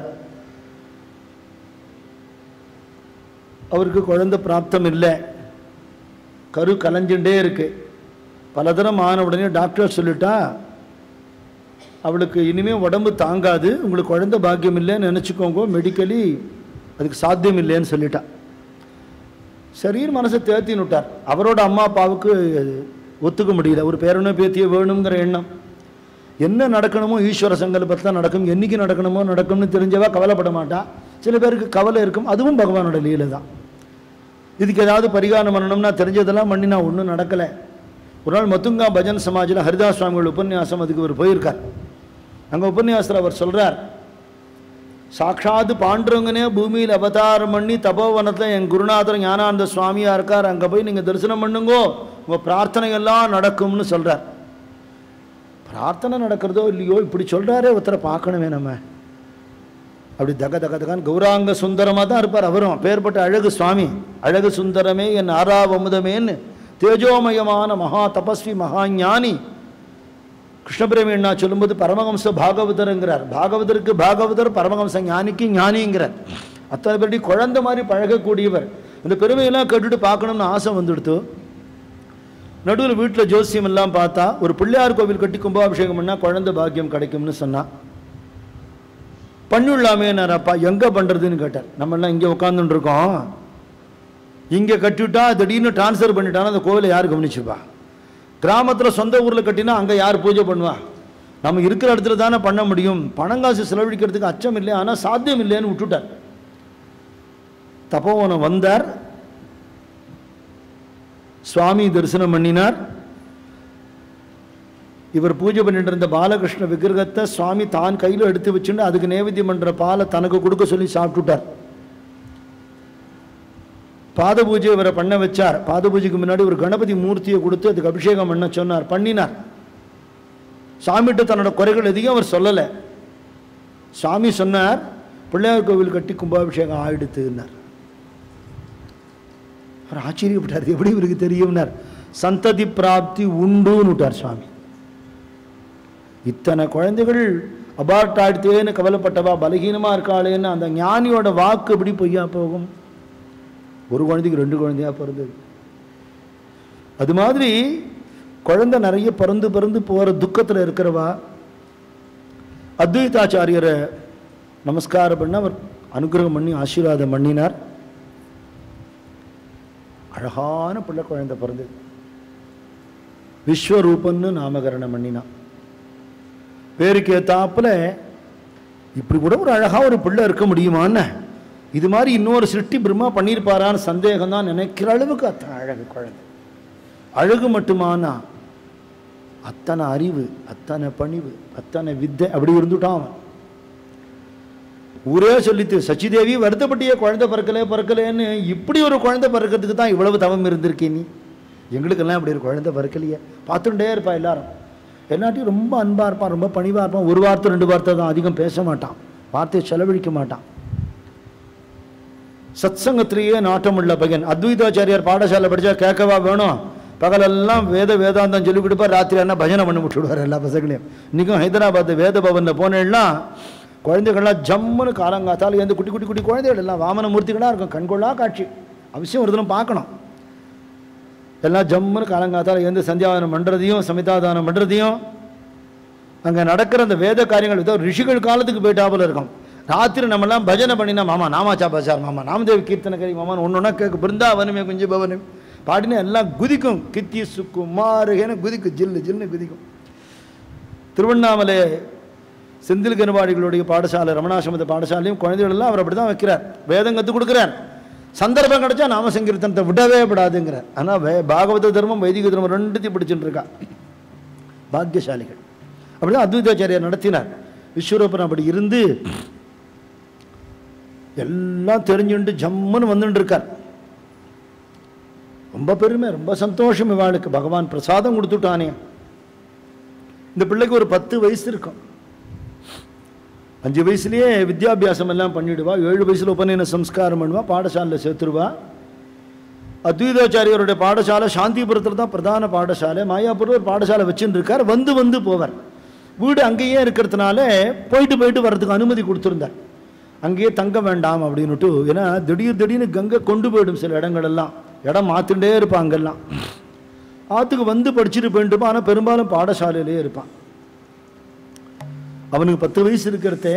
அவருக்கு குழந்தை பிராப்தம் இல்லை கரு கலைஞ்சுட்டே இருக்கு பல தரம் ஆன உடனே டாக்டர் சொல்லிட்டா அவளுக்கு இனிமேல் உடம்பு தாங்காது உங்களுக்கு குழந்தை பாக்கியம் இல்லைன்னு நினச்சிக்கோங்க மெடிக்கலி அதுக்கு சாத்தியம் இல்லைன்னு சொல்லிட்டா சரின்னு மனசை தேர்த்தின்னு விட்டார் அவரோட அம்மா அப்பாவுக்கு ஒத்துக்க முடியல ஒரு பேரனோ பேத்தியோ வேணுங்கிற எண்ணம் என்ன நடக்கணுமோ ஈஸ்வர சங்கல்பத்தில் தான் நடக்கும் என்னைக்கு நடக்கணுமோ நடக்கும்னு தெரிஞ்சவா கவலைப்பட மாட்டா சில பேருக்கு கவலை இருக்கும் அதுவும் பகவானோட லீலை தான் இதுக்கு ஏதாவது பரிகாரம் பண்ணணும்னா தெரிஞ்சதெல்லாம் பண்ணி நான் ஒன்றும் நடக்கலை ஒரு நாள் மத்துங்கா பஜன் சமாஜில் ஹரிதாஸ் சுவாமிகள் உபன்யாசம் அதுக்கு அவர் போயிருக்கார் அங்கே உபன்யாசத்தில் அவர் சொல்கிறார் சாட்சாத்து பாண்டுரங்கனே பூமியில் அவதாரம் பண்ணி தபோவனத்தில் என் குருநாதர் ஞானானந்த சுவாமியாக இருக்கார் அங்கே போய் நீங்கள் தரிசனம் பண்ணுங்கோ உங்கள் பிரார்த்தனை எல்லாம் நடக்கும்னு சொல்கிறார் பிரார்த்தனை நடக்கிறதோ இல்லையோ இப்படி சொல்கிறாரே ஒருத்தரை பார்க்கணுமே நம்ம அப்படி தக தக தகான்னு கௌராங்க சுந்தரமாக தான் இருப்பார் அவரும் பேர்பட்ட அழகு சுவாமி அழகு சுந்தரமே என் ஆறாவமுதமேன்னு தேஜோமயமான மகா தபஸ்வி மகா ஞானி கிருஷ்ணபிரமி அண்ணா சொல்லும்போது பரமஹம்ச பாகவதருங்கிறார் பாகவதருக்கு பாகவதர் பரமஹம்ச ஞானிக்கு ஞானிங்கிறார் அத்தனை பேருடைய குழந்தை மாதிரி பழகக்கூடியவர் இந்த பெருமையெல்லாம் கேட்டுட்டு பார்க்கணும்னு ஆசை வந்துடுத்து நடுவில் வீட்டில் ஜோசியம் எல்லாம் பார்த்தா ஒரு பிள்ளையார் கோவில் கட்டி கும்பாபிஷேகம் பண்ணால் குழந்தை பாக்கியம் கிடைக்கும்னு சொன்னா பண்ணிடலாமே அப்பா எங்கே பண்ணுறதுன்னு கேட்டார் நம்மெல்லாம் இங்கே உட்காந்துட்டு இருக்கோம் இங்கே கட்டிவிட்டா திடீர்னு ட்ரான்ஸ்ஃபர் பண்ணிட்டானா அந்த கோவிலை யார் கவனிச்சுப்பா கிராமத்தில் சொந்த ஊரில் கட்டினா அங்கே யார் பூஜை பண்ணுவா நம்ம இருக்கிற இடத்துல தானே பண்ண முடியும் பணங்காசு செலவழிக்கிறதுக்கு அச்சம் இல்லை ஆனால் சாத்தியம் இல்லைன்னு விட்டுட்டார் தப்போவனம் வந்தார் சுவாமி தரிசனம் பண்ணினார் இவர் பூஜை பண்ணிட்டு இருந்த பாலகிருஷ்ண விக்கிரகத்தை சுவாமி தான் கையில் எடுத்து வச்சுட்டு அதுக்கு நேவேத்தியம் பண்ணுற பாலை தனக்கு கொடுக்க சொல்லி சாப்பிட்டுட்டார் பாத பூஜை இவரை பண்ண வச்சார் பாத பூஜைக்கு முன்னாடி ஒரு கணபதி மூர்த்தியை கொடுத்து அதுக்கு அபிஷேகம் பண்ண சொன்னார் பண்ணினார் சாமிகிட்ட தன்னோட குறைகள் எதையும் அவர் சொல்லலை சாமி சொன்னார் பிள்ளையார் கோவில் கட்டி கும்பாபிஷேகம் ஆயிடுத்துன்னார் அவர் ஆச்சரியப்பட்டார் எப்படி இவருக்கு தெரியும்னார் சந்ததி பிராப்தி உண்டுன்னு விட்டார் சுவாமி இத்தனை குழந்தைகள் அபார்ட் ஆயிடுத்தேன்னு கவலைப்பட்டவா பலகீனமாக இருக்காளேன்னு அந்த ஞானியோட வாக்கு எப்படி பொய்யா போகும் ஒரு குழந்தைக்கு ரெண்டு குழந்தையா பிறந்தது அது மாதிரி குழந்தை நிறைய பிறந்து பிறந்து போகிற துக்கத்தில் இருக்கிறவா அத்வைதாச்சாரியரை நமஸ்காரம் பண்ண அவர் அனுகிரகம் பண்ணி ஆசீர்வாதம் பண்ணினார் அழகான பிள்ளை குழந்தை பிறந்தது விஸ்வரூபன்னு நாமகரணம் பண்ணினான் பேருக்கு ஏத்தாப்புல இப்படி கூட ஒரு அழகா ஒரு பிள்ளை இருக்க முடியுமான்னு இது மாதிரி இன்னொரு சிருஷ்டி பிரம்மா பண்ணியிருப்பாரான்னு சந்தேகம் தான் நினைக்கிற அளவுக்கு அத்தனை அழகு குழந்தை அழகு மட்டுமானா அத்தனை அறிவு அத்தனை பணிவு அத்தனை வித்தை அப்படி இருந்துட்டான் அவன் ஊரே சொல்லித்து சச்சிதேவி வருத்தப்பட்டியே குழந்தை பிறக்கலே பிறக்கலேன்னு இப்படி ஒரு குழந்தை பிறக்கிறதுக்கு தான் இவ்வளவு தவம் இருந்திருக்கே நீ எங்களுக்கெல்லாம் இப்படி ஒரு குழந்தை பிறக்கலையே பார்த்துட்டே இருப்பா எல்லாரும் எல்லாத்தையும் ரொம்ப அன்பாக இருப்பான் ரொம்ப பணிவாக இருப்பான் ஒரு வார்த்தை ரெண்டு வார்த்தை தான் அதிகம் பேச மாட்டான் வார்த்தையை செலவழிக்க மாட்டான் சத்சங்கத்திலேயே நாட்டமுள்ள பையன் அத்வைதாச்சாரியார் பாடசாலை படித்தா கேட்கவா வேணும் பகலெல்லாம் வேத வேதாந்தம் சொல்லி கொடுப்பார் ராத்திரி என்ன பஜனை பண்ணி விட்டுடுவார் எல்லா பசங்களையும் இன்றைக்கும் ஹைதராபாத் வேத பவனில் போனேன்னா குழந்தைகள்லாம் ஜம்முன்னு காலங்காத்தால் எந்த குட்டி குட்டி குட்டி குழந்தைகள் எல்லாம் வாமன மூர்த்திகளாக இருக்கும் கண்கொள்ளா காட்சி அவசியம் ஒரு தினம் பார்க்கணும் எல்லாம் ஜம்முன்னு காலங்காத்தால் எந்த சந்தியாதானம் பண்ணுறதையும் சமிதாதானம் பண்ணுறதையும் அங்கே நடக்கிற அந்த வேத காரியங்கள் ஏதோ ரிஷிகள் காலத்துக்கு போயிட்டாப்புல இருக்கும் ராத்திரி நம்மெல்லாம் பஜனை பண்ணினா மாமா நாமாச்சா பசார் மாமா நாமதேவ் கீர்த்தனகரி மாமான்னு ஒன்று ஒன்றா கேட்க பிருந்தாவனமே குஞ்சு பவனம் பாடினா எல்லாம் குதிக்கும் கித்தி சுக்கு மாறுகேன்னு குதிக்கும் ஜில்லு ஜில்லுன்னு குதிக்கும் திருவண்ணாமலை செந்தில் கருவாடிகளுடைய பாடசாலை ரமணாசிரமத்த பாடசாலையும் குழந்தைகள் எல்லாம் அவர் அப்படி தான் வைக்கிறார் வேதம் கற்றுக் கொடுக்குறார் சந்தர்ப்பம் கிடைச்சா நாம சங்கீர்த்தனத்தை விடவே விடாதுங்கிறார் ஆனால் வே பாகவத தர்மம் வைதிக தர்மம் ரெண்டுத்தையும் பிடிச்சுட்டு இருக்கா பாக்கியசாலிகள் அப்படிதான் அத்வைதாச்சாரியார் நடத்தினார் விஸ்வரூபன் அப்படி இருந்து எல்லாம் தெரிஞ்சுட்டு ஜம்முன்னு வந்துட்டு இருக்கார் ரொம்ப பெருமை ரொம்ப சந்தோஷம் இவாளுக்கு பகவான் பிரசாதம் கொடுத்துட்டானே இந்த பிள்ளைக்கு ஒரு பத்து வயசு இருக்கும் அஞ்சு வயசுலயே வித்யாபியாசம் எல்லாம் பண்ணிடுவா ஏழு வயசுல உபநயன சம்ஸ்காரம் பண்ணுவா பாடசாலையில் சேர்த்துருவா அத்வைதாச்சாரியருடைய பாடசாலை சாந்திபுரத்தில் தான் பிரதான பாடசாலை மாயாபுரம் ஒரு பாடசாலை வச்சுட்டு இருக்கார் வந்து வந்து போவார் வீடு அங்கேயே இருக்கிறதுனால போயிட்டு போயிட்டு வர்றதுக்கு அனுமதி கொடுத்துருந்தார் அங்கேயே தங்க வேண்டாம் அப்படின்னுட்டு ஏன்னா திடீர் திடீர்னு கங்கை கொண்டு போயிடும் சில இடங்களெல்லாம் இடம் மாற்றிட்டே இருப்பான் அங்கெல்லாம் ஆற்றுக்கு வந்து படிச்சுட்டு போயிட்டு இருப்பான் ஆனால் பெரும்பாலும் பாடசாலையிலே இருப்பான் அவனுக்கு பத்து வயசு இருக்கிறதே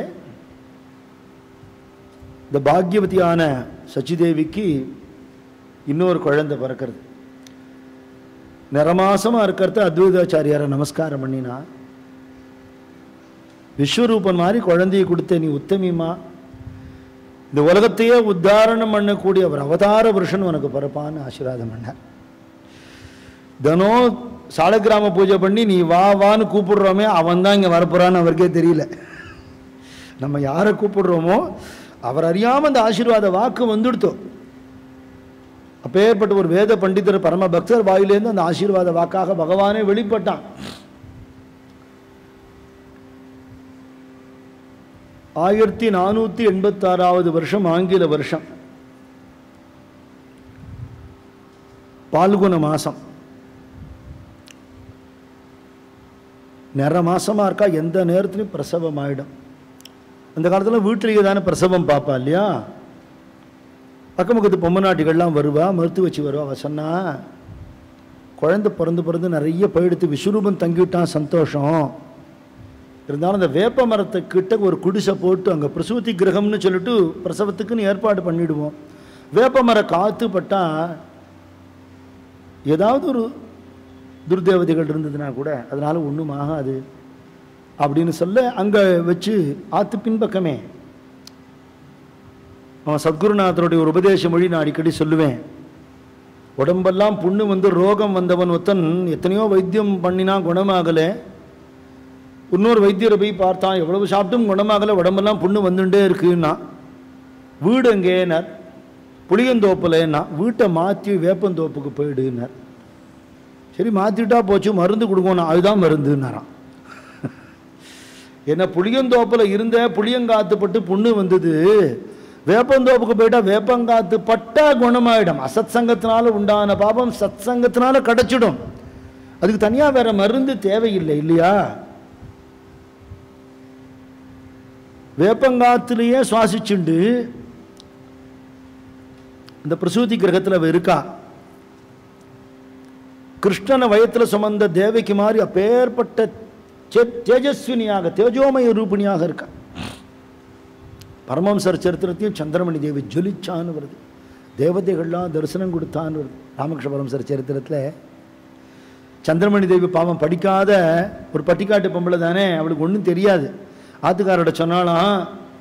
இந்த பாக்யவதியான சச்சிதேவிக்கு இன்னொரு குழந்தை பிறக்கிறது நிறமாசமாக இருக்கிறத அத்வைதாச்சாரியாரை நமஸ்காரம் பண்ணினா விஸ்வரூபன் மாதிரி குழந்தையை கொடுத்த நீ உத்தமிமா இந்த உலகத்தையே உத்தாரணம் பண்ணக்கூடிய ஒரு அவதார புருஷன் உனக்கு பிறப்பான்னு ஆசீர்வாதம் பண்ணார் தினம் சாலக்கிராம பூஜை பண்ணி நீ வா வான்னு கூப்பிடுறோமே அவன் தான் இங்கே வரப்போறான்னு அவருக்கே தெரியல நம்ம யாரை கூப்பிடுறோமோ அவர் அறியாமல் அந்த ஆசீர்வாத வாக்கு வந்துடுத்தோம் அப்பேற்பட்ட ஒரு வேத பண்டிதர் பரம பக்தர் வாயிலேருந்து அந்த ஆசீர்வாத வாக்காக பகவானே வெளிப்பட்டான் ஆயிரத்தி நானூற்றி எண்பத்தாறாவது வருஷம் ஆங்கில வருஷம் பால்குண மாதம் நிற மாசமாக இருக்கா எந்த நேரத்துலையும் பிரசவம் ஆகிடும் அந்த காலத்தில் வீட்டிலேயே தானே பிரசவம் பார்ப்பா இல்லையா பக்கம் பக்கத்து பொம்மநாட்டிகள்லாம் வருவா மருத்துவ வச்சு வருவா அவ சொன்னா குழந்தை பிறந்து பிறந்து நிறைய போயிடுத்து விஸ்வரூபம் தங்கிவிட்டான் சந்தோஷம் இருந்தாலும் அந்த வேப்ப மரத்தை கிட்ட ஒரு குடிசை போட்டு அங்கே பிரசூதி கிரகம்னு சொல்லிட்டு பிரசவத்துக்குன்னு ஏற்பாடு பண்ணிடுவோம் வேப்ப மர காத்து பட்டா ஏதாவது ஒரு துர்தேவதைகள் இருந்ததுன்னா கூட அதனால ஒன்றும் ஆகாது அப்படின்னு சொல்ல அங்கே வச்சு ஆத்து பின்பக்கமே அவன் சத்குருநாதருடைய ஒரு உபதேச மொழி நான் அடிக்கடி சொல்லுவேன் உடம்பெல்லாம் புண்ணு வந்து ரோகம் வந்தவன் ஒருத்தன் எத்தனையோ வைத்தியம் பண்ணினா குணமாகலை இன்னொரு வைத்தியரை போய் பார்த்தான் எவ்வளவு சாப்பிட்டும் குணமாகலை உடம்பெல்லாம் புண்ணு வந்துட்டே இருக்குன்னா வீடு எங்கேனார் புளியந்தோப்புலன்னா வீட்டை மாற்றி வேப்பந்தோப்புக்கு போயிடுனார் சரி மாற்றிட்டா போச்சு மருந்து கொடுக்கணும் அதுதான் மருந்துன்னாராம் என்ன புளியந்தோப்பில் இருந்த புளியங்காத்து பட்டு புண்ணு வந்தது வேப்பந்தோப்புக்கு போயிட்டா வேப்பங்காத்து பட்டா குணமாயிடும் அசத் சங்கத்தினால உண்டான பாபம் சத் சங்கத்தினால கிடைச்சிடும் அதுக்கு தனியாக வேற மருந்து தேவையில்லை இல்லையா வேப்பங்காத்துலேயே சுவாசிச்சுண்டு இந்த பிரசூதி கிரகத்தில் அவ இருக்கா கிருஷ்ணனை வயத்துல சுமந்த தேவைக்கு மாதிரி அப்பேற்பட்ட தே- தேஜஸ்வினியாக தேஜோமய ரூபிணியாக இருக்கா பரமம்சர் சரித்திரத்தையும் சந்திரமணி தேவி ஜொலிச்சான்னு வருது தேவதைகள்லாம் தரிசனம் கொடுத்தான்னு ராமகிருஷ்ண பரமசர் சரித்திரத்தில் சந்திரமணி தேவி பாவம் படிக்காத ஒரு பட்டிக்காட்டு பொம்பளை தானே அவளுக்கு ஒன்றும் தெரியாது ஆத்துக்காரோட சொன்னாலாம்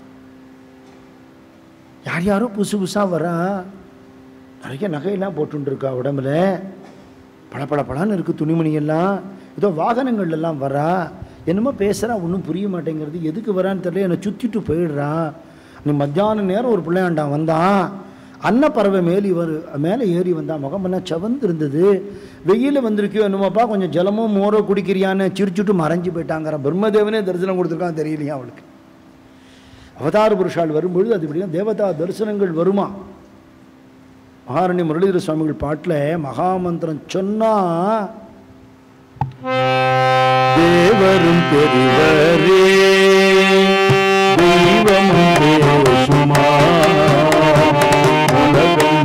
யார் யாரோ புதுசு புதுசாக வரா நிறைய நகையெல்லாம் போட்டுட்டு இருக்கா உடம்புல பளபள பளன்னு இருக்குது துணிமணியெல்லாம் ஏதோ வாகனங்கள் எல்லாம் வரா என்னமோ பேசுகிறா ஒன்றும் புரிய மாட்டேங்கிறது எதுக்கு வரான்னு தெரியல என்னை சுற்றிட்டு போயிடுறா நீ மத்தியான நேரம் ஒரு பிள்ளையாண்டான் வந்தான் அன்னப்பறவை மேலி வரு மேலே ஏறி வந்தான் முகமெல்லாம் செவந்து இருந்தது வெயில வந்திருக்கியோ என்னமோப்பா கொஞ்சம் ஜலமோ மோரோ குடிக்கிறியான்னு சிரிச்சுட்டு மறைஞ்சு போயிட்டாங்கிற பிரம்மதேவனே தரிசனம் கொடுத்துருக்கான் தெரியலையா அவளுக்கு அவதார புருஷால் வரும்பொழுது அது இப்படிதான் தேவதா தரிசனங்கள் வருமா மகாரணி முரளிதர சுவாமிகள் பாட்டில் மகாமந்திரம் சொன்னா தேவரும் பெரியவரே தெய்வமும் பேசுமா உலகம்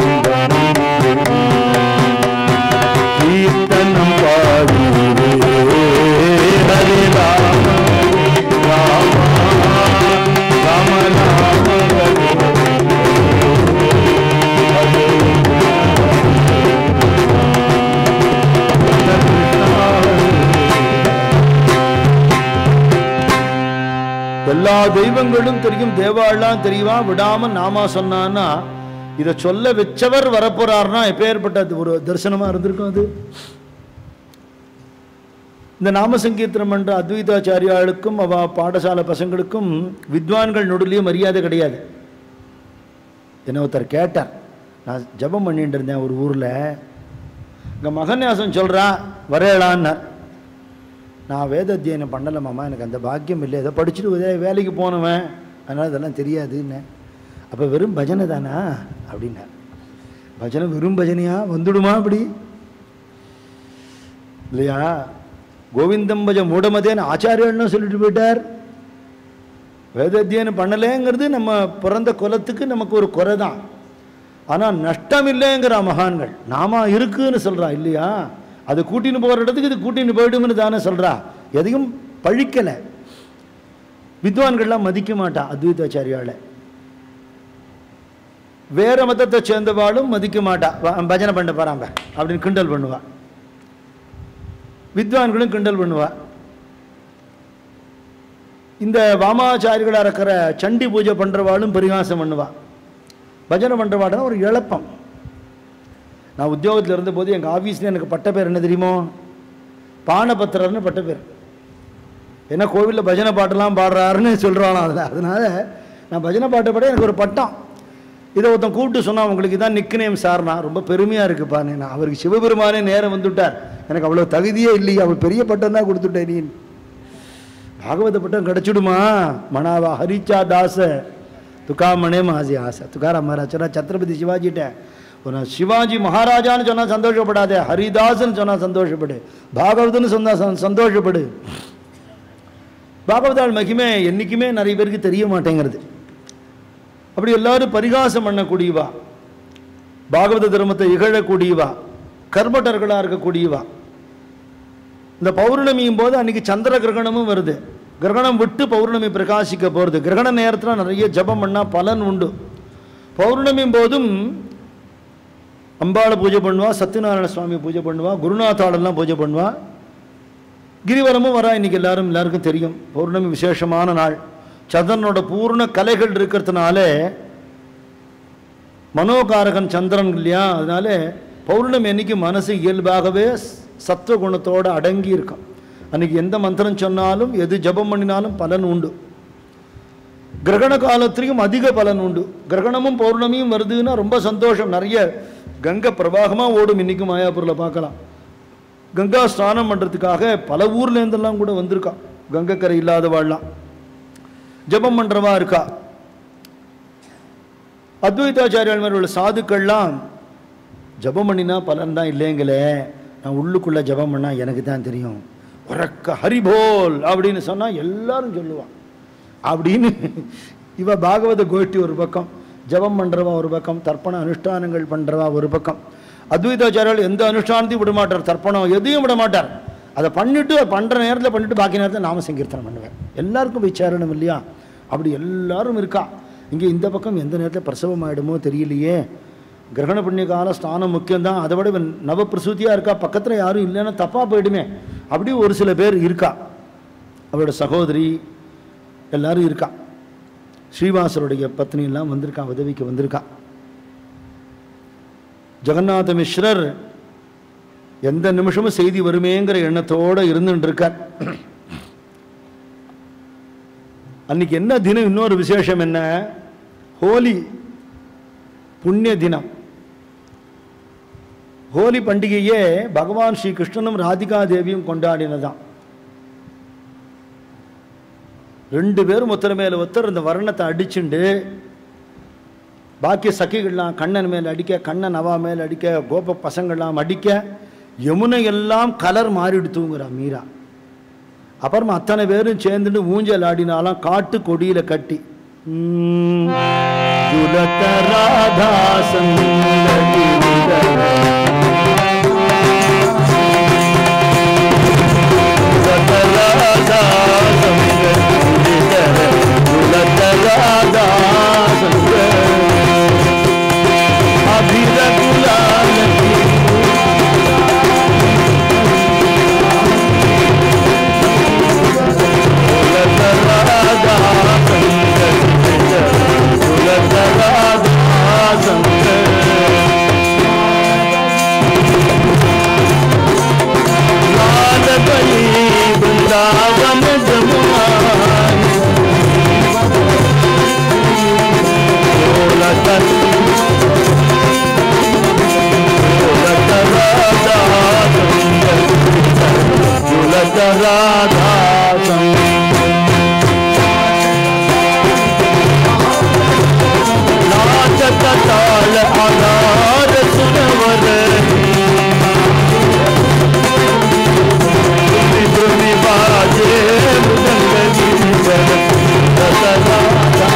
கீர்த்தனம் பாடுகிறே ஹரே ராம ராம ராம ராம ஹரே எல்லா தெய்வங்களும் தெரியும் தேவாலாம் தெரியுமா விடாம நாமா சொன்னான்னா இதை சொல்ல வச்சவர் வரப்போறாருன்னா எப்பேற்பட்ட அது ஒரு தரிசனமா இருந்திருக்கும் அது இந்த நாம சங்கீர்த்தனம் பண்ற அத்வைதாச்சாரியாளுக்கும் அவ பாடசாலை பசங்களுக்கும் வித்வான்கள் நடுலையும் மரியாதை கிடையாது என்ன ஒருத்தர் கேட்டார் நான் ஜெபம் பண்ணிட்டு இருந்தேன் ஒரு ஊரில் இங்கே மகன்யாசம் சொல்கிறா வரையலான்னார் நான் வேத அத்தியனம் பண்ணலை மாமா எனக்கு அந்த பாக்கியம் இல்லை ஏதோ படிச்சுட்டு வே- வேலைக்கு போனவன் அதனால் இதெல்லாம் தெரியாதுன்னு அப்போ வெறும் பஜனை தானா அப்படின்னார் பஜனை வெறும் பஜனையா வந்துடுமா அப்படி இல்லையா கோவிந்தம் பஜ மூடமதேன்னு ஆச்சாரியன்னு சொல்லிட்டு போயிட்டார் வேத அத்தியனம் பண்ணலேங்கிறது நம்ம பிறந்த குலத்துக்கு நமக்கு ஒரு குறை தான் ஆனால் நஷ்டம் இல்லைங்கிற மகான்கள் நாம இருக்குன்னு சொல்றா இல்லையா அது கூட்டின்னு போகிற இடத்துக்கு இது கூட்டின்னு போயிடுங்கன்னு தானே சொல்றா எதையும் பழிக்கலை வித்வான்கள்லாம் மதிக்க மாட்டா அத்வைதாச்சாரியால வேற மதத்தை சேர்ந்தவாளும் மதிக்க மாட்டா வ- பஜனை பண்ண போறாங்க அப்படின்னு கிண்டல் பண்ணுவா வித்வான்களும் கிண்டல் பண்ணுவா இந்த வாமாச்சாரிகளாக இருக்கிற சண்டி பூஜை பண்றவாளும் பரிகாசம் பண்ணுவா பஜனை பண்றவாடுனா ஒரு இழப்பம் நான் உத்தியோகத்தில் இருந்தபோது எங்கள் ஆஃபீஸில் எனக்கு பட்ட பேர் என்ன தெரியுமோ பானபத்திரர்னு பட்ட பேர் ஏன்னா கோவிலில் பஜனை பாட்டெல்லாம் பாடுறாருன்னு சொல்கிறாளாம் அதில் அதனால நான் பஜனை பாட்டை பாட எனக்கு ஒரு பட்டம் இதை ஒருத்தன் கூப்பிட்டு சொன்னா உங்களுக்கு இதான் நிக் நேம் சார்னா ரொம்ப பெருமையாக இருக்குப்பா நான் அவருக்கு சிவபெருமானே நேரம் வந்துவிட்டார் எனக்கு அவ்வளோ தகுதியே இல்லையே அவர் பெரிய பட்டம் தான் கொடுத்துட்டேன் நீ ಭಾಗವತ ಪಟ್ಟಂ ಕಡಚಿಡುಮಾ ಮಣಾವ ಹರಿಚಾ ದಾಸ ತುಕಾಮಣೆ ಮಾಜಿ ಆಸ ತುಕಾರಾಮ್ ಮಹಾರಾಜ್ சொன்னா சத்ரபதி சிவாஜிட்ட ஒரு சிவாஜி மகாராஜான்னு சொன்னா சந்தோஷப்படாதே ஹரிதாஸ்ன்னு சொன்னா சந்தோஷப்படு பாகவதன்னு சொன்னா சந்~ சந்தோஷப்படு பாகவதாள் மகிமை என்னைக்குமே நிறைய பேருக்கு தெரிய மாட்டேங்கிறது அப்படி எல்லாரும் பரிகாசம் பண்ணக்கூடியவா பாகவத தர்மத்தை இகழக்கூடியவா கர்மட்டர்களாக இருக்கக்கூடியவா இந்த பௌர்ணமியும் போது அன்னைக்கு சந்திர கிரகணமும் வருது கிரகணம் விட்டு பௌர்ணமி பிரகாசிக்க போகிறது கிரகண நேரத்தில் நிறைய ஜபம் பண்ணால் பலன் உண்டு பௌர்ணமியும் போதும் அம்பாளை பூஜை பண்ணுவா சத்யநாராயண சுவாமி பூஜை பண்ணுவா குருநாத்தாளெல்லாம் பூஜை பண்ணுவா கிரிவலமும் வரா இன்னைக்கு எல்லாரும் எல்லாருக்கும் தெரியும் பௌர்ணமி விசேஷமான நாள் சந்திரனோட பூர்ண கலைகள் இருக்கிறதுனால மனோகாரகன் சந்திரன் இல்லையா அதனால பௌர்ணமி அன்னைக்கு மனசு இயல்பாகவே சத்துவ குணத்தோட அடங்கி இருக்கும் அன்னைக்கு எந்த மந்திரம் சொன்னாலும் எது ஜெபம் பண்ணினாலும் பலன் உண்டு கிரகண காலத்திலையும் அதிக பலன் உண்டு கிரகணமும் பௌர்ணமியும் வருதுன்னா ரொம்ப சந்தோஷம் நிறைய கங்கை பிரவாகமாக ஓடும் இன்னைக்கு மாயாப்பூரில் பார்க்கலாம் கங்கா ஸ்நானம் பண்ணுறதுக்காக பல ஊர்ல இருந்தெல்லாம் கூட வந்திருக்கா கங்கைக்கரை இல்லாதவாள்லாம் ஜெபம் பண்ணுறவா இருக்கா அத்வைதாச்சாரியால் மாதிரி உள்ள சாதுக்கள்லாம் ஜெபம் பண்ணினா பலன் தான் இல்லைங்களே நான் உள்ளுக்குள்ளே ஜெபம் பண்ணா எனக்கு தான் தெரியும் உறக்க ஹரிபோல் அப்படின்னு சொன்னால் எல்லாரும் சொல்லுவான் அப்படின்னு இவ பாகவத கோஷ்டி ஒரு பக்கம் ஜெபம் பண்ணுறவா ஒரு பக்கம் தர்ப்பண அனுஷ்டானங்கள் பண்ணுறவா ஒரு பக்கம் அத்வைதாச்சாரியால் எந்த அனுஷ்டானத்தையும் விட மாட்டார் தர்ப்பணம் எதையும் விட மாட்டார் அதை பண்ணிட்டு பண்ணுற நேரத்தில் பண்ணிட்டு பாக்கி நேரத்தில் நாம சங்கீர்த்தனம் பண்ணுவேன் எல்லாருக்கும் விசாரணம் இல்லையா அப்படி எல்லாரும் இருக்கா இங்கே இந்த பக்கம் எந்த நேரத்தில் பிரசவம் ஆகிடுமோ தெரியலையே கிரகண புண்ணிய கால ஸ்நானம் முக்கியம்தான் அதை விட இவன் நவப்பிரசூதியாக இருக்கா பக்கத்தில் யாரும் இல்லைன்னா தப்பாக போயிடுமே அப்படி ஒரு சில பேர் இருக்கா அவரோட சகோதரி எல்லாரும் இருக்கா ஸ்ரீவாசருடைய பத்னி எல்லாம் வந்திருக்கா உதவிக்கு வந்திருக்கா ஜெகநாத மிஸ்ரர் எந்த நிமிஷமும் செய்தி வருமேங்கிற எண்ணத்தோடு இருந்துட்டு இருக்கார் அன்னைக்கு என்ன தினம் இன்னொரு விசேஷம் என்ன ஹோலி புண்ணிய தினம் ஹோலி பண்டிகையே பகவான் ஸ்ரீ கிருஷ்ணனும் ராதிகா தேவியும் கொண்டாடினதான் ரெண்டு பேரும் ஒருத்தர் மேல ஒருத்தர் இந்த வர்ணத்தை அடிச்சுண்டு பாக்கி சகிகள்லாம் கண்ணன் மேல் அடிக்க கண்ணன் அவா மேல் அடிக்க கோப பசங்கள்லாம் அடிக்க யமுனை எல்லாம் கலர் மாறிடுத்துங்கிறா மீரா அப்புறமா அத்தனை பேரும் சேர்ந்துட்டு ஊஞ்சல் ஆடினாலாம் காட்டு கொடியில கட்டி உம், துலத ராதா சங்ககிரிதர. துலத ராதா சங்ககிரிதர. துலத ராதா சங்ககிரிதர. அபிரகுலாலதி ராதா நாச்ச தாள ஆதார சுரவர துமி துமி பாஜே முதங்க கிரிவர ரசராதா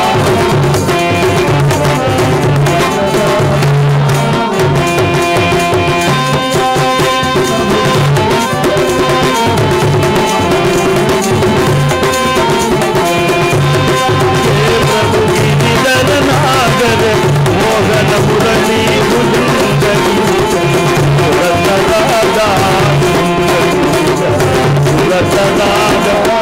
பிரபு கிரிதர நாகர மோகன முரளி முதுங்க ரசராதா ரசராதா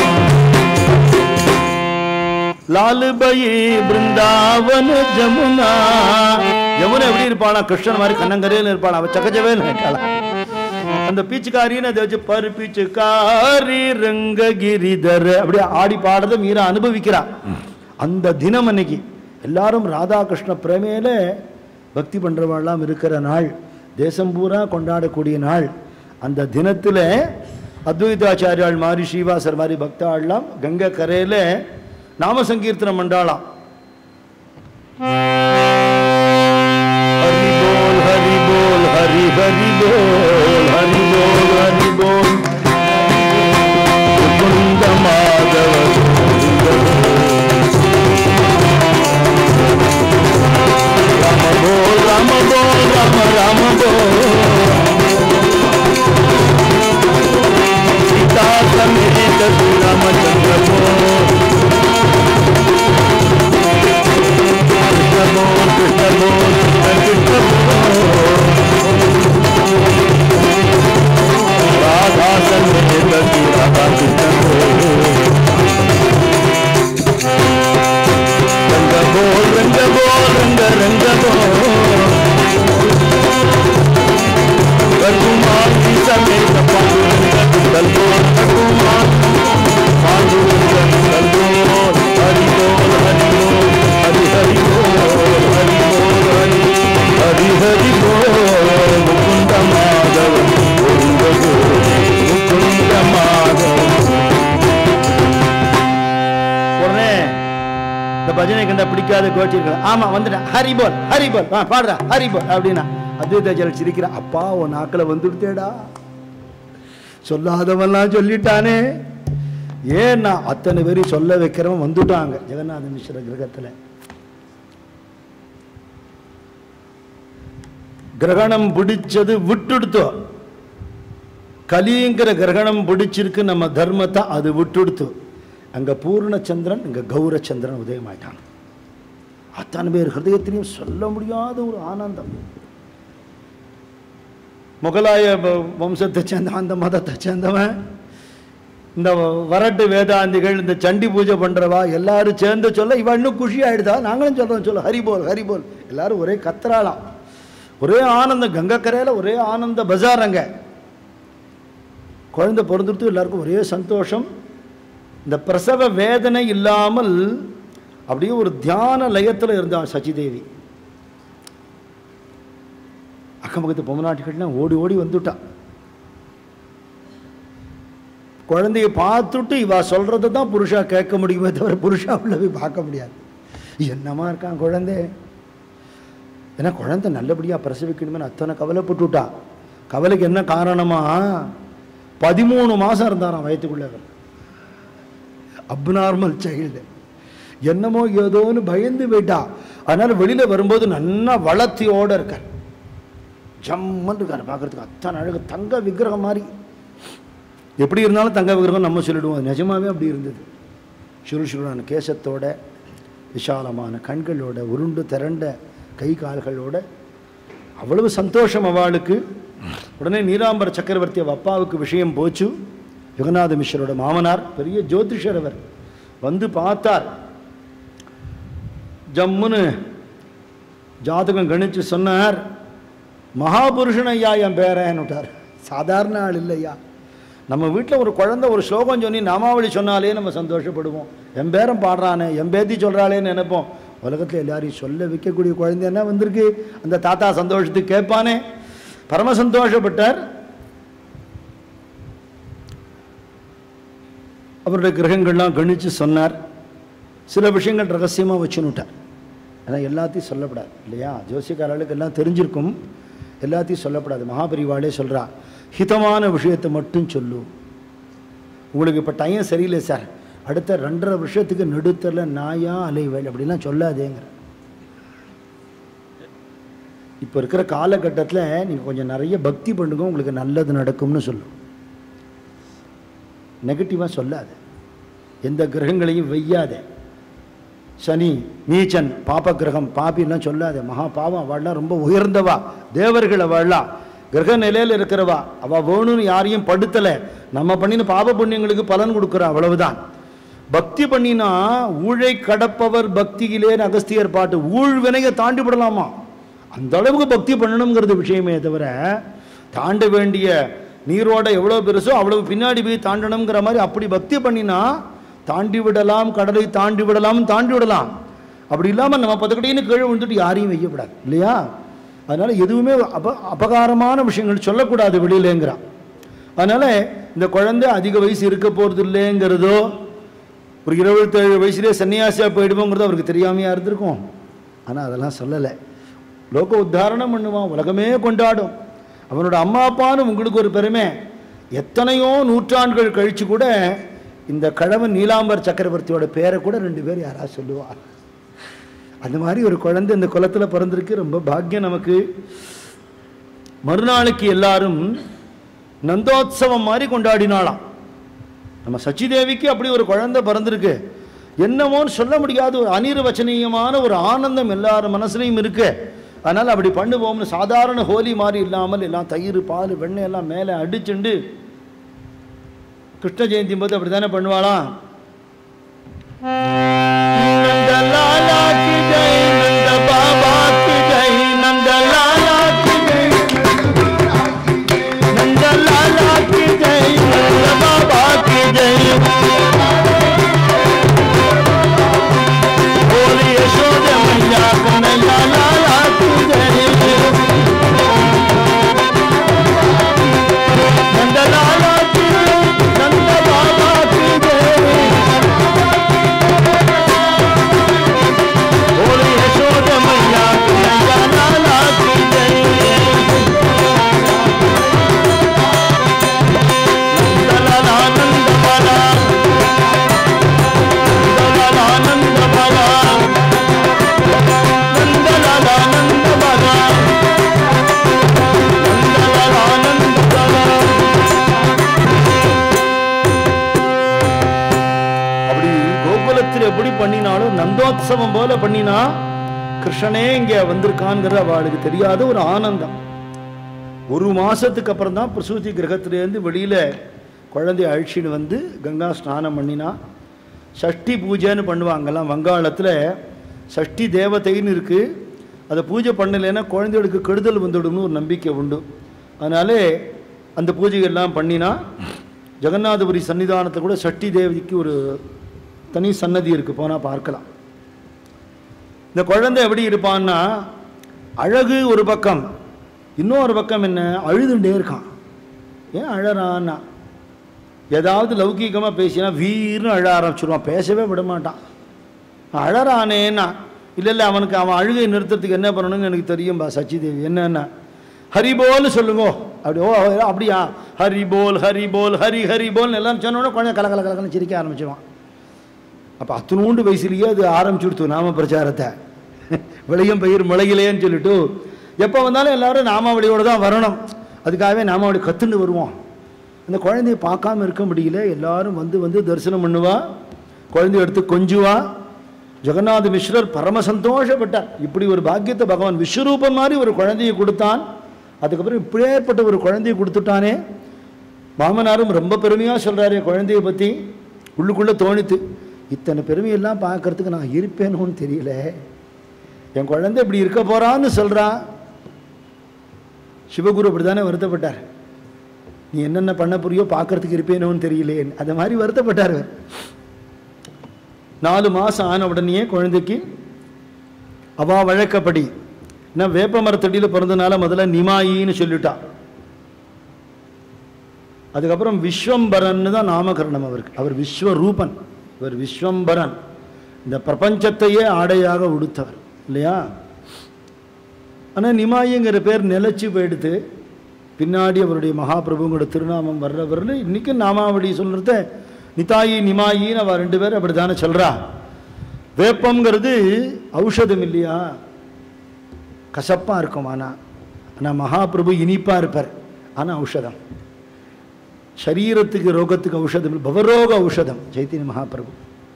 லால் பயி பிருந்தாவன ஜமுனா யமுனை எப்படி இருப்பாளா கிருஷ்ணன் மாதிரி கண்ணங்கரையில் இருப்பாளா அவ சகஜவேல் கேட்டாளா அந்த பீச்சுக்காரின்னு அதை வச்சு பரு பீச்சுக்காரி ரங்ககிரிதர் அப்படியே ஆடி பாடுறத மீரா அனுபவிக்கிறா அந்த தினம் அன்னைக்கு எல்லாரும் ராதாகிருஷ்ண பிரேமையில பக்தி பண்றவாள்லாம் இருக்கிற நாள் தேசம் பூரா கொண்டாடக்கூடிய நாள் அந்த தினத்துல அத்வைதாச்சாரியாள் மாதிரி ஸ்ரீவாசர் மாதிரி பக்தாள்லாம் கங்கை கரையில நாம சங்கீர்த்தனம் பண்றாளாம் ஹரி போல் ஹரி போல் ஹரி ஹரி போல் ஹரி போல் ஹரி போல் முகுந்த மாதவ ராம போல் ராம போல் ராம ராம போல் சீதா சமேத ராமச்சந்திர போல் கிருஷ்ண போல் கிருஷ்ண போல் கிருஷ்ண போல் ராதா சமேத ராதா கிருஷ்ண போல் ரங்க போல் ரங்க போல் ரங்க ரங்க போல் ரகுமார் की समेत पांडुरंग कुंडल बोल रघुमार पांडुरंग कुंडल बोल हरि बोल हरि बोल हरि हरि बोल हरि बोल हरि हरि हरि बोल मुकुंद माधव गोविंद गोविंद मुकुंद माधव உடனே இந்த பஜனை கண்டா பிடிக்காத கோச்சிருக்கலாம் ஆமா வந்துட்டேன் ஹரி போல் ஹரி போல் ஆ, பாடுறா ஹரி போல் அப்படின்னா அத்வைதாச்சாரியர் சிரிக்கிற அப்பா உன் நாக்கில் வந்துடுத்தேடா சொல்லாதவன்லாம் சொல்லிட்டானே ஏன்னா அத்தனை பேரையும் சொல்ல வைக்கிறவன் வந்துட்டாங்க ஜெகநாத மிஸ்ர கிரகத்தில் கிரகணம் பிடிச்சது விட்டுடுத்தோ கலிங்கிற கிரகணம் பிடிச்சிருக்கு நம்ம தர்மத்தை அது விட்டுடுத்து அங்க பூர்ணச்சந்திரன் இங்க கௌரச்சந்திரன் உதயமாயிட்டான் அத்தனை பேர் ஹிருதயத்திலையும் சொல்ல முடியாத ஒரு ஆனந்தம் முகலாய வ- வம்சத்தை சேர்ந்த அந்த மதத்தை சேர்ந்தவன் இந்த வரட்டு வேதாந்திகள் இந்த சண்டி பூஜை பண்றவா எல்லாரும் சேர்ந்து சொல்ல இவ இன்னும் குஷி ஆயிடுதா நாங்களும் சொல்றோம் சொல்ல ஹரிபோல் ஹரிபோல் எல்லாரும் ஒரே கத்துறாளாம் ஒரே ஆனந்தம் கங்கக்கரையில ஒரே ஆனந்த பஜார் அங்க குழந்தை பிறந்துட்டு எல்லாருக்கும் ஒரே சந்தோஷம் இந்த பிரசவ வேதனை இல்லாமல் அப்படியே ஒரு தியான லயத்தில் இருந்தான் சச்சிதேவி அக்கம் பக்கத்து பொம்மநாட்டிகள்லாம் ஓடி ஓடி வந்துட்டான் குழந்தைய பார்த்துட்டு இவா சொல்றதை தான் புருஷா கேட்க முடியுமே தவிர புருஷா உள்ள போய் பார்க்க முடியாது என்னமா இருக்கான் குழந்தை ஏன்னா குழந்தை நல்லபடியாக பிரசவிக்கணுமே அத்தனை கவலைப்பட்டுட்டா கவலைக்கு என்ன காரணமா பதிமூணு மாதம் இருந்தாராம் வயிற்றுக்குள்ள அவர் அப்நார்மல் சைல்டு என்னமோ ஏதோன்னு பயந்து போயிட்டா அதனால வெளியில வரும்போது நன்னா வளர்த்தியோட இருக்கார் ஜம்மன் இருக்கார் பார்க்கறதுக்கு அத்தனை அழகு தங்க விக்கிரகம் மாதிரி எப்படி இருந்தாலும் தங்க விக்கிரகம் நம்ம சொல்லிடுவோம் அது நிஜமாவே அப்படி இருந்தது சுருள் சுருளான கேசத்தோட விசாலமான கண்களோட உருண்டு திரண்ட கை கால்களோட அவ்வளவு சந்தோஷம் அவளுக்கு உடனே நீலாம்பர சக்கரவர்த்தி அவ அப்பாவுக்கு விஷயம் போச்சு யுகநாத மிஸ்ரரோட மாமனார் பெரிய ஜோதிஷர் அவர் வந்து பார்த்தார் ஜம்முன்னு ஜாதகம் கணிச்சு சொன்னார் மகாபுருஷன் ஐயா என் பேரன் விட்டார் சாதாரண ஆள் இல்லையா நம்ம வீட்டில் ஒரு குழந்தை ஒரு ஸ்லோகம் சொல்லி நாமாவளி சொன்னாலே நம்ம சந்தோஷப்படுவோம் என் பேரன் பாடுறானே என் பேத்தி சொல்கிறாளேன்னு நினைப்போம் உலகத்தில் எல்லாரையும் சொல்ல வைக்கக்கூடிய குழந்தை என்ன வந்திருக்கு அந்த தாத்தா சந்தோஷத்துக்கு கேட்பானே பரம சந்தோஷப்பட்டார் அவருடைய கிரகங்கள்லாம் கணிச்சு சொன்னார் சில விஷயங்கள் ரகசியமாக வச்சுன்னுட்டார் ஏன்னா எல்லாத்தையும் சொல்லப்படாது இல்லையா ஜோசியக்காரர்களுக்கு எல்லாம் தெரிஞ்சிருக்கும் எல்லாத்தையும் சொல்லப்படாது மகாபரிவாளே சொல்கிறா ஹிதமான விஷயத்தை மட்டும் சொல்லு உங்களுக்கு இப்போ டைம் சரியில்லை சார் அடுத்த ரெண்டரை வருஷத்துக்கு நடுத்தரில் நாயா அலைவேல் அப்படிலாம் சொல்லாதேங்கிற இப்போ இருக்கிற காலகட்டத்தில் நீங்கள் கொஞ்சம் நிறைய பக்தி பண்ணுங்க உங்களுக்கு நல்லது நடக்கும்னு சொல்லும் நெகட்டிவாக சொல்லாது எந்த கிரகங்களையும் வெய்யாதே சனி நீச்சன் பாப கிரகம் பாப்பிலாம் சொல்லாத மகா பாவம் அவள்லாம் ரொம்ப உயர்ந்தவா தேவர்கள் அவள்லாம் கிரக நிலையில் இருக்கிறவா அவள் வேணும்னு யாரையும் படுத்தலை நம்ம பண்ணின பாப புண்ணியங்களுக்கு பலன் கொடுக்குறா அவ்வளவுதான் பக்தி பண்ணினா ஊழை கடப்பவர் பக்தியிலேன்னு அகஸ்தியர் பாட்டு ஊழ் வினையை தாண்டி விடலாமா அந்த அளவுக்கு பக்தி பண்ணணுங்கிறது விஷயமே தவிர தாண்ட வேண்டிய நீரோட எவ்வளோ பெருசோ அவ்வளவு பின்னாடி போய் தாண்டணுங்கிற மாதிரி அப்படி பக்தி பண்ணினா தாண்டி விடலாம் கடலை தாண்டி விடலாம் தாண்டி விடலாம் அப்படி இல்லாமல் நம்ம பதக்கடின்னு கீழே விழுந்துட்டு யாரையும் வைக்கப்படாது இல்லையா அதனால எதுவுமே அப அபகாரமான விஷயங்கள் சொல்லக்கூடாது வெளியிலேங்கிறான் அதனால இந்த குழந்தை அதிக வயசு இருக்க போகிறது இல்லைங்கிறதோ ஒரு இருபத்தேழு வயசுலேயே சன்னியாசியாக போயிடுவோங்கிறது அவருக்கு தெரியாமையா இருந்திருக்கும் ஆனால் அதெல்லாம் சொல்லலை லோக உத்தாரணம் பண்ணுவான் உலகமே கொண்டாடும் அவனோட அம்மா அப்பான்னு உங்களுக்கு ஒரு பெருமை எத்தனையோ நூற்றாண்டுகள் கழிச்சு கூட இந்த கழவன் நீலாம்பர் சக்கரவர்த்தியோட பேரை கூட ரெண்டு பேர் யாராவது சொல்லுவா அந்த மாதிரி ஒரு குழந்தை இந்த குலத்தில் பிறந்திருக்கு ரொம்ப பாக்கியம் நமக்கு மறுநாளைக்கு எல்லாரும் நந்தோத்சவம் மாதிரி கொண்டாடினாளாம் நம்ம சச்சிதேவிக்கு அப்படி ஒரு குழந்தை பிறந்திருக்கு என்னமோன்னு சொல்ல முடியாத ஒரு அனிர்வச்சனீயமான ஒரு ஆனந்தம் எல்லார் மனசுலையும் இருக்கு அதனால் அப்படி பண்ணுவோம்னு சாதாரண ஹோலி மாதிரி இல்லாமல் எல்லாம் தயிர் பால் வெண்ணெய் எல்லாம் மேலே அடிச்சுண்டு கிருஷ்ண ஜெயந்தி போது அப்படி தானே பண்ணுவாளாம் நந்த லாலா கி ஜெய், நந்த பாபா கி ஜெய், நந்த லாலா கி ஜெய், நந்த லாலா கி ஜெய், நந்த பாபா கி ஜெய். बोली यशोदा मैया कन्हैया लाला की जय नंद लाला की नंद बाबा की जय बोली यशोदा मैया कन्हैया लाला की जय नंद लाला नंद बाला नंद लाला नंद बाला அப்படி கோகுலத்தில் எப்படி பண்ணினாலும் நந்தோத்சவம் போல பண்ணினா கிருஷ்ணனே இங்கே வந்திருக்கான்ங்கிறது அவளுக்கு தெரியாத ஒரு ஆனந்தம் ஒரு மாசத்துக்கு அப்புறம் தான் பிரசூதி கிரகத்திலேருந்து வெளியில குழந்தைய அழிச்சின்னு வந்து கங்கா ஸ்நானம் பண்ணினா சஷ்டி பூஜைன்னு பண்ணுவாங்கலாம் வங்காளத்தில் சஷ்டி தேவதைன்னு இருக்கு அதை பூஜை பண்ணலைன்னா குழந்தைகளுக்கு கெடுதல் வந்துவிடும்னு ஒரு நம்பிக்கை உண்டு அதனாலே அந்த பூஜைகள்லாம் பண்ணினா ஜெகநாதபுரி சன்னிதானத்தில் கூட சஷ்டி தேவதைக்கு ஒரு தனி சன்னதி இருக்கு போனால் பார்க்கலாம் இந்த குழந்தை எப்படி இருப்பான்னா அழகு ஒரு பக்கம் இன்னொரு பக்கம் என்ன அழுதுண்டே இருக்கான் ஏன் அழறான்னா ஏதாவது லௌகீகமாக பேசினா வீர்னு அழ ஆரம்பிச்சிருவான் பேசவே விட மாட்டான் அழறானேன்னா இல்லை இல்லை அவனுக்கு அவன் அழுகை நிறுத்துறதுக்கு என்ன பண்ணணும்னு எனக்கு தெரியும்பா சச்சிதேவி என்னன்னா ஹரிபோல் சொல்லுங்கோ அப்படி ஓ அப்படியா ஹரிபோல் ஹரிபோல் ஹரி ஹரிபோல் எல்லாம் சொன்னோடனே குழந்தை கல கல கலக்கன்னு சிரிக்க ஆரம்பிச்சிருவான் அப்போ அத்தனூண்டு வயசுலேயே அது ஆரம்பிச்சுடுத்து நாம பிரச்சாரத்தை விளையும் பயிர் முளையிலேன்னு சொல்லிட்டு எப்போ வந்தாலும் எல்லாரும் நாமாவளியோடு தான் வரணும் அதுக்காகவே நாமாவளி கற்றுண்டு வருவோம் அந்த குழந்தைய பார்க்காம இருக்க முடியல எல்லாரும் வந்து வந்து தரிசனம் பண்ணுவா குழந்தைய எடுத்து கொஞ்சுவா ஜெகநாத மிஸ்ரர் பரம சந்தோஷப்பட்டார் இப்படி ஒரு பாக்கியத்தை பகவான் விஸ்வரூபம் மாதிரி ஒரு குழந்தையை கொடுத்தான் அதுக்கப்புறம் இப்படியேப்பட்ட ஒரு குழந்தையை கொடுத்துட்டானே மாமனாரும் ரொம்ப பெருமையாக சொல்கிறாரு குழந்தைய பற்றி உள்ளுக்குள்ளே தோணித்து இத்தனை பெருமையெல்லாம் பார்க்கறதுக்கு நான் இருப்பேனோன்னு தெரியல என் குழந்தை இப்படி இருக்க போறான்னு சொல்கிறான் சிவகுரு அப்படி தானே வருத்தப்பட்டார் நீ என்னென்ன பண்ண புரியோ பார்க்கறதுக்கு இருப்பேனோன்னு தெரியலேன்னு அது மாதிரி வருத்தப்பட்டார் அவர் நாலு மாதம் ஆன உடனே குழந்தைக்கு அவா வழக்கப்படி ஏன்னா வேப்ப மரத்தடியில் பிறந்தனால முதல்ல நிமாயின்னு சொல்லிட்டா அதுக்கப்புறம் விஸ்வம்பரன் தான் நாமகரணம் அவருக்கு அவர் விஸ்வரூபன் இவர் விஸ்வம்பரன் இந்த பிரபஞ்சத்தையே ஆடையாக உடுத்தவர் இல்லையா ஆனால் நிமாயிங்கிற பேர் நிலைச்சு போயிடுத்து பின்னாடி அவருடைய மகாபிரபுங்களோட திருநாமம் வர்றவர்னு இன்றைக்கும் நாமாவளி சொல்கிறத நிதாயி நிமாயின்னு அவள் ரெண்டு பேரும் அப்படி தானே சொல்கிறா வேப்பங்கிறது ஔஷதம் இல்லையா கசப்பாக இருக்கும் ஆனால் ஆனால் மகாபிரபு இனிப்பாக இருப்பார் ஆனால் ஔஷதம் சரீரத்துக்கு ரோகத்துக்கு ஔஷதம் இல்லை, பவரோக ஔஷதம் சைத்தன்ய மகாபிரபு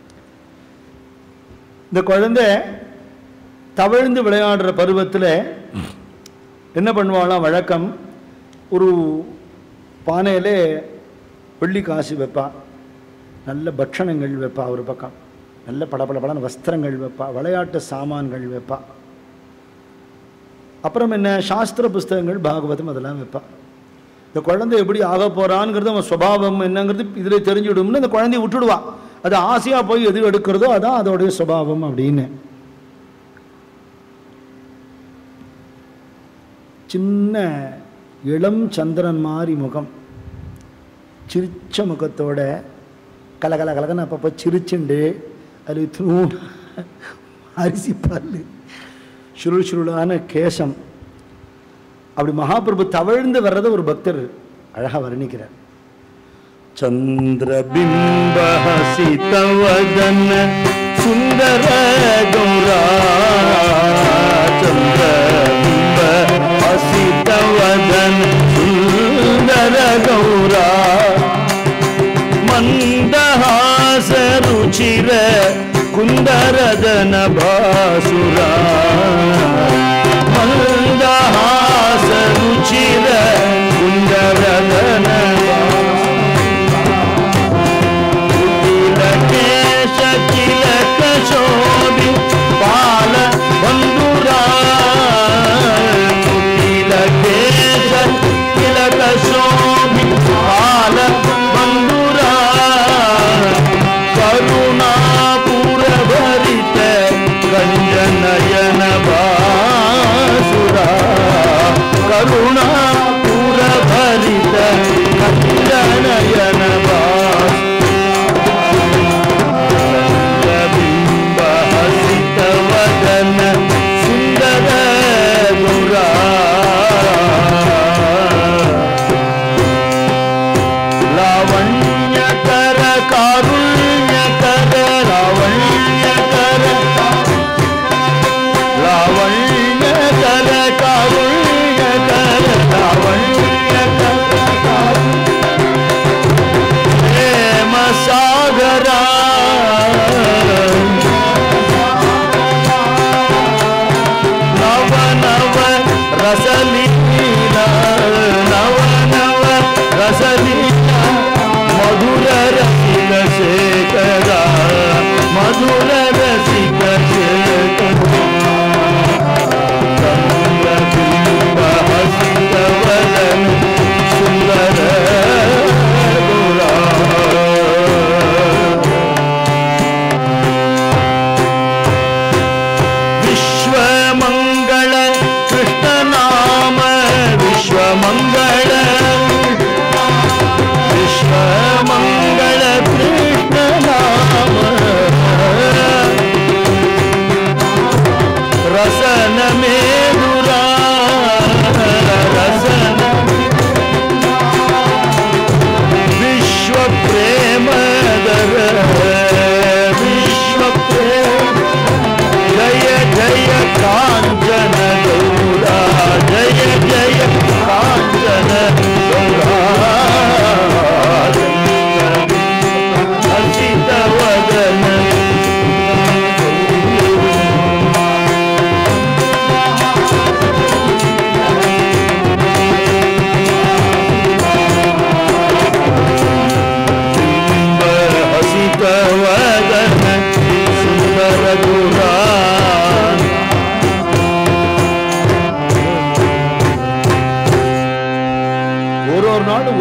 இந்த குழந்தை தவழ்ந்து விளையாடுற பருவத்தில் என்ன பண்ணுவாளாம் வழக்கம் ஒரு பானையில் வெள்ளி காசு வைப்பா நல்ல பட்சணங்கள் வைப்பா ஒரு பக்கம் நல்ல பளபளபளன்னு வஸ்திரங்கள் வைப்பா விளையாட்டு சாமான்கள் வைப்பா அப்புறம் என்ன சாஸ்திர புஸ்தகங்கள் பாகவதம் அதெல்லாம் வைப்பா இந்த குழந்தை எப்படி ஆக போறான்ங்கிறது அவன் சுபாவம் என்னங்கிறது இதில் தெரிஞ்சுடும்னு அந்த குழந்தைய விட்டுடுவா அது ஆசையாக போய் எது எடுக்கிறதோ அதான் அதோடைய சுபாவம் அப்படின்னு சின்ன இளம் சந்திரன் மாதிரி முகம் சிரிச்ச முகத்தோட கலகல கலகன்னு அப்பப்போ சிரிச்சுண்டு அதில் தூண் அரிசி பல் சுருள் சுருளான கேசம் அப்படி மகாபிரபு தவழ்ந்து வர்றதை ஒரு பக்தர் அழகா வர்ணிக்கிறார் சந்திரபிம்பஹசிதவதன சுந்தர கௌரா சந்திரபிம்ப ஹசிதவதன சுந்தர கௌரா மந்தஹாச ருச்சிர குந்தரதன பாசுரா மந்தஹாச ருச்சிர குந்தரதன கேச திலக சோபி பால பந்துரா குட்டில கேச திலக சோபி பால பந்துரா கருணாபுர பரித கஞ்சநயன பாசுரா கருணா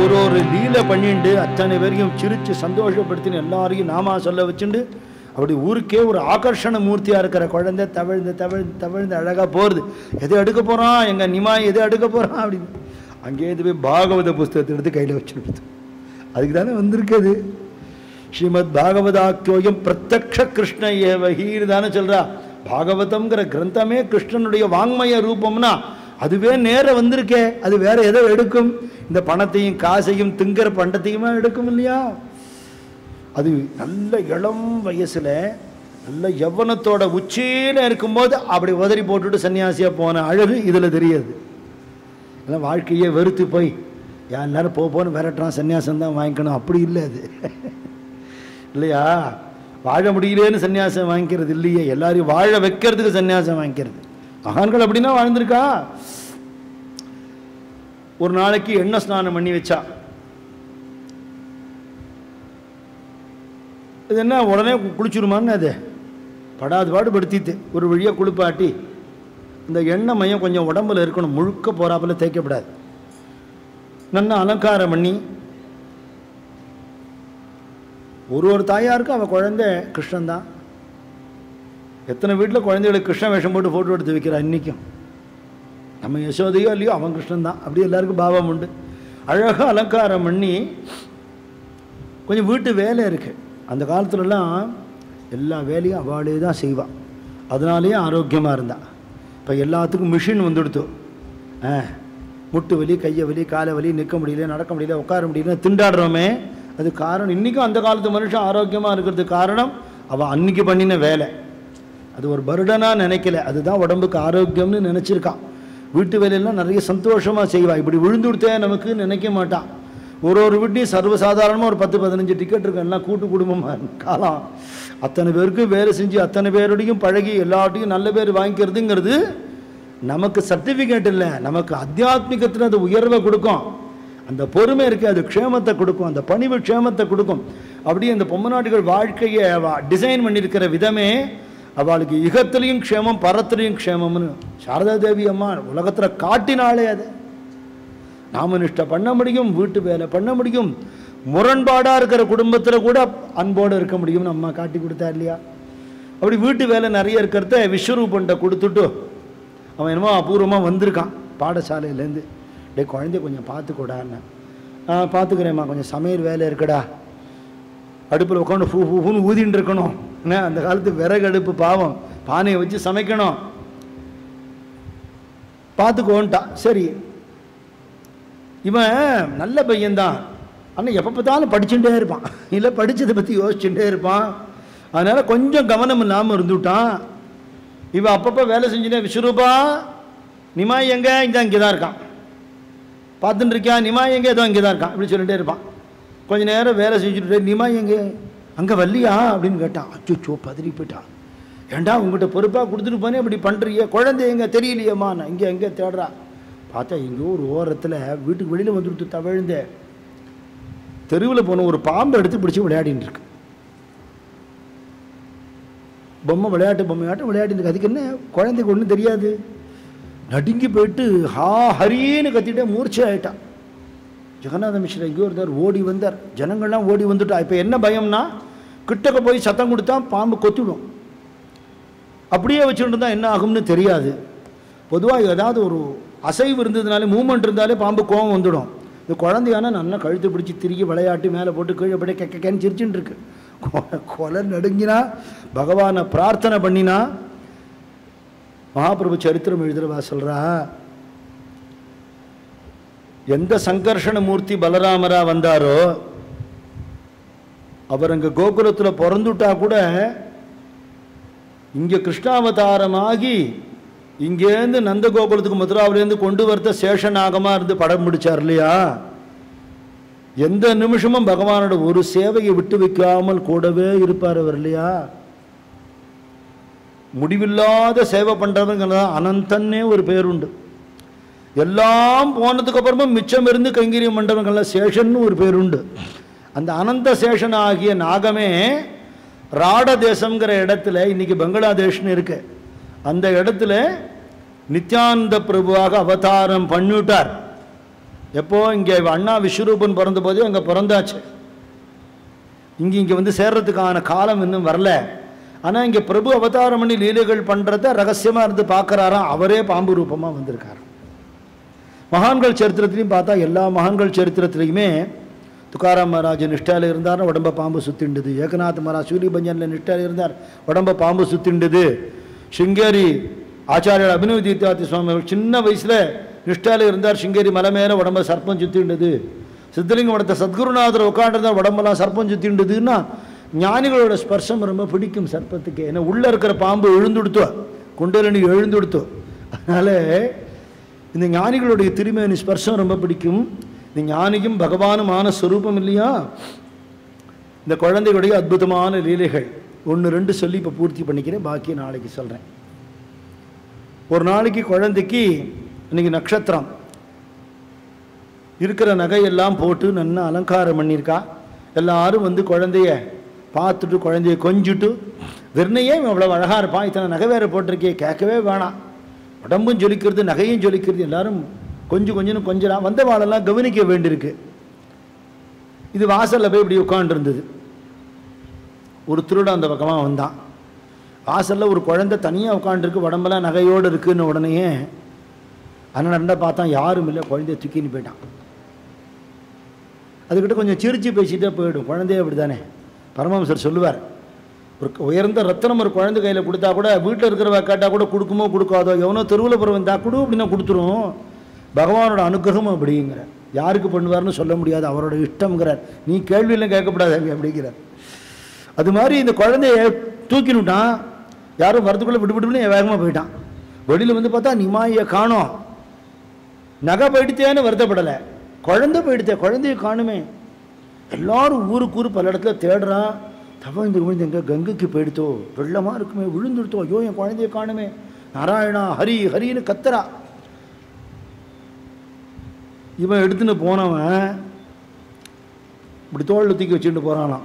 ஒரு ஒரு லீலை பண்ணிண்டு அத்தனை பேரையும் சிரிச்சு சந்தோஷப்படுத்தின்னு எல்லாரையும் நாமா சொல்ல வச்சுண்டு அப்படி ஊருக்கே ஒரு ஆகர்ஷண மூர்த்தியா இருக்கிற குழந்தை தவழ்ந்து தவழ்ந்து தவழ்ந்து அழகா போறது எதை எடுக்க போறான் எங்க நிமாய் எதை எடுக்க போறான் அப்படின்னு அங்கேயிருந்து போய் பாகவத புஸ்தகத்தை எடுத்து கையில வச்சுடுது அதுக்கு தானே வந்திருக்குது ஸ்ரீமத் பாகவதாக்கியோயம் பிரத்யக்ஷ கிருஷ்ண ஏவஹீர் தானே சொல்றா பாகவதம்ங்கிற கிரந்தமே கிருஷ்ணனுடைய வாங்மய ரூபம்னா அதுவே நேர வந்திருக்கே அது வேற எதை எடுக்கும் இந்த பணத்தையும் காசையும் திங்கிற பண்டத்தையுமா எடுக்கும் இல்லையா அது நல்ல இளம் வயசுல நல்ல யவனத்தோட உச்சியில இருக்கும்போது அப்படி உதறி போட்டுட்டு சன்னியாசியா போன அழகு இதுல தெரியுது எல்லாம் வாழ்க்கையே வெறுத்து போய் யா எல்லாரும் போ போன்னு விரட்டுறான் சன்னியாசம் தான் வாங்கிக்கணும் அப்படி இல்லை அது இல்லையா வாழ முடியலேன்னு சன்னியாசம் வாங்கிக்கிறது இல்லையே எல்லாரையும் வாழ வைக்கிறதுக்கு சன்னியாசம் வாங்கிக்கிறது மகான்கள் அப்படின்னா வாழ்ந்திருக்கா ஒரு நாளைக்கு எண்ணெய் ஸ்நானம் பண்ணி வச்சா இது என்ன உடனே கு- குளிச்சிருமான்னு அது படாது பாடு படுத்திட்டு ஒரு வழியாக குளிப்பாட்டி இந்த எண்ணெய் மையம் கொஞ்சம் உடம்புல இருக்கணும் முழுக்க போறாப்புல தேய்க்கப்படாது நல்லா அலங்காரம் பண்ணி ஒரு ஒரு தாயாருக்கும் அவள் குழந்தை கிருஷ்ணன் தான் எத்தனை வீட்டில் குழந்தைகளுக்கு கிருஷ்ண வேஷம் போட்டு ஃபோட்டோ எடுத்து வைக்கிறா இன்றைக்கும் நம்ம யசோதையோ இல்லையோ அவன் கிருஷ்ணன் தான் அப்படி எல்லாருக்கும் பாவம் உண்டு அழகாக அலங்காரம் பண்ணி கொஞ்சம் வீட்டு வேலை இருக்குது அந்த காலத்துலலாம் எல்லா வேலையும் அவளே தான் செய்வாள் அதனாலேயே ஆரோக்கியமாக இருந்தா இப்போ எல்லாத்துக்கும் மிஷின் வந்துடுத்து ஆ முட்டு வலி கையை வலி காலை வலி நிற்க முடியல நடக்க முடியல உட்கார முடியல திண்டாடுறோமே அது காரணம் இன்றைக்கும் அந்த காலத்து மனுஷன் ஆரோக்கியமாக இருக்கிறதுக்கு காரணம் அவள் அன்னைக்கு பண்ணின வேலை அது ஒரு பருடனாக நினைக்கல அதுதான் உடம்புக்கு ஆரோக்கியம்னு நினச்சிருக்கான் வீட்டு வேலையெல்லாம் நிறைய சந்தோஷமாக செய்வா இப்படி விழுந்து கொடுத்தே நமக்கு நினைக்க மாட்டான் ஒரு ஒரு வீட்டையும் சர்வசாதாரணமாக ஒரு பத்து பதினஞ்சு டிக்கெட் இருக்கும் எல்லாம் கூட்டு குடும்பமாக இருக்கும் காலம் அத்தனை பேருக்கும் வேலை செஞ்சு அத்தனை பேரோடையும் பழகி எல்லாட்டையும் நல்ல பேர் வாங்கிக்கிறதுங்கிறது நமக்கு சர்டிஃபிகேட் இல்லை நமக்கு அத்தியாத்மிகத்தில் அது உயர்வை கொடுக்கும் அந்த பொறுமை இருக்கு அது க்ஷேமத்தை கொடுக்கும் அந்த பணிவு க்ஷேமத்தை கொடுக்கும் அப்படியே அந்த பொம்மநாட்டிகள் வாழ்க்கையை டிசைன் பண்ணியிருக்கிற விதமே அவளுக்கு இகத்திலையும் க்ஷேமம் பரத்திலையும் க்ஷேமம்னு சாரதா தேவி அம்மா உலகத்தில் காட்டினாலே அது நாமனிஷ்ட பண்ண முடியும் வீட்டு வேலை பண்ண முடியும் முரண்பாடாக இருக்கிற குடும்பத்தில் கூட அன்போடு இருக்க முடியும்னு அம்மா காட்டி கொடுத்தா இல்லையா அப்படி வீட்டு வேலை நிறைய இருக்கிறத விஸ்வரூபன்ட்ட கொடுத்துட்டு அவன் என்னமோ அபூர்வமாக வந்திருக்கான் பாடசாலையிலேருந்து டே குழந்தைய கொஞ்சம் பார்த்துக்கூடான்னு ஆ பார்த்துக்கிறேம்மா கொஞ்சம் சமையல் வேலை இருக்குடா அடுப்பில் உட்காந்து ஃபூ ஃபூ ஃபூன்னு ஊதின்னு இருக்கணும் என்ன அந்த காலத்து விறகு அடுப்பு பாவம் பானையை வச்சு சமைக்கணும் பார்த்துக்கோன்ட்டான் சரி இவன் நல்ல பையன்தான் ஆனால் எப்போ பார்த்தாலும் படிச்சுட்டே இருப்பான் இல்லை படித்ததை பற்றி யோசிச்சுட்டே இருப்பான் அதனால் கொஞ்சம் கவனம் இல்லாமல் இருந்துட்டான் இவன் அப்பப்போ வேலை செஞ்சுட்டே விஸ்வரூபா நிமாய் எங்கே இந்த இங்கே தான் இருக்கான் பார்த்துட்டு இருக்கியா நிமாய் எங்கே ஏதோ இங்கே தான் இருக்கான் இப்படி சொல்லிட்டே இருப்பான் கொஞ்ச நேரம் வேலை செஞ்சுட்டு நிமாய் எங்கே அங்கே வரலையா அப்படின்னு கேட்டான் அச்சோ பதறி போயிட்டான் ஏண்டா உங்ககிட்ட பொறுப்பாக கொடுத்துட்டு போனே இப்படி பண்ணுறிய குழந்தை எங்கே தெரியலையேம்மா நான் இங்கே எங்கே தேடுறா பார்த்தா எங்கேயோ ஒரு ஓரத்தில் வீட்டுக்கு வெளியில் வந்துவிட்டு தவழ்ந்த தெருவில் போன ஒரு பாம்பை எடுத்து பிடிச்சி விளையாடின்னு இருக்கு பொம்மை விளையாட்டு பொம்மையாட்டம் விளையாடின்னு இருக்கு அதுக்கு என்ன குழந்தைக்கு ஒன்றும் தெரியாது நடுங்கி போயிட்டு ஹா ஹரின்னு கத்திட்டே மூர்ச்சை ஆயிட்டான் ஜெகநாத மிஸ்ரா எங்கேயோ இருந்தார் ஓடி வந்தார் ஜனங்கள்லாம் ஓடி வந்துட்டா இப்போ என்ன பயம்னா கிட்டக்க போய் சத்தம் கொடுத்தா பாம்பு கொத்திடும் அப்படியே வச்சுட்டு இருந்தால் என்ன ஆகும்னு தெரியாது பொதுவாக ஏதாவது ஒரு அசைவு இருந்ததுனாலே மூமெண்ட் இருந்தாலே பாம்பு கோவம் வந்துடும் இந்த குழந்தையான நல்லா கழுத்து பிடிச்சி திருக்கி விளையாட்டு மேலே போட்டு கீழே போட்டு கெக்க கேன்னு சிரிச்சுட்டு இருக்கு கொ- கொலை நடுங்கினா பகவானை பிரார்த்தனை பண்ணினா மகாபிரபு சரித்திரம் எழுதுறவா சொல்றா எந்த சங்கர்ஷண மூர்த்தி பலராமரா வந்தாரோ அவர் அங்க கோகுலத்தில் பிறந்துட்டா கூட இங்க கிருஷ்ணாவதாரமாகி இங்கேருந்து நந்த கோகுலத்துக்கு மதுராவிலேருந்து கொண்டு வரத சேஷநாகமா இருந்து படம் பிடிச்சார் இல்லையா எந்த நிமிஷமும் பகவானோட ஒரு சேவையை விட்டு வைக்காமல் கூடவே இருப்பார் அவர் இல்லையா முடிவில்லாத சேவை பண்றவங்க அனந்தன்னே ஒரு பேருண்டு எல்லாம் போனதுக்கு அப்புறமும் மிச்சம் இருந்து கைங்கரியம் பண்றவங்கெல்லாம் சேஷன்னு ஒரு பேருண்டு அந்த அனந்த சேஷன் ஆகிய நாகமே ராட தேசம்ங்கிற இடத்துல இன்னைக்கு பங்களாதேஷ்னு இருக்கு அந்த இடத்துல நித்யானந்த பிரபுவாக அவதாரம் பண்ணிவிட்டார் எப்போ இங்கே அண்ணா விஸ்வரூபன் பிறந்த போதே அங்கே பிறந்தாச்சு இங்கே இங்கே வந்து சேர்றதுக்கான காலம் இன்னும் வரல ஆனால் இங்கே பிரபு அவதாரம் பண்ணி லீலைகள் பண்ணுறத ரகசியமாக இருந்து பார்க்குறாராம் அவரே பாம்பு ரூபமாக வந்திருக்காரு மகான்கள் சரித்திரத்திலையும் பார்த்தா எல்லா மகான்கள் சரித்திரத்திலையுமே துக்காராம் மகாராஜ் நிஷ்டால இருந்தார் உடம்ப பாம்பு சுத்திண்டுது ஏகநாத் மகாராஜ் சூரியபஞ்சனில் நிஷ்டால இருந்தார் உடம்ப பாம்பு சுத்திண்டுது சிங்கேரி ஆச்சாரியர் அபினவ தீர்த்தாதி சுவாமிகள் சின்ன வயசில் நிஷ்டால இருந்தார் சிங்கேரி மலை மேலே உடம்ப சர்ப்பம் சுத்திண்டுது சித்தலிங்க மடத்தை சத்குருநாதர் உட்காண்டிருந்தார் உடம்பெல்லாம் சர்ப்பம் சுத்திண்டுதுன்னா ஞானிகளோட ஸ்பர்சம் ரொம்ப பிடிக்கும் சர்ப்பத்துக்கு ஏன்னா உள்ளே இருக்கிற பாம்பு எழுந்துடுத்தோ குண்டலினி எழுந்துடுத்தோ அதனால் இந்த ஞானிகளுடைய திருமேனி ஸ்பர்சம் ரொம்ப பிடிக்கும் இந்த ஞானியும் பகவானுமான ஸ்வரூபம் இல்லையா இந்த குழந்தைகளுடைய அற்புதமான லீலைகள் ஒன்று ரெண்டு சொல்லி இப்போ பூர்த்தி பண்ணிக்கிறேன் பாக்கி நாளைக்கு சொல்கிறேன் ஒரு நாளைக்கு குழந்தைக்கு இன்னைக்கு நட்சத்திரம் இருக்கிற நகையெல்லாம் போட்டு நல்லா அலங்காரம் பண்ணியிருக்கா எல்லாரும் வந்து குழந்தைய பார்த்துட்டு குழந்தைய கொஞ்சிட்டு வெறுனையே இவன் இவ்வளோ அழகாக இருப்பான் இத்தனை நகை வேற போட்டிருக்கே கேட்கவே வேணாம் உடம்பும் ஜொலிக்கிறது நகையும் ஜொலிக்கிறது எல்லாரும் கொஞ்சம் கொஞ்சம் கொஞ்சம் வந்த வாழெல்லாம் கவனிக்க வேண்டியிருக்கு இது வாசலில் போய் இப்படி உட்காண்டிருந்தது ஒரு திருடன் அந்த பக்கமாக வந்தான் வாசலில் ஒரு குழந்தை தனியாக உட்காண்டிருக்கு உடம்பெல்லாம் நகையோடு இருக்குன்னு உடனேயே அண்ணன் ரெண்டா பார்த்தான் யாரும் இல்லை குழந்தைய தூக்கின்னு போயிட்டான் அதுக்கிட்ட கொஞ்சம் சிரிச்சு பேசிட்டே போயிடும் குழந்தைய அப்படி தானே பரமஹம்சர் சொல்லுவார் ஒரு உயர்ந்த ரத்தனம் ஒரு குழந்தை கையில் கொடுத்தா கூட வீட்டில் இருக்கிறவ கேட்டால் கூட கொடுக்குமோ கொடுக்காதோ எவனோ தெருவில் பிறவன் தா கொடு அப்படின்னா கொடுத்துரும் பகவானோட அனுகிரகம் அப்படிங்கிற யாருக்கு பண்ணுவார்னு சொல்ல முடியாது அவரோட இஷ்டம்ங்கிறார் நீ கேள்வியெல்லாம் கேட்கக்கூடாது அங்க அப்படிங்கிறார் அது மாதிரி இந்த குழந்தைய தூக்கினுட்டான் யாரும் வரதுக்குள்ளே விட்டு விட்டுன்னு வேகமாக போயிட்டான் வெளியில் வந்து பார்த்தா நிமாயை காணோம் நகை போயிடுத்தேன்னு வருத்தப்படலை குழந்தை போயிடுத்தே குழந்தைய காணுமே எல்லாரும் ஊருக்கு ஊர் பல இடத்துல தேடுறான் தவழ்ந்து விழுந்து எங்கே கங்கைக்கு போயிடுத்தோ வெள்ளமாக இருக்குமே விழுந்துடுத்தோ ஐயோ என் குழந்தைய காணுமே நாராயணா ஹரி ஹரின்னு கத்துறா இவன் எடுத்துன்னு போனவன் இப்படி தோளில் தூக்கி வச்சுட்டு போகிறானாம்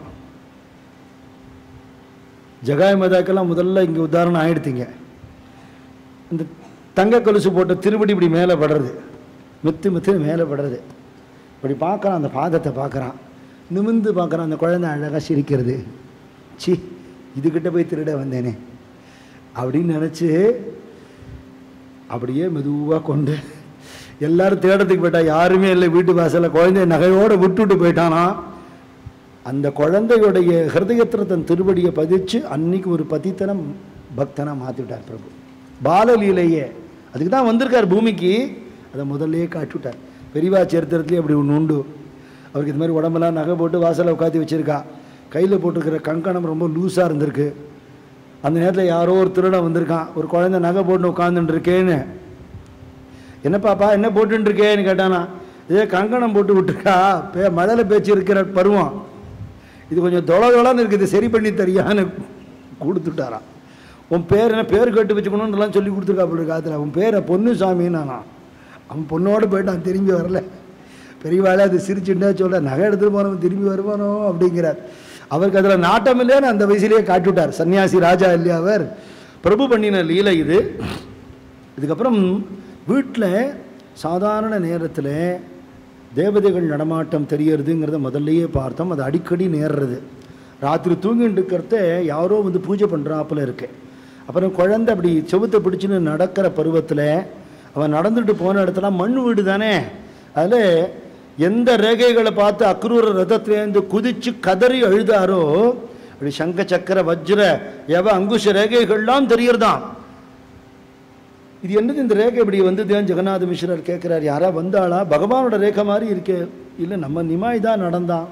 ஜகாய் மதாக்கெல்லாம் முதல்ல இங்கே உதாரணம் ஆயிடுத்தீங்க இந்த தங்க கொலுசு போட்ட திருவடி இப்படி மேலே படுறது மெத்து மெத்து மேலே படுறது இப்படி பார்க்குறான் அந்த பாதத்தை பார்க்குறான் நிமிந்து பார்க்குறான் அந்த குழந்தை அழகாக சிரிக்கிறது சி இதுக்கிட்ட போய் திருட வந்தேனே அப்படின்னு நினச்சி அப்படியே மெதுவாக கொண்டு எல்லாரும் தேடத்துக்கு போயிட்டா யாருமே இல்லை வீட்டு வாசலில் குழந்தைய நகையோடு விட்டுட்டு போயிட்டானா அந்த குழந்தையுடைய ஹிருதயத்தில் தன் திருவடியை பதிச்சு அன்னைக்கு ஒரு பதித்தனம் பக்தனா மாற்றிவிட்டார் பிரபு பாலலீலையே அதுக்கு தான் வந்திருக்கார் பூமிக்கு அதை முதல்லயே காட்டிவிட்டார் பெரியவா சரித்திரத்துலேயே அப்படி ஒன்று உண்டு அவருக்கு இது மாதிரி உடம்பெல்லாம் நகை போட்டு வாசலில் உட்காந்து வச்சிருக்கா கையில் போட்டிருக்கிற கங்கணம் ரொம்ப லூஸாக இருந்திருக்கு அந்த நேரத்தில் யாரோ ஒரு திருடன் வந்திருக்கான் ஒரு குழந்தை நகை போட்டு உட்காந்துட்டு இருக்கேன்னு என்ன பாப்பா என்ன போட்டுன்னு இருக்கேன்னு கேட்டானா இதே கங்கணம் போட்டு விட்டுருக்கா பே மழையில் பேச்சு இருக்கிற பருவம் இது கொஞ்சம் தொலை தொலைன்னு இருக்குது சரி பண்ணி தரியான்னு கொடுத்துட்டாராம் உன் பேர் என்ன பேர் கேட்டு வச்சுக்கணும்னுலாம் சொல்லி கொடுத்துருக்கா அப்படி காத்துல உன் பேரை பொன்னுசாமின்னு நானா அவன் பொண்ணோடு போயிட்டான் திரும்பி வரல பெரியவாளே அது சிரிச்சுட்டே சொல்ல நகை எடுத்துகிட்டு போனவன் திரும்பி வருவானோ அப்படிங்கிறார் அவருக்கு அதில் நாட்டம் இல்லைன்னு அந்த வயசுலேயே காட்டிவிட்டார் சன்னியாசி ராஜா இல்லையா அவர் பிரபு பண்ணின லீலை இது இதுக்கப்புறம் வீட்டில் சாதாரண நேரத்தில் தேவதைகள் நடமாட்டம் தெரியறதுங்கிறத முதல்லயே பார்த்தோம் அது அடிக்கடி நேர்றது ராத்திரி தூங்கிட்டு இருக்கிறத யாரோ வந்து பூஜை பண்ணுறாப்புல இருக்கு அப்புறம் குழந்தை அப்படி செவுத்தை பிடிச்சின்னு நடக்கிற பருவத்தில் அவன் நடந்துட்டு போன இடத்துல மண் வீடு தானே அதில் எந்த ரேகைகளை பார்த்து அக்ரூர ரதத்திலேருந்து குதிச்சு கதறி அழுதாரோ அப்படி சங்க சக்கர வஜ்ர எவ அங்குஷ ரேகைகள்லாம் தெரியறதாம் இது என்னது இந்த ரேகை இப்படி வந்ததுன்னு ஜெகநாத மிஸ்ரர் கேட்குறாரு யாரா வந்தாளா பகவானோட ரேகை மாதிரி இருக்கே இல்லை நம்ம நிமாய் தான் நடந்தான்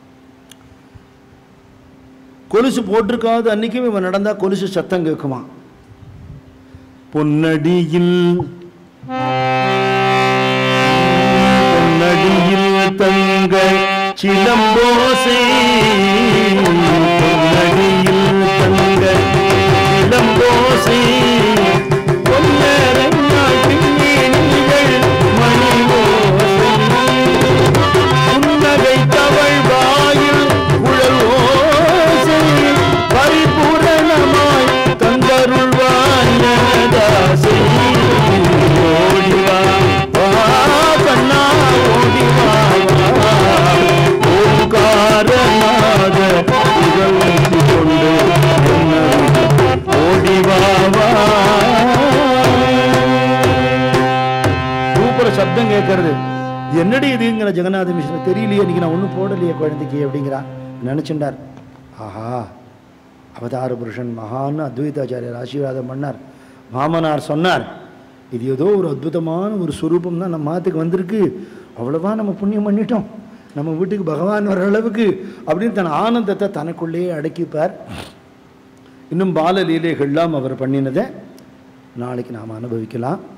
கொலுசு போட்டிருக்காது அன்னைக்கும் இவன் நடந்தா கொலுசு சத்தம் கேட்குமா பொன்னடியில் பொன்னடியில் தங்க சிலம்போசை பொன்னடியில் தங்க சிலம்போசை பொன்னரங்காய் பின்னணிகள் மணி ஓசை புன்னகை தவள் வாயில் குழல் ஓசை பரிபூரணமாய் தந்தருள்வாய் ஞானதாசை ஓடிவா வா கண்ணா இது என்னடி இதுங்கிற ஜெகநாத மிஸ்ரர் தெரியலையே இன்னைக்கு நான் ஒன்றும் போடலையே குழந்தைக்கு அப்படிங்கிறா நினச்சிண்டார் ஆஹா அவதார புருஷன் மகான்னு அத்வைதாச்சாரியர் ஆசீர்வாதம் பண்ணார் மாமனார் சொன்னார் இது ஏதோ ஒரு அற்புதமான ஒரு சுரூபம் தான் நம்ம மாத்துக்கு வந்திருக்கு அவ்வளவா நம்ம புண்ணியம் பண்ணிட்டோம் நம்ம வீட்டுக்கு பகவான் வர அளவுக்கு அப்படின்னு தன் ஆனந்தத்தை தனக்குள்ளேயே அடக்கிப்பார் இன்னும் பால லீலைகள்லாம் அவர் பண்ணினதை நாளைக்கு நாம் அனுபவிக்கலாம்